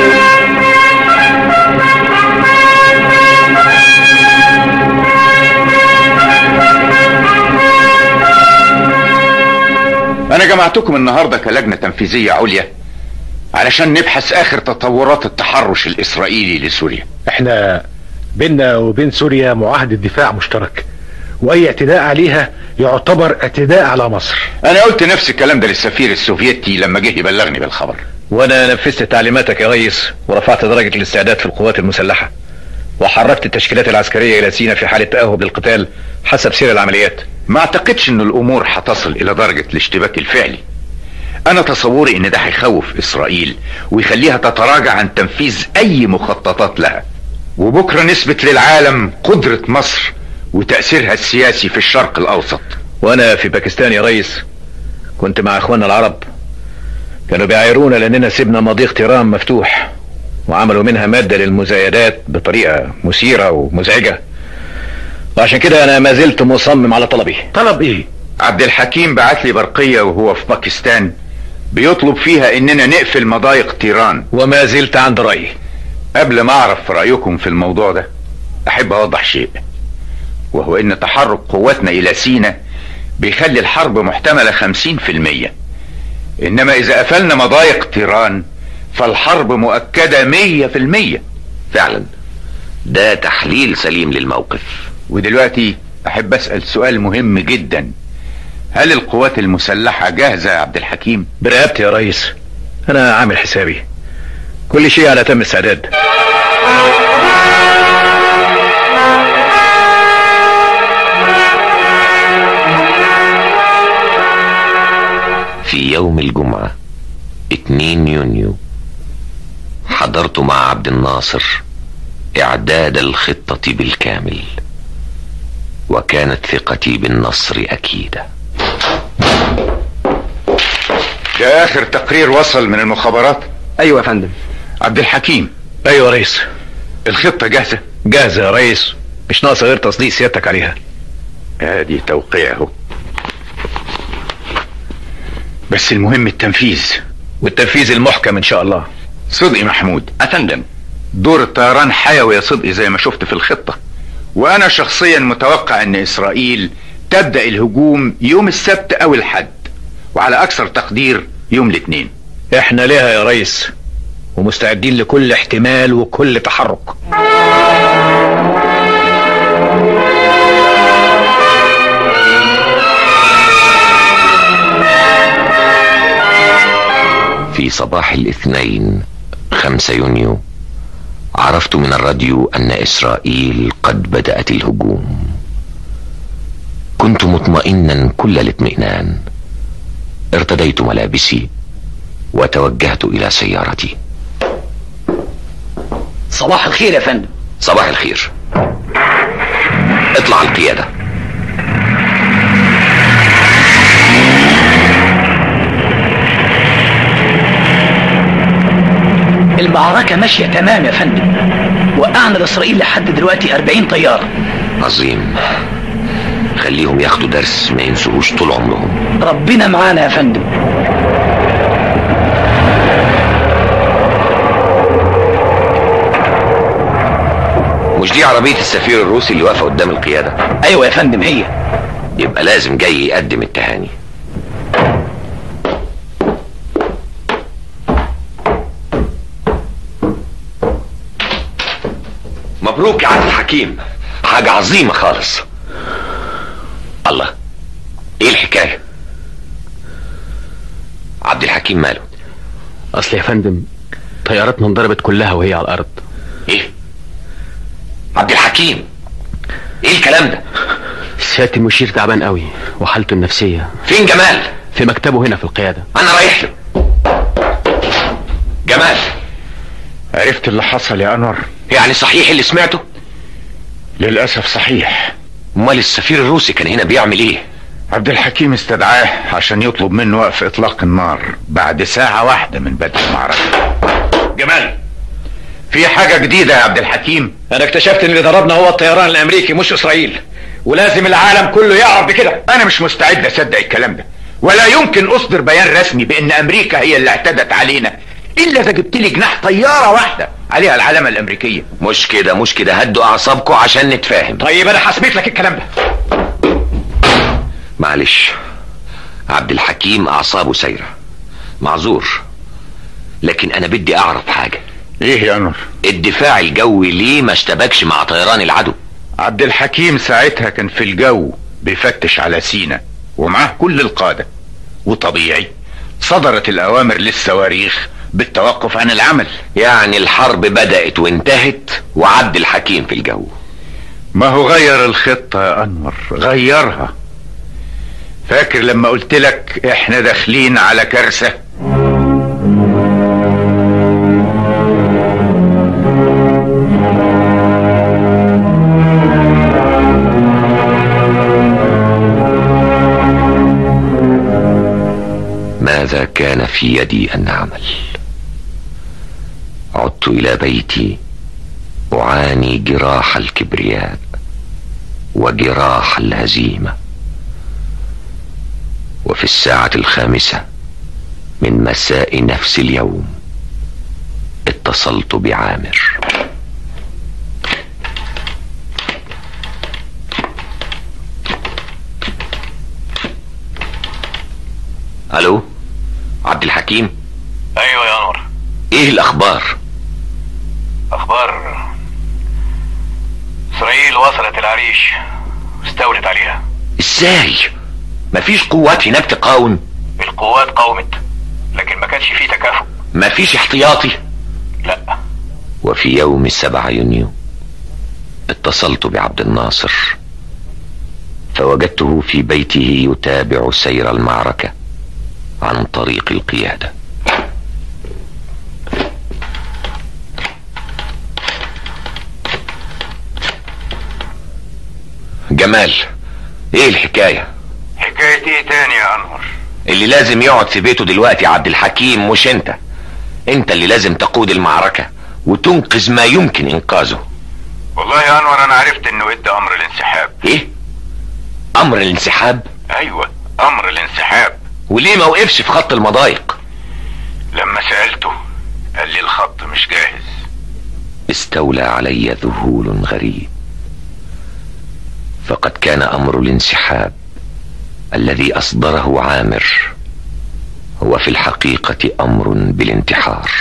انا جمعتكم النهاردة كلجنة تنفيذية عليا علشان نبحث اخر تطورات التحرش الاسرائيلي لسوريا احنا بيننا وبين سوريا معاهدة دفاع مشترك واي اعتداء عليها يعتبر اعتداء على مصر انا قلت نفس الكلام ده للسفير السوفيتي لما جه يبلغني بالخبر وانا نفذت تعليماتك يا ريس ورفعت درجة الاستعداد في القوات المسلحة وحركت التشكيلات العسكرية الى سينا في حالة تأهب للقتال حسب سير العمليات ما اعتقدش ان الامور هتصل الى درجة الاشتباك الفعلي انا تصوري ان ده هيخوف اسرائيل ويخليها تتراجع عن تنفيذ اي مخططات لها وبكرة نثبت للعالم قدرة مصر وتأثيرها السياسي في الشرق الاوسط وانا في باكستان يا ريس كنت مع اخواننا العرب كانوا بيعايرونا لاننا سيبنا مضيق تيران مفتوح وعملوا منها مادة للمزايدات بطريقة مثيرة ومزعجة وعشان كده انا ما زلت مصمم على طلبي طلب ايه عبد الحكيم بعت لي برقية وهو في باكستان بيطلب فيها اننا نقفل مضايق تيران وما زلت عند رأيي قبل ما اعرف رأيكم في الموضوع ده احب اوضح شيء وهو ان تحرك قواتنا الى سينا بيخلي الحرب محتملة خمسين في المية انما اذا قفلنا مضايق تيران فالحرب مؤكدة مية في المية فعلا ده تحليل سليم للموقف ودلوقتي احب اسأل سؤال مهم جدا هل القوات المسلحة جاهزة يا عبد الحكيم برقبتي يا ريس انا عامل حسابي كل شيء على تم استعداد في يوم الجمعة 2 يونيو حضرت مع عبد الناصر اعداد الخطة بالكامل وكانت ثقتي بالنصر اكيدة ده اخر تقرير وصل من المخابرات ايوه يا فندم عبد الحكيم ايوه يا ريس الخطة جاهزة جاهزة يا ريس مش ناقصة غير تصديق سيادتك عليها ادي توقيع اهو بس المهم التنفيذ والتنفيذ المحكم ان شاء الله صدقي محمود افندم دور الطيران حيوي يا صدقي زي ما شفت في الخطة وانا شخصيا متوقع ان اسرائيل تبدأ الهجوم يوم السبت او الحد وعلى اكثر تقدير يوم الاثنين احنا ليها يا ريس ومستعدين لكل احتمال وكل تحرك في صباح الاثنين خمسة يونيو عرفت من الراديو ان اسرائيل قد بدأت الهجوم كنت مطمئنا كل الاطمئنان ارتديت ملابسي وتوجهت الى سيارتي صباح الخير يا فندم صباح الخير اطلع القيادة المعركة ماشية تمام يا فندم وقعنا لإسرائيل لحد دلوقتي 40 طيارة عظيم خليهم ياخدوا درس ما ينسوهوش طول عمرهم ربنا معانا يا فندم مش دي عربية السفير الروسي اللي واقفة قدام القيادة ايوه يا فندم هي يبقى لازم جاي يقدم التهاني مبروك يا عبد الحكيم حاجة عظيمة خالص الله ايه الحكاية عبد الحكيم ماله اصل يا فندم طياراتنا انضربت كلها وهي على الارض ايه عبد الحكيم ايه الكلام ده سيادة المشير تعبان قوي وحالته النفسية فين جمال في مكتبه هنا في القيادة انا رايح له جمال عرفت اللي حصل يا انور يعني صحيح اللي سمعته للاسف صحيح امال السفير الروسي كان هنا بيعمل ايه عبد الحكيم استدعاه عشان يطلب منه وقف اطلاق النار بعد ساعة واحدة من بدء المعركة جمال في حاجة جديدة يا عبد الحكيم انا اكتشفت ان اللي ضربنا هو الطيران الامريكي مش اسرائيل ولازم العالم كله يعرف بكده انا مش مستعد اصدق الكلام ده ولا يمكن اصدر بيان رسمي بان امريكا هي اللي اعتدت علينا الا اذا جبت لي جناح طيارة واحدة عليها العلامة الامريكية مش كده مش كده هدوا اعصابكم عشان نتفاهم طيب انا هثبت لك الكلام ده معلش عبد الحكيم اعصابه سايرة معذور لكن انا بدي اعرف حاجة ايه يا انور الدفاع الجوي ليه ما اشتبكش مع طيران العدو عبد الحكيم ساعتها كان في الجو بيفتش على سينا ومعاه كل القادة وطبيعي صدرت الأوامر للصواريخ بالتوقف عن العمل يعني الحرب بدأت وانتهت وعبد الحكيم في الجو ما هو غير الخطة يا أنور غيرها فاكر لما قلت لك احنا داخلين على كارثة ماذا كان في يدي أن أعمل عدت إلى بيتي أعاني جراح الكبرياء وجراح الهزيمة وفي الساعة الخامسة من مساء نفس اليوم اتصلت بعامر الو عبد الحكيم ايوه يا انور ايه الاخبار اخبار اسرائيل وصلت العريش واستولت عليها ازاي مفيش قوات هناك تقاوم القوات قاومت لكن ما كانش فيه تكافؤ مفيش احتياطي لا وفي يوم السبعة يونيو اتصلت بعبد الناصر فوجدته في بيته يتابع سير المعركة عن طريق القيادة جمال ايه الحكاية حكاية ايه تاني يا انور اللي لازم يقعد في بيته دلوقتي عبد الحكيم مش انت انت اللي لازم تقود المعركة وتنقذ ما يمكن انقاذه والله يا انور انا عرفت انه ادى امر الانسحاب ايه امر الانسحاب ايوه امر الانسحاب وليه ما وقفش في خط المضايق لما سألته قال لي الخط مش جاهز استولى علي ذهول غريب فقد كان امر الانسحاب الذي اصدره عامر هو في الحقيقة امر بالانتحار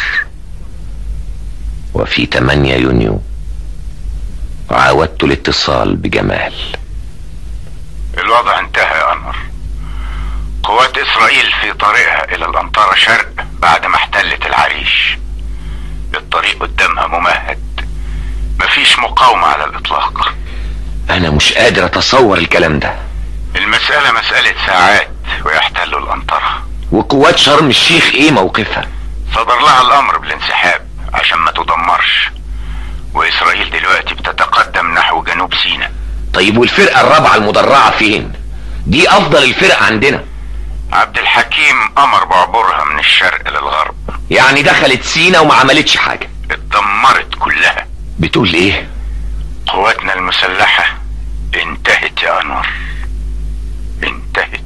وفي 8 يونيو عاودت الاتصال بجمال الوضع انتهى يا انور قوات اسرائيل في طريقها الى الانطرة شرق بعد ما احتلت العريش الطريق قدامها ممهد مفيش مقاومة على الاطلاق انا مش قادر اتصور الكلام ده المسألة مسألة ساعات ويحتلوا الانطرة وقوات شرم الشيخ ايه موقفها صدر لها الامر بالانسحاب عشان ما تدمرش واسرائيل دلوقتي بتتقدم نحو جنوب سيناء طيب والفرقة الرابعة المدرعة فين دي افضل الفرق عندنا عبد الحكيم امر بعبورها من الشرق للغرب يعني دخلت سينا وما عملتش حاجة اتدمرت كلها بتقول ايه قواتنا المسلحة انتهت يا انور انتهت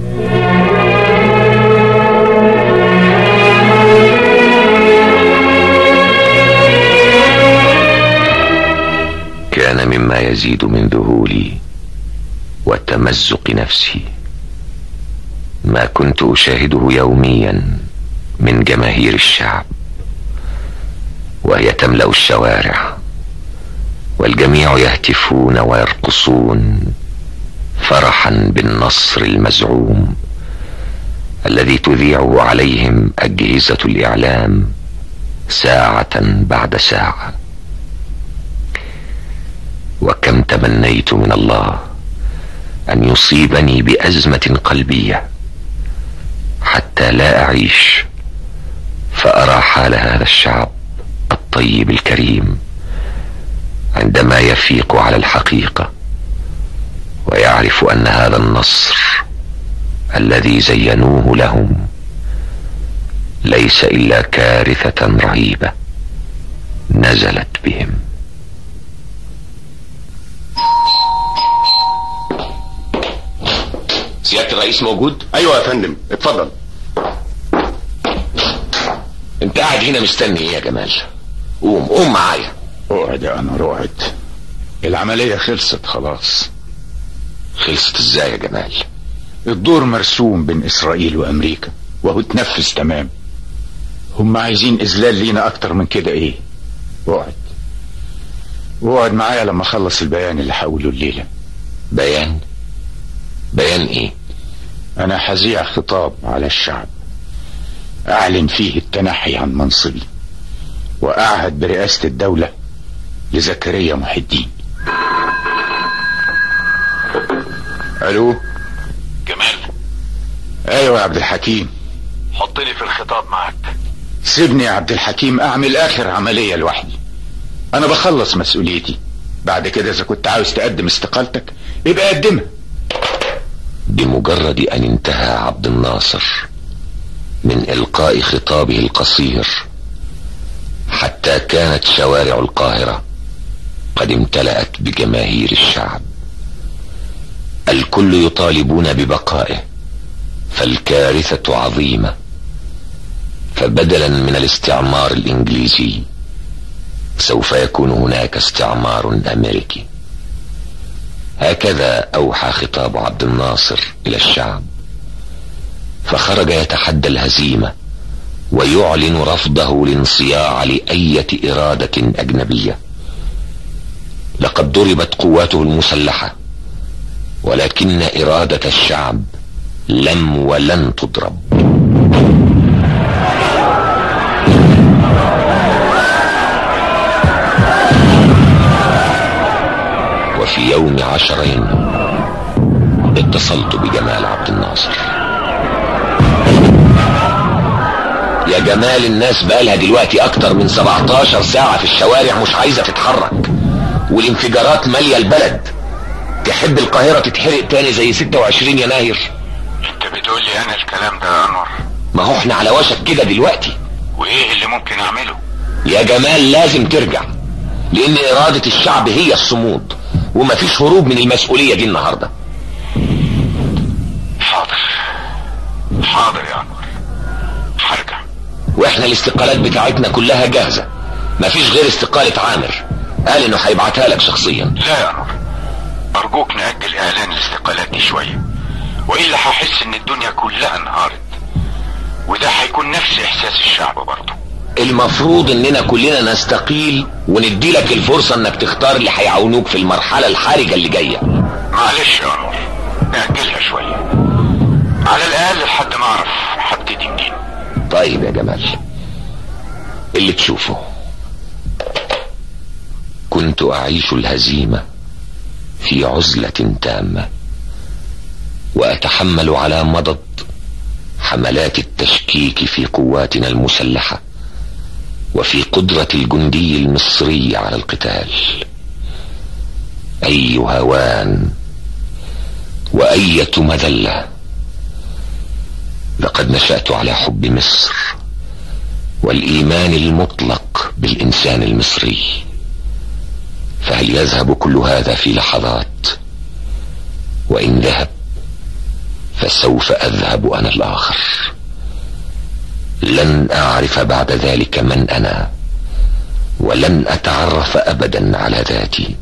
كان مما يزيد من ذهولي وتمزق نفسي ما كنت اشاهده يوميا من جماهير الشعب وهي تملا الشوارع والجميع يهتفون ويرقصون فرحا بالنصر المزعوم الذي تذيعه عليهم اجهزه الاعلام ساعه بعد ساعه وكم تمنيت من الله ان يصيبني بازمه قلبيه حتى لا اعيش فارى حال هذا الشعب الطيب الكريم عندما يفيق على الحقيقه ويعرف ان هذا النصر الذي زينوه لهم ليس الا كارثه رهيبه نزلت بهم سيادة الرئيس موجود؟ ايوه يا فندم اتفضل انت قاعد هنا مستني ايه يا جمال؟ قوم قوم معايا اقعد يا انور اقعد العملية خلصت خلاص خلصت ازاي يا جمال؟ الدور مرسوم بين اسرائيل وامريكا وهو اتنفذ تمام هم عايزين اذلال لينا اكتر من كده ايه اقعد اقعد معايا لما اخلص البيان اللي هقوله الليلة بيان بيان ايه انا هذيع خطاب على الشعب اعلن فيه التنحي عن منصبي واعهد برئاسة الدولة لزكريا محي الدين الو جمال ايوه يا عبد الحكيم حطني في الخطاب معاك سيبني يا عبد الحكيم اعمل اخر عملية لوحدي انا بخلص مسؤوليتي بعد كده اذا كنت عاوز تقدم استقالتك يبقى قدمها بمجرد ان انتهى عبد الناصر من القاء خطابه القصير حتى كانت شوارع القاهرة قد امتلأت بجماهير الشعب الكل يطالبون ببقائه فالكارثة عظيمة فبدلا من الاستعمار الانجليزي سوف يكون هناك استعمار امريكي هكذا اوحى خطاب عبد الناصر الى الشعب فخرج يتحدى الهزيمة ويعلن رفضه الانصياع لأية إرادة أجنبية لقد ضربت قواته المسلحة ولكن إرادة الشعب لم ولن تضرب وفي يوم عشرين اتصلت بجمال عبد الناصر يا جمال الناس بقالها دلوقتي اكتر من 17 ساعة في الشوارع مش عايزة تتحرك والانفجارات مالية البلد تحب القاهرة تتحرق تاني زي 26 يناير انت بتقول لي انا الكلام ده يا انور ما هو احنا على وشك كده دلوقتي وايه اللي ممكن اعمله يا جمال لازم ترجع لان ارادة الشعب هي الصمود ومفيش هروب من المسؤولية دي النهاردة حاضر حاضر يا انور هرجع واحنا الاستقالات بتاعتنا كلها جاهزة مفيش غير استقالة عامر قال انه هيبعتها لك شخصيا لا يا انور ارجوك نأجل اعلان الاستقالات دي شوية والا هحس ان الدنيا كلها انهارت وده هيكون نفس احساس الشعب برضه المفروض اننا كلنا نستقيل وندي لك الفرصة انك تختار اللي هيعاونوك في المرحلة الحرجة اللي جاية معلش يا انور نأجلها شوية على الاقل لحد ما اعرف هبتدي منين طيب يا جمال اللي تشوفه كنت اعيش الهزيمة في عزلة تامة واتحمل على مضض حملات التشكيك في قواتنا المسلحة وفي قدرة الجندي المصري على القتال اي هوان واية مذلة لقد نشأت على حب مصر والايمان المطلق بالانسان المصري فهل يذهب كل هذا في لحظات وان ذهب فسوف اذهب انا الاخر لن اعرف بعد ذلك من انا ولن اتعرف ابدا على ذاتي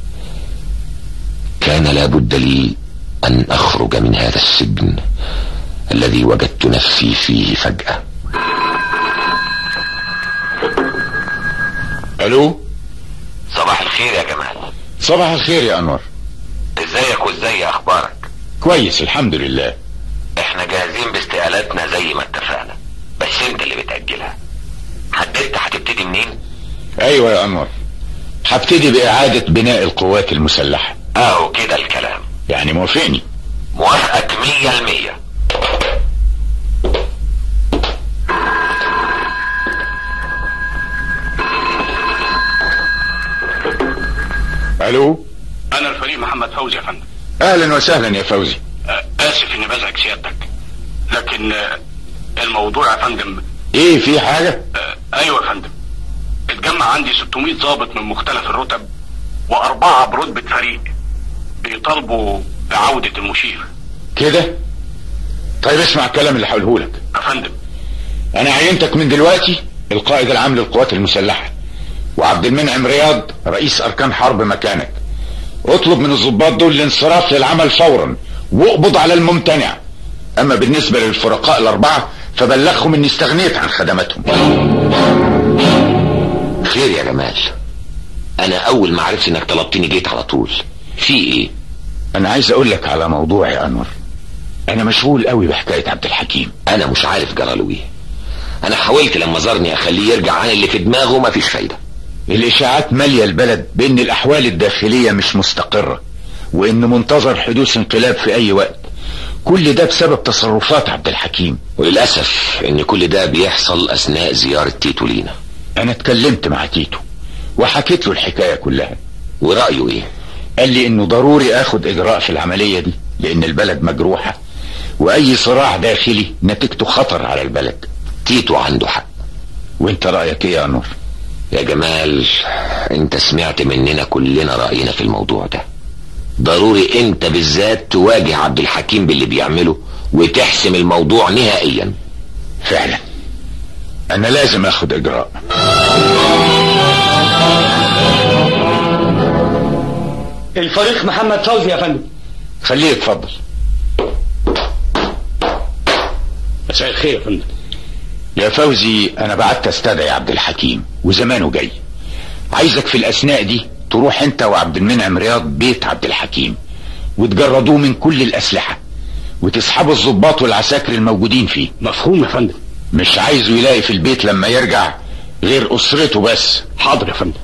كان لابد لي ان اخرج من هذا السجن الذي وجدت نفسي فيه فجأة الو صباح الخير يا جمال صباح الخير يا انور ازيك وازاي اخبارك كويس الحمد لله احنا جاهزين باستقالاتنا زي ما اتفقنا بس انت اللي بتأجلها حددت هتبتدي منين ايوه يا انور هبتدي باعادة بناء القوات المسلحة اهو كده الكلام يعني موافقني موافقك مية المية الو انا الفريق محمد فوزي يا فندم اهلا وسهلا يا فوزي آه، اسف اني بزعج سيادتك لكن آه، الموضوع يا فندم ايه في حاجة آه، ايوه يا فندم اتجمع عندي 600 ضابط من مختلف الرتب واربعة برتبة فريق بيطالبوا بعودة المشير كده طيب اسمع الكلام اللي هقوله لك يا فندم انا عينتك من دلوقتي القائد العام للقوات المسلحة وعبد المنعم رياض رئيس اركان حرب مكانك اطلب من الضباط دول الانصراف للعمل فورا واقبض على الممتنع اما بالنسبة للفرقاء الاربعة فبلغهم اني استغنيت عن خدماتهم خير يا جمال انا اول ما عرفت انك طلبتني جيت على طول في ايه انا عايز اقول لك على موضوع يا انور انا مشغول قوي بحكايه عبد الحكيم انا مش عارف جراله ايه انا حاولت لما زارني اخليه يرجع عن اللي في دماغه مفيش فايده الاشاعات ماليه البلد بان الاحوال الداخليه مش مستقره وان منتظر حدوث انقلاب في اي وقت كل ده بسبب تصرفات عبد الحكيم وللاسف ان كل ده بيحصل اثناء زياره تيتو لينا انا اتكلمت مع تيتو وحكيت له الحكايه كلها ورايه ايه قال لي انه ضروري اخد اجراء في العمليه دي لان البلد مجروحه واي صراع داخلي نتيجته خطر على البلد تيتو عنده حق وانت رايك ايه يا انور يا جمال انت سمعت مننا كلنا راينا في الموضوع ده ضروري انت بالذات تواجه عبد الحكيم باللي بيعمله وتحسم الموضوع نهائيا فعلا انا لازم اخد اجراء الفريق محمد فوزي يا فندم خليه يتفضل مساء الخير يا فندم يا فوزي انا بعت استدعي عبد الحكيم وزمانه جاي عايزك في الاثناء دي تروح انت وعبد المنعم رياض بيت عبد الحكيم وتجردوه من كل الاسلحه وتسحبوا الضباط والعساكر الموجودين فيه مفهوم يا فندم مش عايزه يلاقي في البيت لما يرجع غير اسرته بس حاضر يا فندم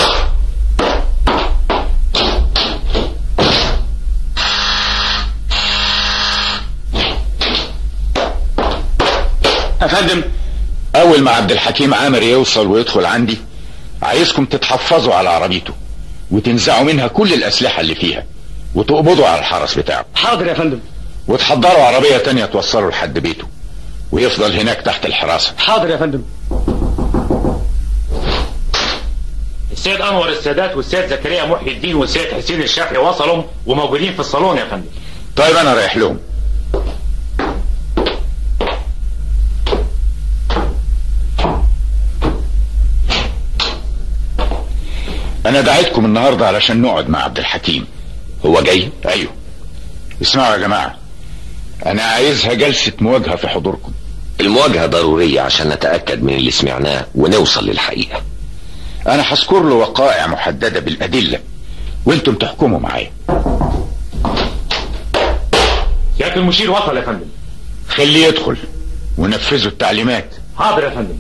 يا فندم اول ما عبد الحكيم عامر يوصل ويدخل عندي عايزكم تتحفظوا على عربيته وتنزعوا منها كل الاسلحه اللي فيها وتقبضوا على الحرس بتاعه حاضر يا فندم وتحضروا عربيه تانية توصلوا لحد بيته ويفضل هناك تحت الحراسه حاضر يا فندم السيد انور السادات والسيد زكريا محي الدين والسيد حسين الشافعي وصلوا وموجودين في الصالون يا فندم طيب انا رايح لهم انا دعيتكم النهارده علشان نقعد مع عبد الحكيم هو جاي ايوه اسمعوا يا جماعه انا عايزها جلسه مواجهه في حضوركم المواجهه ضروريه عشان نتاكد من اللي سمعناه ونوصل للحقيقه انا هذكر له وقائع محدده بالادله وانتم تحكموا معايا سياده المشير وصل يا فندم خليه يدخل ونفذوا التعليمات حاضر يا فندم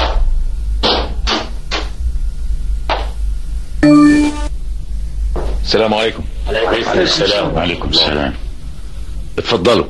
السلام عليكم عليكم السلام وعليكم السلام اتفضلوا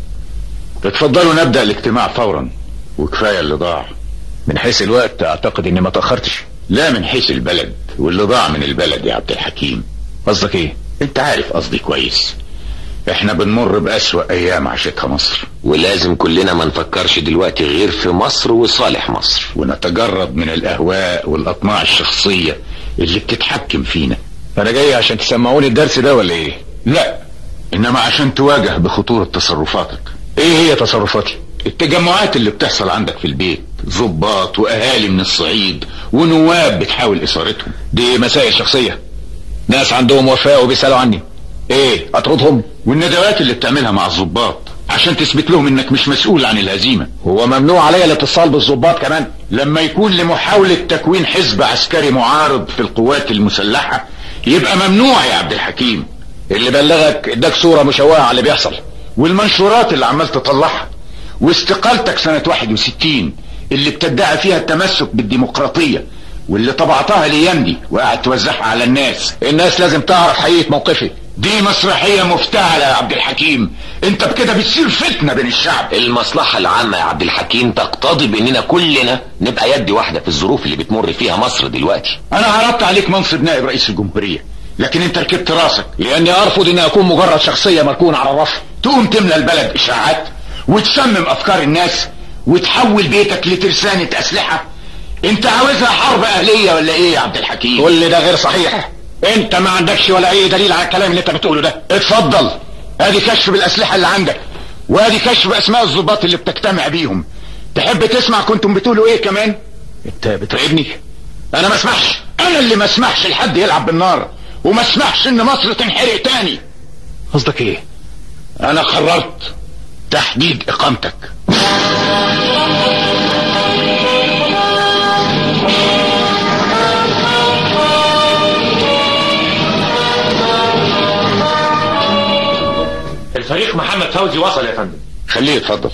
اتفضلوا نبدأ الاجتماع فورا وكفاية اللي ضاع من حيث الوقت اعتقد اني ما تاخرتش لا من حيث البلد واللي ضاع من البلد يا عبد الحكيم قصدك ايه انت عارف قصدي كويس احنا بنمر بأسوأ ايام عاشتها مصر ولازم كلنا ما نفكرش دلوقتي غير في مصر وصالح مصر ونتجرد من الاهواء والاطماع الشخصية اللي بتتحكم فينا انا جاي عشان تسمعوني الدرس ده ولا ايه لا انما عشان تواجه بخطورة تصرفاتك ايه هي تصرفاتي التجمعات اللي بتحصل عندك في البيت ضباط واهالي من الصعيد ونواب بتحاول اثارتهم دي مسائل شخصية ناس عندهم وفاء وبيسألوا عني ايه اطردهم والندوات اللي بتعملها مع الضباط عشان تثبت لهم انك مش مسؤول عن الهزيمة هو ممنوع عليا الاتصال بالضباط كمان لما يكون لمحاولة تكوين حزب عسكري معارض في القوات المسلحة يبقى ممنوع يا عبد الحكيم اللي بلغك اداك صورة مشوهة على اللي بيحصل والمنشورات اللي عمال تطلعها واستقالتك سنة 61 اللي بتدعي فيها التمسك بالديمقراطية واللي طبعتها الايام دي وقاعد توزعها على الناس الناس لازم تعرف حقيقة موقفي دي مسرحية مفتعلة يا عبد الحكيم انت بكده بتصير فتنة بين الشعب المصلحة العامة يا عبد الحكيم تقتضي باننا كلنا نبقى يد واحدة في الظروف اللي بتمر فيها مصر دلوقتي انا عرضت عليك منصب نائب رئيس الجمهورية لكن انت ركبت راسك لاني ارفض اني اكون مجرد شخصية مركونة على الرف تقوم تملى البلد اشاعات وتسمم افكار الناس وتحول بيتك لترسانة اسلحة انت عاوزها حرب اهلية ولا ايه يا عبد الحكيم كل ده غير صحيح انت ما عندكش ولا اي دليل على الكلام اللي انت بتقوله ده اتفضل ادي كشف بالاسلحة اللي عندك وادي كشف اسماء الضباط اللي بتجتمع بيهم تحب تسمع كنتم بتقولوا ايه كمان انت بتراقبني انا ما اسمحش انا اللي ما اسمحش لحد يلعب بالنار وما اسمحش ان مصر تنحرق تاني قصدك ايه انا قررت تحديد اقامتك الفريق محمد فوزي وصل يا فندم خليه يتفضل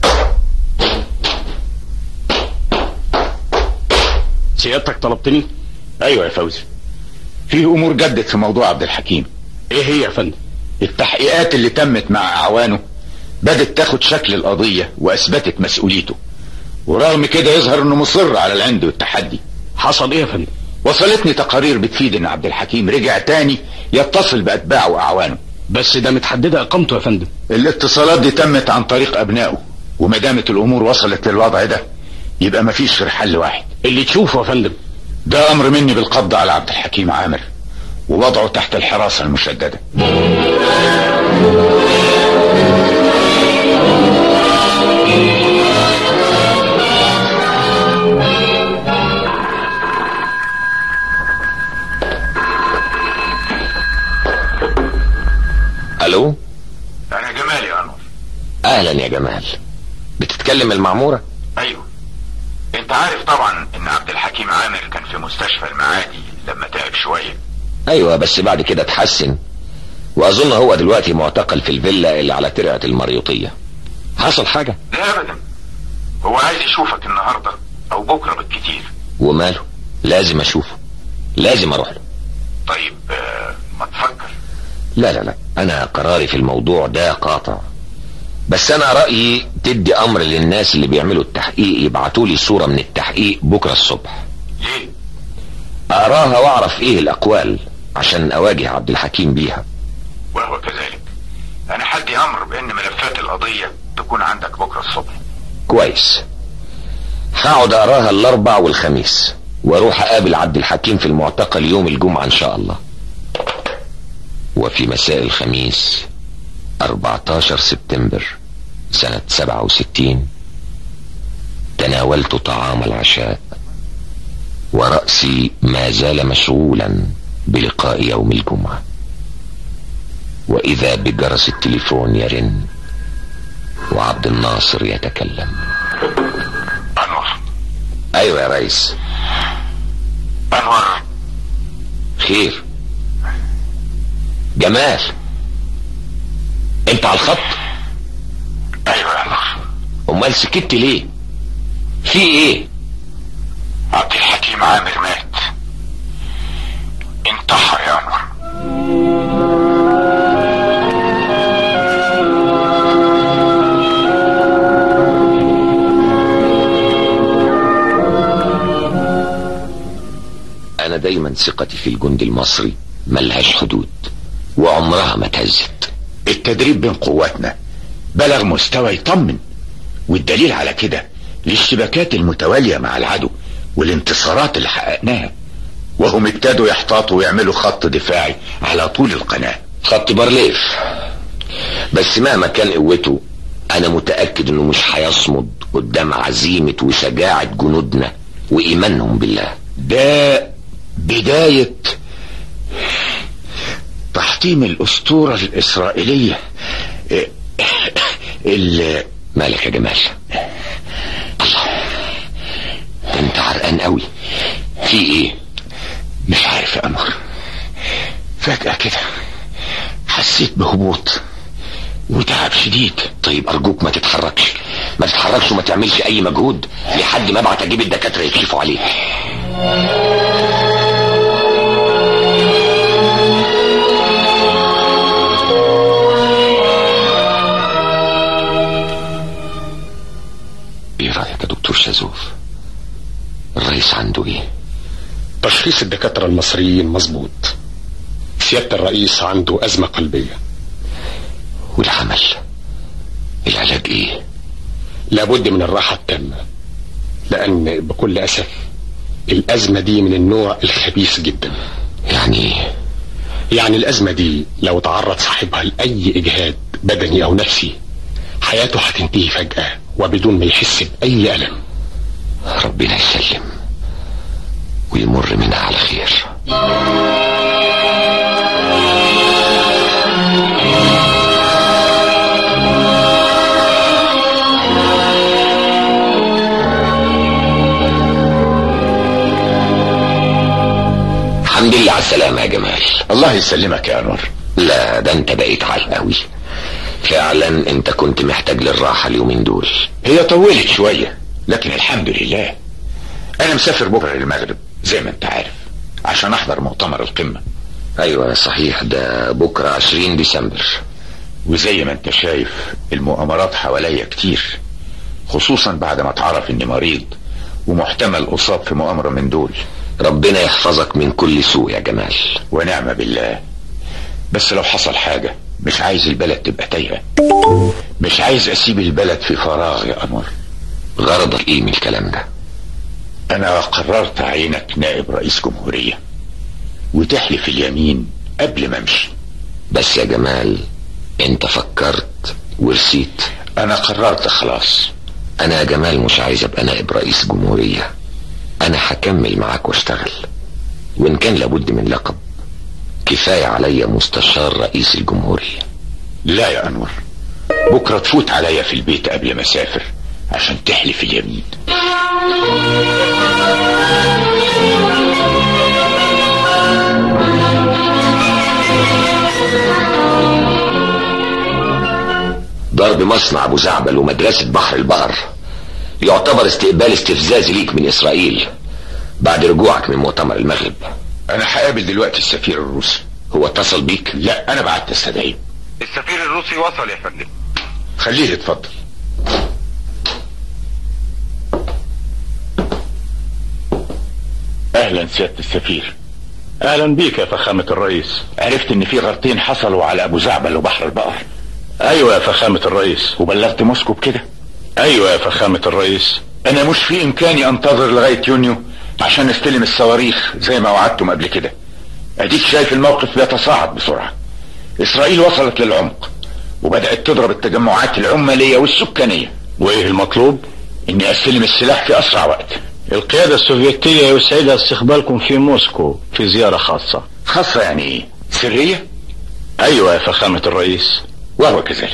سيادتك طلبتني ايوه يا فوزي في امور جدت في موضوع عبد الحكيم ايه هي يا فندم التحقيقات اللي تمت مع اعوانه بدت تاخد شكل القضية واثبتت مسؤوليته ورغم كده يظهر انه مصر على العند والتحدي حصل ايه يا فندم وصلتني تقارير بتفيد ان عبد الحكيم رجع تاني يتصل باتباعه واعوانه بس ده متحددة اقامته يا فندم الاتصالات دي تمت عن طريق ابنائه وما دامت الامور وصلت للوضع ده يبقى مفيش غير حل واحد اللي تشوفه يا فندم ده امر مني بالقبض على عبد الحكيم عامر ووضعه تحت الحراسة المشددة الو انا جمال يا انور اهلا يا جمال بتتكلم المعمورة ايوه انت عارف طبعا ان عبد الحكيم عامر كان في مستشفى المعادي لما تعب شوية ايوه بس بعد كده اتحسن واظن هو دلوقتي معتقل في الفيلا اللي على ترعة المريوطية حصل حاجة لا ابدا هو عايز يشوفك النهاردة او بكرة بالكتير وماله لازم اشوفه لازم اروح له طيب آه، ما تفكر لا لا لا انا قراري في الموضوع ده قاطع بس انا رأيي تدي امر للناس اللي بيعملوا التحقيق يبعتوا لي صورة من التحقيق بكرة الصبح ليه اقراها واعرف ايه الاقوال عشان اواجه عبد الحكيم بيها وهو كذلك انا حدي امر بان ملفات القضية تكون عندك بكرة الصبح كويس هقعد اقراها الاربع والخميس واروح اقابل عبد الحكيم في المعتقل يوم الجمعة ان شاء الله وفي مساء الخميس 14 سبتمبر سنة 67 تناولت طعام العشاء ورأسي ما زال مشغولا بلقاء يوم الجمعة وإذا بجرس التليفون يرن وعبد الناصر يتكلم انور أيوة يا ريس انور خير جمال انت على الخط ايوه يا انور امال سكت ليه في ايه عبد الحكيم عامر مات انتحر يا انور انا دايما ثقتي في الجند المصري ملهاش حدود وعمرها ما تهزت التدريب بين قواتنا بلغ مستوى يطمن والدليل على كده الاشتباكات المتوالية مع العدو والانتصارات اللي حققناها وهم ابتدوا يحتاطوا ويعملوا خط دفاعي على طول القناة خط بارليف بس مهما كان قوته انا متأكد انه مش هيصمد قدام عزيمة وشجاعة جنودنا وايمانهم بالله ده بداية تحطيم الأسطورة الإسرائيلية اللي مالك يا جمال الله ده انت عرقان قوي في ايه مش عارف يا أنور فجأة كده حسيت بهبوط وتعب شديد طيب ارجوك ما تتحركش ما تتحركش وما تعملش اي مجهود لحد ما ابعت اجيب الدكاتره يكشفوا عليك ايه رايك يا دكتور شازوف الرئيس عنده ايه تشخيص الدكاترة المصريين مظبوط سيادة الرئيس عنده أزمة قلبية والعمل العلاج ايه لابد من الراحة التامة لأن بكل أسف الأزمة دي من النوع الخبيث جدا يعني يعني الأزمة دي لو تعرض صاحبها لأي إجهاد بدني أو نفسي حياته هتنتهي فجأة وبدون ما يحس بأي ألم ربنا يسلم ويمر منها على خير السلامة يا جمال الله يسلمك يا انور لا ده انت بقيت عال قوي فعلا انت كنت محتاج للراحة اليومين دول هي طولت شوية لكن الحمد لله انا مسافر بكرة للمغرب زي ما انت عارف عشان احضر مؤتمر القمة ايوه صحيح ده بكرة 20 ديسمبر وزي ما انت شايف المؤامرات حواليا كتير خصوصا بعد ما اتعرف اني مريض ومحتمل اصاب في مؤامرة من دول ربنا يحفظك من كل سوء يا جمال ونعم بالله بس لو حصل حاجة مش عايز البلد تبقى تايهة مش عايز اسيب البلد في فراغ يا انور غرضك ايه من الكلام ده انا قررت اعينك نائب رئيس جمهورية وتحلف اليمين قبل ما امشي بس يا جمال انت فكرت ورسيت انا قررت خلاص انا يا جمال مش عايز ابقى نائب رئيس جمهورية انا هكمل معاك واشتغل وان كان لابد من لقب كفاية عليا مستشار رئيس الجمهورية لا يا انور بكرة تفوت عليا في البيت قبل ما اسافر عشان تحلف اليمين ضرب مصنع ابو زعبل ومدرسة بحر البقر يعتبر استقبال استفزازي ليك من اسرائيل بعد رجوعك من مؤتمر المغرب انا هقابل دلوقتي السفير الروسي هو اتصل بيك لا انا بعت استدعيه السفير الروسي وصل يا فندم خليه يتفضل اهلا سيادة السفير اهلا بيك يا فخامة الرئيس عرفت ان في غلطين حصلوا على ابو زعبل وبحر البقر ايوه يا فخامة الرئيس وبلغت موسكو بكده ايوه يا فخامة الرئيس انا مش في امكاني انتظر لغاية يونيو عشان استلم الصواريخ زي ما وعدتم قبل كده اديك شايف الموقف بيتصاعد بسرعة اسرائيل وصلت للعمق وبدأت تضرب التجمعات العمالية والسكانية وايه المطلوب اني استلم السلاح في اسرع وقت القيادة السوفيتية يسعدها استقبالكم في موسكو في زيارة خاصة خاصة يعني ايه سرية ايوه يا فخامة الرئيس وهو كذلك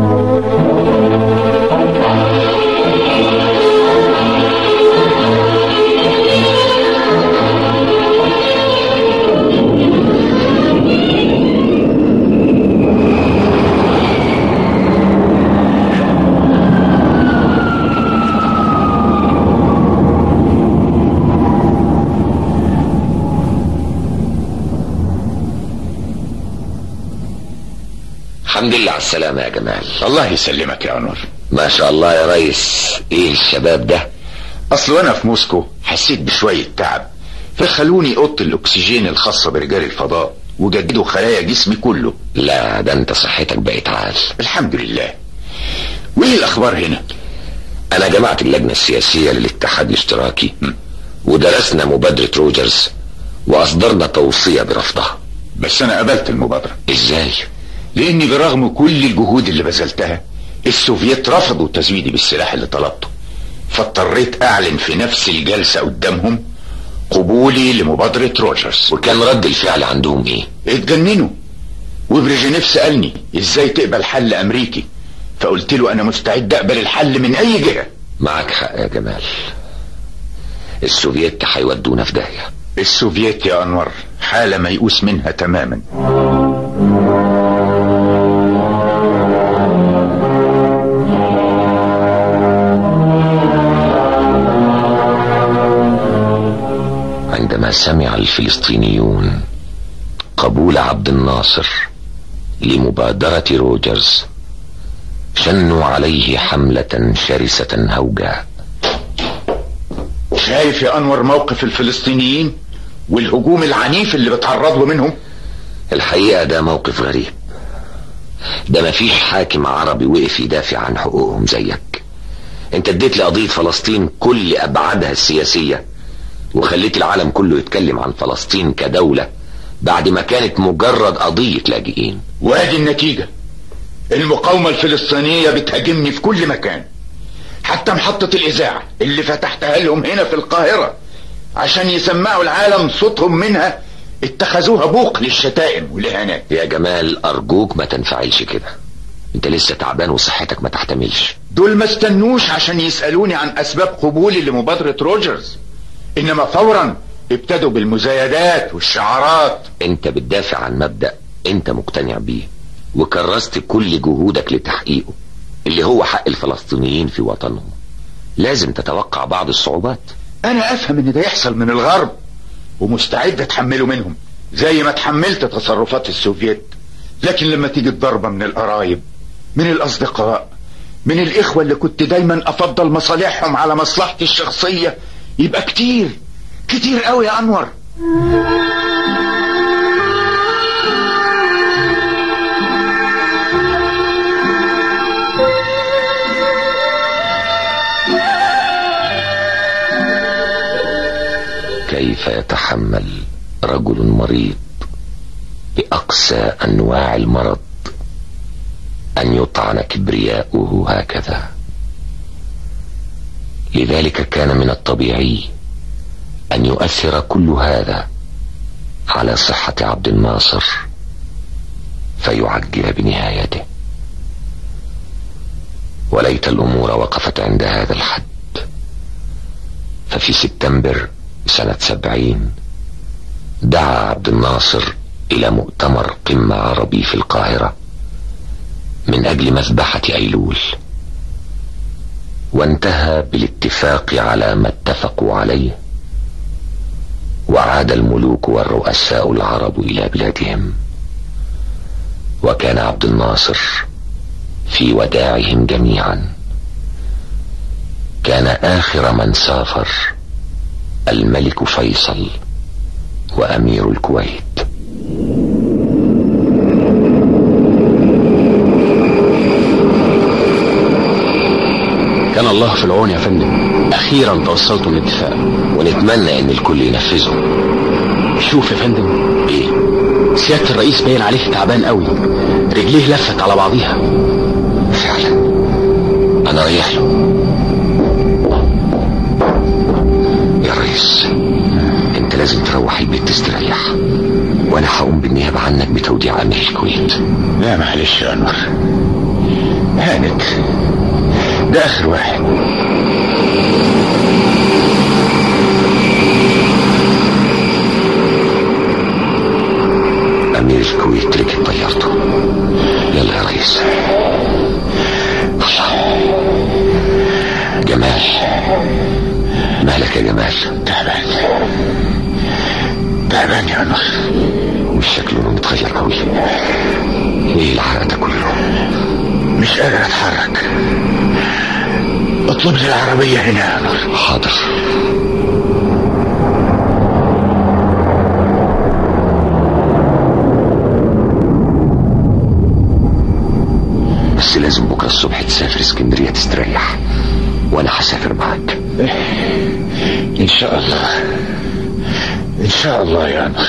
الحمد لله على السلامة يا جمال الله يسلمك يا انور ما شاء الله يا ريس ايه الشباب ده اصل وانا في موسكو حسيت بشوية تعب فخلوني اوضه الاكسجين الخاصة برجال الفضاء وجددوا خلايا جسمي كله لا ده انت صحتك بقت عال الحمد لله وايه الاخبار هنا انا جمعت اللجنة السياسية للاتحاد الاشتراكي ودرسنا مبادرة روجرز واصدرنا توصية برفضها بس انا قبلت المبادرة ازاي لاني برغم كل الجهود اللي بذلتها السوفييت رفضوا تزويدي بالسلاح اللي طلبته فاضطريت اعلن في نفس الجلسة قدامهم قبولي لمبادرة روجرز وكان رد الفعل عندهم ايه اتجننوا وبريجينيف سألني ازاي تقبل حل امريكي فقلت له انا مستعد اقبل الحل من اي جهة معك حق يا جمال السوفييت هيودونا في داهية السوفييت يا انور حالة ميؤوس منها تماما عندما سمع الفلسطينيون قبول عبد الناصر لمبادرة روجرز شنوا عليه حملة شرسة هوجاء شايف يا انور موقف الفلسطينيين والهجوم العنيف اللي بتعرض له منهم الحقيقة ده موقف غريب ده مفيش حاكم عربي وقف يدافع عن حقوقهم زيك انت اديت لقضية فلسطين كل ابعادها السياسية وخليت العالم كله يتكلم عن فلسطين كدولة بعد ما كانت مجرد قضية لاجئين وادي النتيجة المقاومة الفلسطينية بتهاجمني في كل مكان حتى محطة الإذاعة اللي فتحتها لهم هنا في القاهرة عشان يسمعوا العالم صوتهم منها اتخذوها بوق للشتائم والإهانات يا جمال أرجوك ما تنفعلش كده انت لسه تعبان وصحتك ما تحتملش دول ما استنوش عشان يسألوني عن أسباب قبولي لمبادرة روجرز إنما فورا ابتدوا بالمزايدات والشعارات انت بتدافع عن مبدأ انت مقتنع بيه وكرست كل جهودك لتحقيقه اللي هو حق الفلسطينيين في وطنهم لازم تتوقع بعض الصعوبات انا افهم ان ده يحصل من الغرب ومستعد اتحمله منهم زي ما اتحملت تصرفات السوفيت لكن لما تيجي الضربة من القرايب من الاصدقاء من الاخوة اللي كنت دايما افضل مصالحهم على مصلحتي الشخصية يبقى كتير كتير قوي يا انور كيف يتحمل رجل مريض بأقسى أنواع المرض أن يطعن كبرياؤه هكذا لذلك كان من الطبيعي أن يؤثر كل هذا على صحة عبد الناصر فيعجل بنهايته وليت الأمور وقفت عند هذا الحد ففي سبتمبر سنة سبعين دعا عبد الناصر إلى مؤتمر قمة عربي في القاهرة من أجل مذبحة أيلول وانتهى بالاتفاق على ما اتفقوا عليه وعاد الملوك والرؤساء العرب إلى بلادهم وكان عبد الناصر في وداعهم جميعا كان آخر من سافر الملك فيصل وأمير الكويت كان الله في العون يا فندم اخيرا توصلتم لاتفاق ونتمنى ان الكل ينفذه شوف يا فندم ايه سيادة الرئيس باين عليه تعبان قوي رجليه لفت على بعضيها فعلا انا رايح له يا ريس انت لازم تروح البيت تستريح وانا هقوم بالنيابة عنك بتوديع امير الكويت لا معلش يا انور هانت ده اخر واحد امير الكويت ركب طيارته يلا يا ريس جمال مالك يا جمال تعبان تعبان يا انور مش شكله متغير قوي ايه العرق ده كله مش قادر اتحرك اطلب لي العربية هنا يا انور حاضر بس لازم بكرة الصبح تسافر اسكندرية تستريح وانا هسافر معاك ان شاء الله ان شاء الله يا انور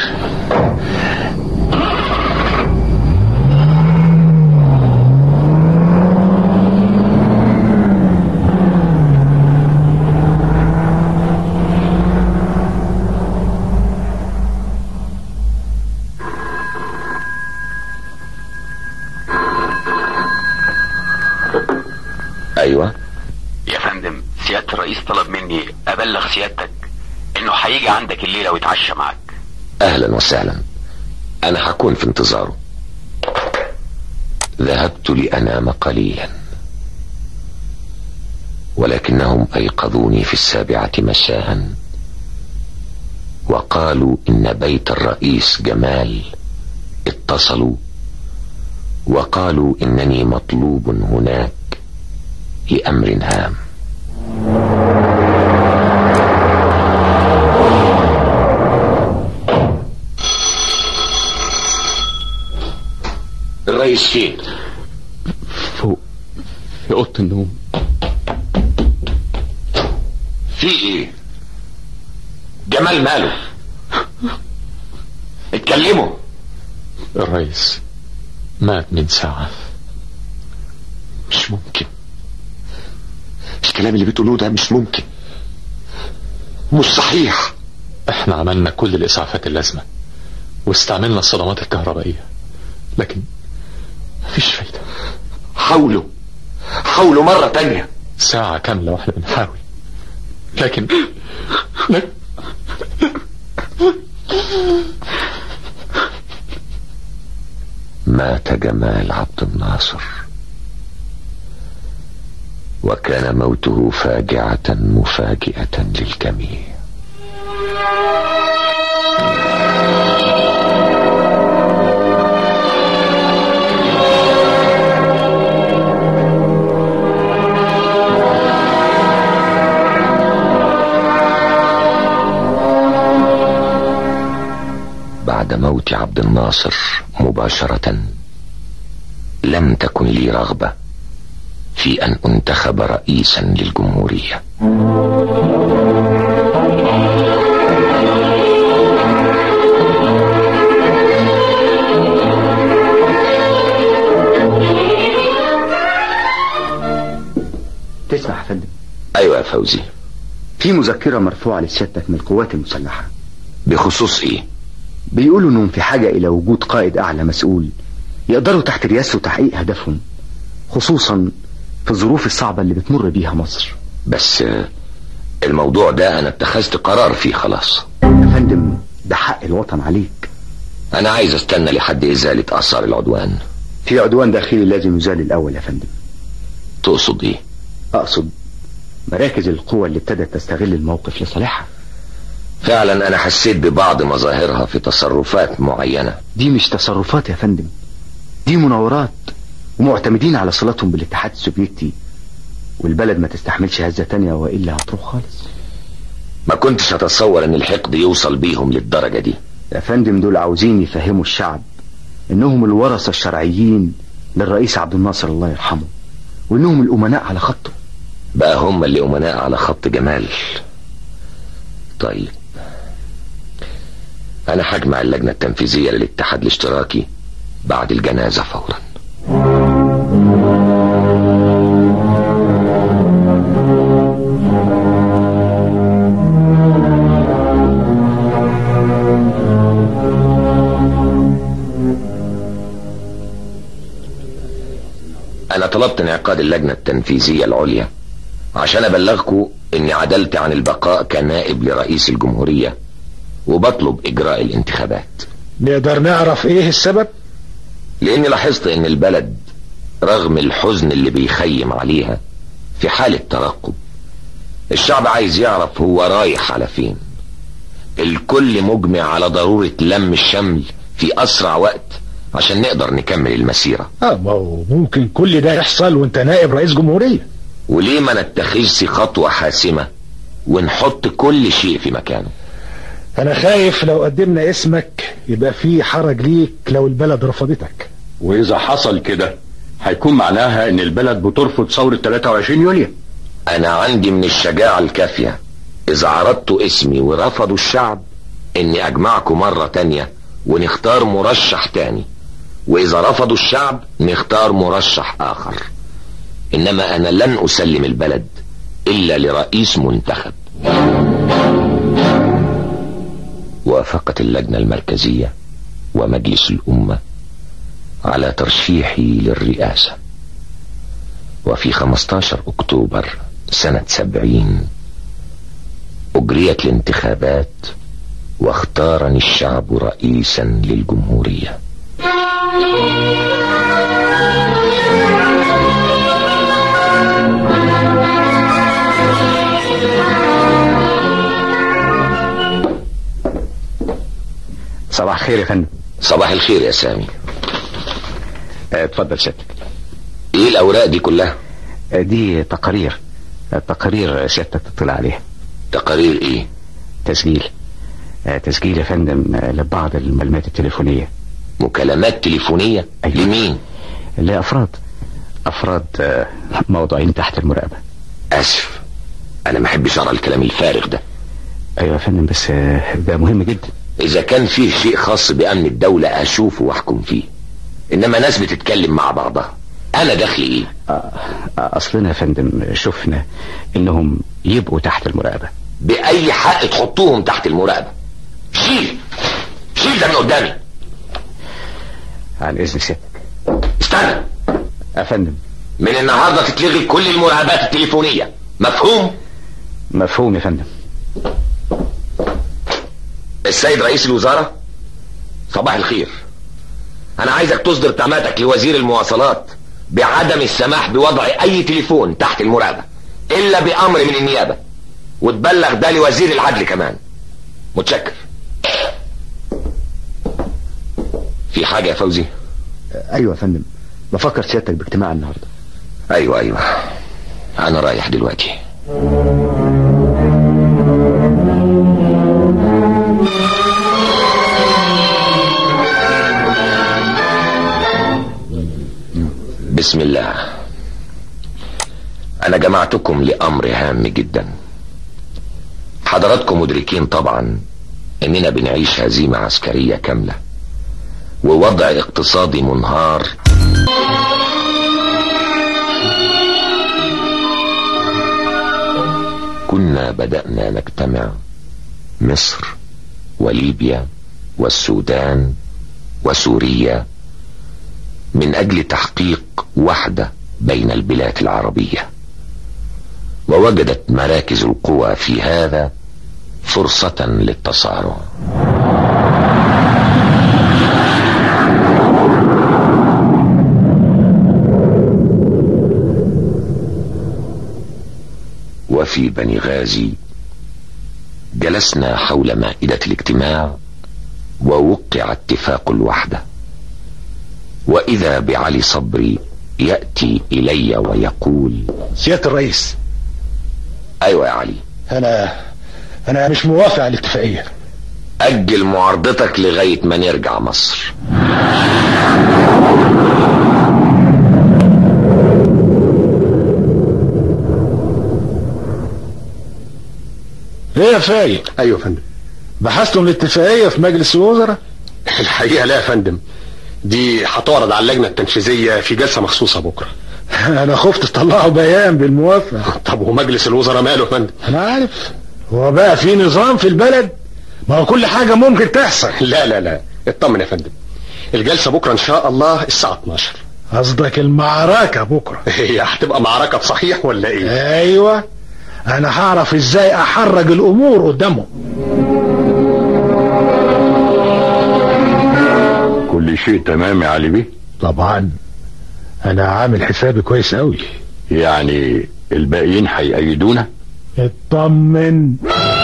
ايوه يا فندم سيادة الرئيس طلب مني ابلغ سيادتك انه هيجي عندك الليلة ويتعشى معاك اهلا وسهلا انا هكون في انتظاره ذهبت لانام قليلا ولكنهم ايقظوني في السابعة مساء وقالوا ان بيت الرئيس جمال اتصلوا وقالوا انني مطلوب هناك لامر هام الرئيس فين فوق في اوضه النوم في ايه جمال ماله اتكلموا الرئيس مات من ساعة مش ممكن الكلام اللي بتقولوه ده مش ممكن مش صحيح احنا عملنا كل الاسعافات اللازمة واستعملنا الصدمات الكهربائية لكن مفيش فايدة حاولوا حاولوا مرة تانية ساعة كاملة واحنا بنحاول لكن لكن مات جمال عبد الناصر وكان موته فاجعة مفاجئة للجميع بعد موت عبد الناصر مباشرة لم تكن لي رغبة في أن أنتخب رئيسا للجمهورية تسمع يا فندم أيوة يا فوزي في مذكرة مرفوعة لسيادتك من القوات المسلحة بخصوص إيه؟ بيقولوا انهم في حاجة الى وجود قائد اعلى مسؤول يقدروا تحت رياسته تحقيق هدفهم خصوصا في الظروف الصعبة اللي بتمر بيها مصر بس آه، الموضوع ده أنا اتخذت قرار فيه خلاص يا فندم ده حق الوطن عليك أنا عايز استنى لحد إزالة آثار العدوان في عدوان داخلي لازم يزال الاول يا فندم تقصد إيه؟ اقصد مراكز القوى اللي ابتدت تستغل الموقف لصالحها فعلا أنا حسيت ببعض مظاهرها في تصرفات معينة دي مش تصرفات يا فندم دي مناورات ومعتمدين على صلاتهم بالاتحاد السوفيتي والبلد ما تستحملش هزة تانية وإلا هتروح خالص ما كنتش أتصور إن الحقد يوصل بيهم للدرجة دي يا فندم دول عاوزين يفهموا الشعب إنهم الورثة الشرعيين للرئيس عبد الناصر الله يرحمه وإنهم الأمناء على خطه بقى هم اللي أمناء على خط جمال طيب أنا هجمع اللجنة التنفيذية للاتحاد الاشتراكي بعد الجنازة فورا أنا طلبت انعقاد اللجنة التنفيذية العليا عشان أبلغكم إني عدلت عن البقاء كنائب لرئيس الجمهورية وبطلب إجراء الانتخابات نقدر نعرف ايه السبب لاني لاحظت ان البلد رغم الحزن اللي بيخيم عليها في حالة ترقب الشعب عايز يعرف هو رايح على فين الكل مجمع على ضرورة لم الشمل في اسرع وقت عشان نقدر نكمل المسيرة اه ما هو ممكن كل ده يحصل وانت نائب رئيس جمهورية وليه ما نتخذش خطوة حاسمة ونحط كل شيء في مكانه انا خايف لو قدمنا اسمك يبقى في حرج ليك لو البلد رفضتك واذا حصل كده هيكون معناها ان البلد بترفض ثورة 23 يوليو انا عندي من الشجاعة الكافية اذا عرضت اسمي ورفضوا الشعب اني اجمعكم مرة تانية ونختار مرشح تاني واذا رفضوا الشعب نختار مرشح اخر انما انا لن اسلم البلد الا لرئيس منتخب وافقت اللجنة المركزية ومجلس الامة على ترشيحي للرئاسة وفي 15 اكتوبر سنة 70 اجريت الانتخابات واختارني الشعب رئيسا للجمهورية صباح الخير يا فندم صباح الخير يا سامي آه، اتفضل سيادتك ايه الاوراق دي كلها آه، دي تقارير آه، تقارير سيادتك تطلع عليها تقارير ايه تسجيل آه، تسجيل يا فندم آه، لبعض المعلومات التليفونية مكالمات تليفونية أيوة. لمين لأفراد أفراد آه، موضوعين تحت المراقبة اسف انا ما احبش اقرا الكلام الفارغ ده أيوة يا فندم بس آه، ده مهم جدا اذا كان فيه شيء خاص بامن الدولة اشوفه واحكم فيه انما ناس بتتكلم مع بعضها انا دخلي ايه آه، أصلنا يا فندم شفنا إنهم يبقوا تحت المراقبة باي حق تحطوهم تحت المراقبة شيل شيل ده من قدامي عن إذن سيادتك استنى يا فندم من النهاردة تتلغي كل المراقبات التليفونية مفهوم مفهوم يا فندم السيد رئيس الوزارة صباح الخير انا عايزك تصدر تماتك لوزير المواصلات بعدم السماح بوضع اي تليفون تحت المراقبة الا بامر من النيابة وتبلغ ده لوزير العدل كمان متشكر في حاجة يا فوزي ايوه يا فندم بفكر سيادتك باجتماع النهارده ايوه ايوه انا رايح دلوقتي بسم الله انا جمعتكم لامر هام جدا حضراتكم مدركين طبعا اننا بنعيش هزيمة عسكرية كاملة ووضع اقتصادي منهار كنا بدأنا نجتمع مصر وليبيا والسودان وسوريا من اجل تحقيق وحدة بين البلاد العربية ووجدت مراكز القوى في هذا فرصة للتصارع وفي بني غازي جلسنا حول مائدة الاجتماع ووقع اتفاق الوحدة واذا بعلي صبري يأتي الي ويقول سيادة الرئيس ايوه يا علي انا انا مش موافق على الاتفاقية اجل معارضتك لغاية ما نرجع مصر ايه يا فايق ايوه يا فندم بحثتم الاتفاقية في مجلس الوزراء الحقيقه لا يا فندم دي هتعرض على اللجنه التنفيذيه في جلسه مخصوصه بكره انا خفت تطلعوا بيان بالموافقة طب ومجلس الوزراء ماله يا فندم انا عارف هو بقى في نظام في البلد ما هو كل حاجة ممكن تحصل لا لا لا اطمن يا فندم الجلسه بكره ان شاء الله الساعه 12 قصدك المعركة بكرة هي هتبقى معركه بصحيح ولا ايه ايوه انا هعرف ازاي احرج الامور قدامهم كل شيء تمام يا علي بيه طبعا انا عامل حسابي كويس قوي يعني الباقيين هيأيدونا اطمن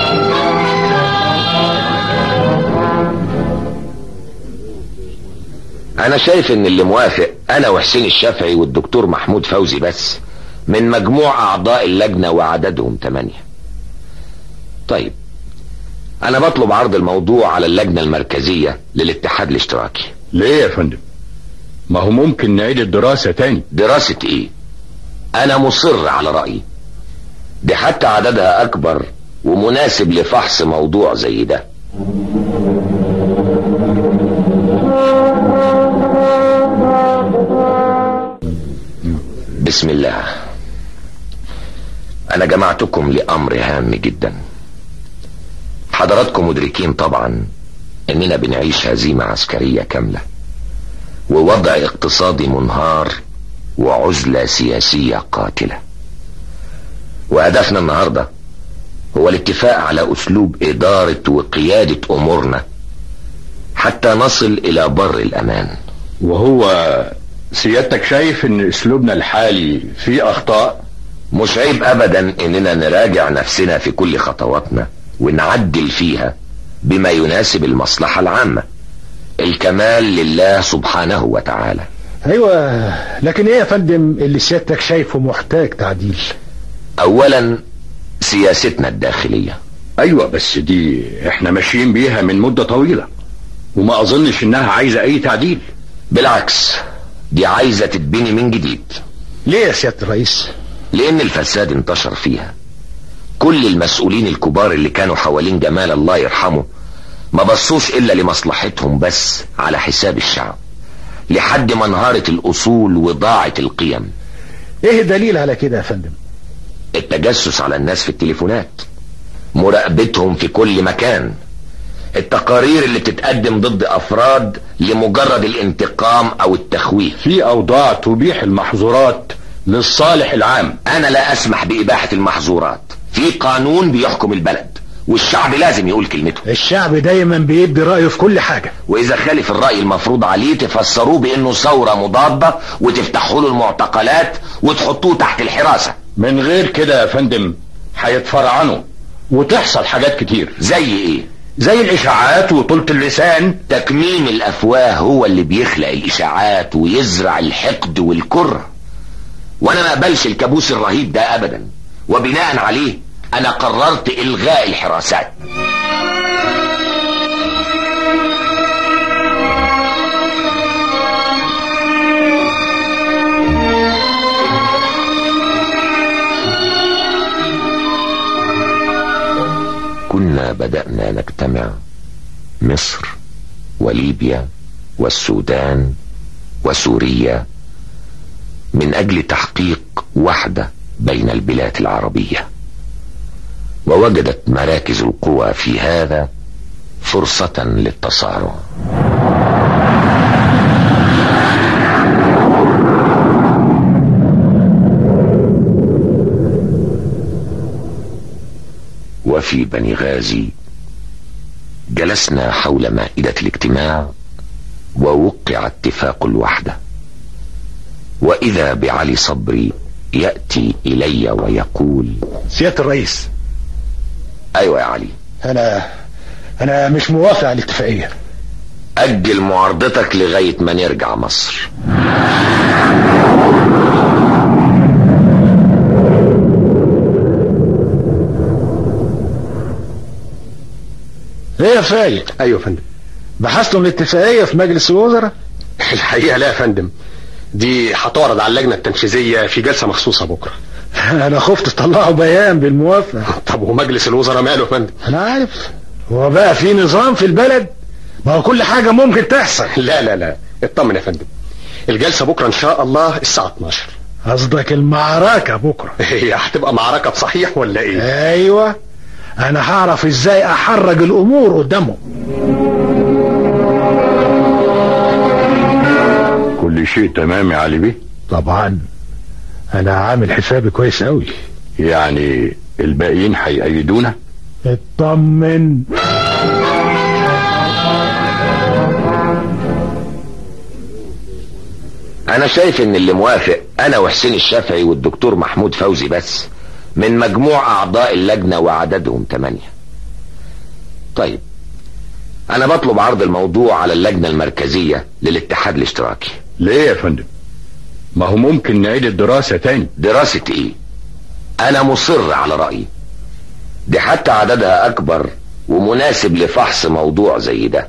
انا شايف ان اللي موافق انا وحسين الشافعي والدكتور محمود فوزي بس من مجموع اعضاء اللجنة وعددهم ثمانية طيب انا بطلب عرض الموضوع على اللجنة المركزية للاتحاد الاشتراكي ليه يا فندم ما هو ممكن نعيد الدراسة تاني دراسة ايه انا مصر على رأيي دي حتى عددها اكبر ومناسب لفحص موضوع زي ده بسم الله انا جمعتكم لامر هام جدا حضراتكم مدركين طبعا اننا بنعيش هزيمة عسكرية كاملة ووضع اقتصادي منهار وعزلة سياسية قاتلة وهدفنا النهاردة هو الاتفاق على اسلوب ادارة وقيادة امورنا حتى نصل الى بر الامان وهو سيادتك شايف ان اسلوبنا الحالي فيه اخطاء مش عيب ابدا اننا نراجع نفسنا في كل خطواتنا ونعدل فيها بما يناسب المصلحة العامة الكمال لله سبحانه وتعالى ايوه لكن ايه يا فندم اللي سيادتك شايفه محتاج تعديل اولا سياستنا الداخلية ايوه بس دي احنا ماشيين بيها من مدة طويلة وما اظنش انها عايزة اي تعديل بالعكس دي عايزة تتبني من جديد ليه يا سيادة الرئيس لان الفساد انتشر فيها كل المسؤولين الكبار اللي كانوا حوالين جمال الله يرحمه ما بصوش الا لمصلحتهم بس على حساب الشعب لحد ما انهارت الاصول وضاعت القيم ايه دليل على كده يا فندم التجسس على الناس في التليفونات مراقبتهم في كل مكان التقارير اللي بتتقدم ضد افراد لمجرد الانتقام او التخويف في اوضاع تبيح المحظورات للصالح العام انا لا اسمح باباحة المحظورات في قانون بيحكم البلد والشعب لازم يقول كلمته الشعب دايما بيدي رأيه في كل حاجة واذا خالف الرأي المفروض عليه تفسروه بانه ثورة مضادة وتفتحوا له المعتقلات وتحطوه تحت الحراسة من غير كده يا فندم هيتفرعنوا وتحصل حاجات كتير زي ايه زي الاشاعات وطولة اللسان تكميم الافواه هو اللي بيخلق الاشاعات ويزرع الحقد والكره وانا ما اقبلش الكابوس الرهيب ده ابدا وبناء عليه انا قررت الغاء الحراسات كنا بدأنا نجتمع مصر وليبيا والسودان وسوريا من أجل تحقيق وحدة بين البلاد العربية ووجدت مراكز القوى في هذا فرصة للتصارع وفي بني غازي جلسنا حول مائدة الاجتماع ووقع اتفاق الوحدة وإذا بعلي صبري يأتي إلي ويقول سيادة الرئيس أيوة يا علي أنا أنا مش موافق على الاتفاقية أجل معارضتك لغاية ما نرجع مصر ايه يا فايق ايوه يا فندم بحثتم الاتفاقية في مجلس الوزراء الحقيقه لا يا فندم دي هتعرض على اللجنه التنفيذيه في جلسه مخصوصه بكره انا خفت تطلعوا بيان بالموافقة طب ومجلس الوزراء ماله يا فندم انا عارف هو بقى في نظام في البلد ما هو كل حاجة ممكن تحصل لا لا لا اطمن يا فندم الجلسه بكره ان شاء الله الساعه 12 قصدك المعركة بكرة هي هتبقى معركه بصحيح ولا ايه ايوه انا هعرف ازاي احرج الامور قدامهم كل شيء تمام يا علي بيه طبعا انا عامل حسابي كويس قوي يعني الباقيين هيأيدونا اطمن أنا شايف إن اللي موافق أنا وحسين الشافعي والدكتور محمود فوزي بس من مجموع أعضاء اللجنة وعددهم ثمانية طيب أنا بطلب عرض الموضوع على اللجنة المركزية للاتحاد الاشتراكي ليه يا فندم ما هو ممكن نعيد الدراسة تاني دراسة إيه أنا مصر على رأيي دي حتى عددها أكبر ومناسب لفحص موضوع زي ده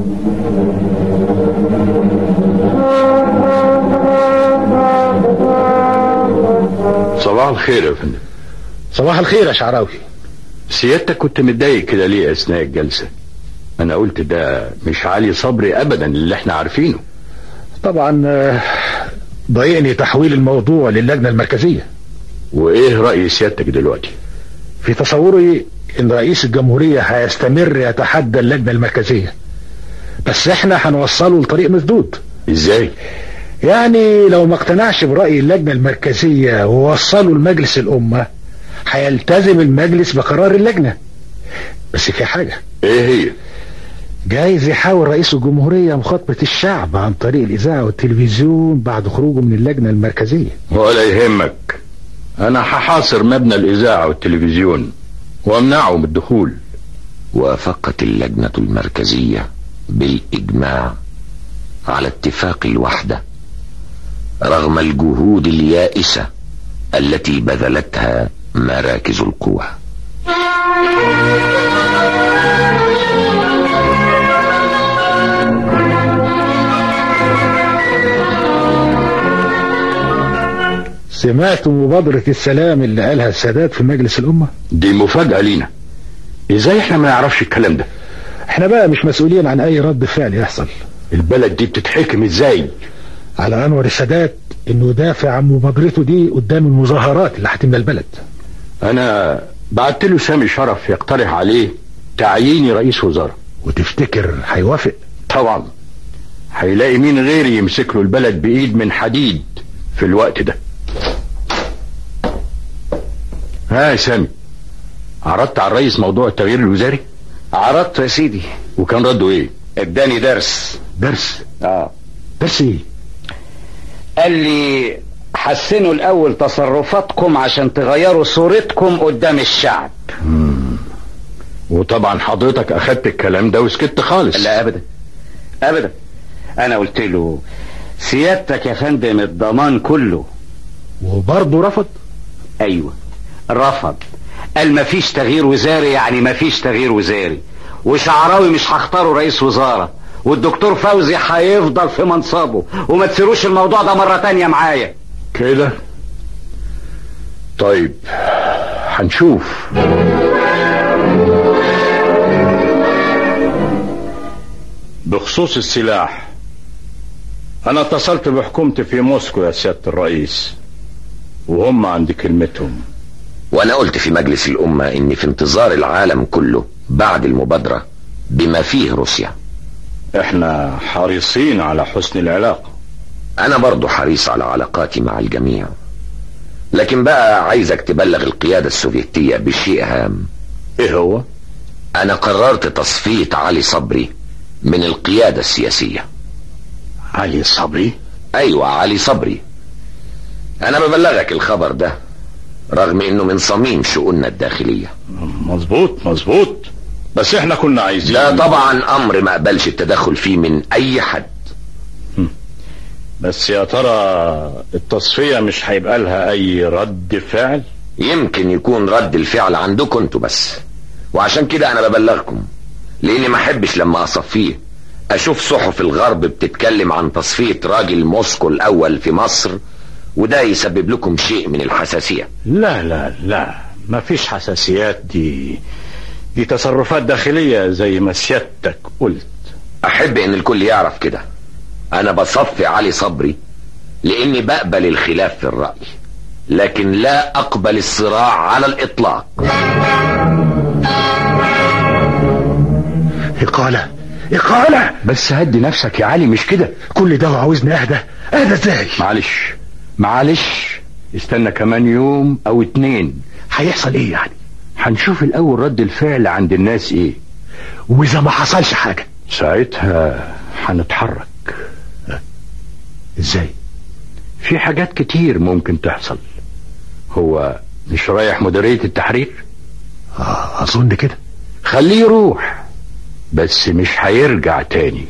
صباح الخير يا فندم صباح الخير يا شعراوي سيادتك كنت متضايق كده ليه اثناء الجلسة انا قلت ده مش علي صبري ابدا اللي احنا عارفينه طبعا آه، ضايقني تحويل الموضوع للجنة المركزية وايه رأي سيادتك دلوقتي في تصوري ان رئيس الجمهورية هيستمر يتحدى اللجنة المركزية بس احنا هنوصله لطريق مسدود ازاي يعني لو ما اقتنعش برأي اللجنة المركزية ووصله لمجلس الأمة هيلتزم المجلس بقرار اللجنة بس في حاجة ايه هي جايز يحاول رئيس الجمهورية مخاطبة الشعب عن طريق الإذاعة والتلفزيون بعد خروجه من اللجنة المركزية ولا يهمك انا هحاصر مبنى الاذاعة والتلفزيون وامنعه من الدخول وافقت اللجنة المركزية بالإجماع على اتفاق الوحدة رغم الجهود اليائسة التي بذلتها مراكز القوى سمعتوا مبادرة السلام اللي قالها السادات في مجلس الأمة دي مفاجأة لينا ازاي احنا ما نعرفش الكلام ده احنا بقى مش مسؤولين عن أي رد فعل يحصل البلد دي بتتحكم ازاي على أنور السادات إنه يدافع عن مبادرته دي قدام المظاهرات اللي هتملى البلد انا بعت له سامي شرف يقترح عليه تعييني رئيس وزراء وتفتكر هيوافق طبعا هيلاقي مين غيري يمسك له البلد بايد من حديد في الوقت ده ها يا سامي عرضت على الرئيس موضوع التغيير الوزاري عرضته يا سيدي وكان رده ايه اداني درس درس اه درس ايه قال لي حسنوا الاول تصرفاتكم عشان تغيروا صورتكم قدام الشعب وطبعا حضرتك اخدت الكلام ده وسكت خالص لا ابدا ابدا انا قلت له سيادتك يا فندم الضمان كله وبرضه رفض ايوه رفض قال مفيش تغيير وزاري يعني مفيش تغيير وزاري وشعراوي مش هختاره رئيس وزارة والدكتور فوزي هيفضل في منصبه وما تسيروش الموضوع ده مرة تانية معايا كده طيب هنشوف بخصوص السلاح انا اتصلت بحكومتي في موسكو يا سيادة الرئيس وهم عند كلمتهم وانا قلت في مجلس الامة اني في انتظار العالم كله بعد المبادرة بما فيه روسيا احنا حريصين على حسن العلاقة انا برضو حريص على علاقاتي مع الجميع لكن بقى عايزك تبلغ القيادة السوفيتية بشيء هام ايه هو انا قررت تصفية علي صبري من القيادة السياسية علي صبري ايوه علي صبري انا ببلغك الخبر ده رغم انه من صميم شؤوننا الداخلية مظبوط مظبوط بس احنا كنا عايزين ده طبعا امر ما اقبلش التدخل فيه من اي حد بس يا ترى التصفية مش هيبقى لها اي رد فعل يمكن يكون رد الفعل عندكم انتوا بس وعشان كده انا ببلغكم لاني ما احبش لما اصفيه اشوف صحف الغرب بتتكلم عن تصفية راجل موسكو الاول في مصر وده يسبب لكم شيء من الحساسية لا لا لا مفيش حساسيات دي دي تصرفات داخلية زي ما سيادتك قلت احب ان الكل يعرف كده انا بصفي علي صبري لاني بقبل الخلاف في الرأي لكن لا اقبل الصراع على الاطلاق إقالة إقالة بس هدي نفسك يا علي مش كده كل ده وعاوزني أهدى أهدى إزاي معلش معلش استنى كمان يوم او اتنين هيحصل إيه يعني هنشوف الاول رد الفعل عند الناس ايه وإذا ما حصلش حاجة ساعتها هنتحرك ازاي في حاجات كتير ممكن تحصل هو مش رايح مديرية التحرير آه اظن كده خليه يروح بس مش هيرجع تاني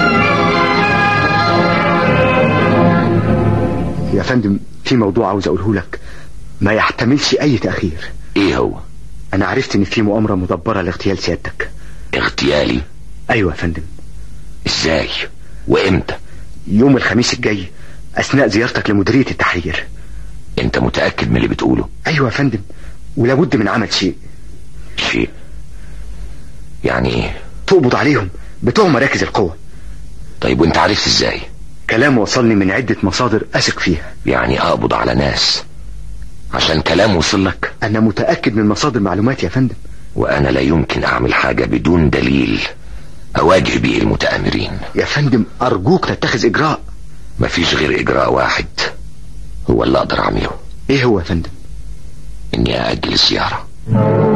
يا فندم في موضوع عاوز اقوله لك ما يحتملش اي تأخير ايه هو انا عرفت ان في مؤامرة مدبرة لاغتيال سيادتك اغتيالي ايوه يا فندم ازاي وامتى يوم الخميس الجاي اثناء زيارتك لمديرية التحرير انت متأكد من اللي بتقوله ايوه يا فندم ولابد من عمل شيء شيء يعني ايه تقبض عليهم بتوع مراكز القوة طيب وانت عرفت ازاي كلام وصلني من عدة مصادر اثق فيها يعني اقبض على ناس عشان كلام وصل لك انا متأكد من مصادر معلوماتي يا فندم وانا لا يمكن اعمل حاجة بدون دليل اواجه بيه المتآمرين يا فندم ارجوك تتخذ اجراء مفيش غير اجراء واحد هو اللي اقدر اعمله ايه هو يا فندم اني ااجل الزيارة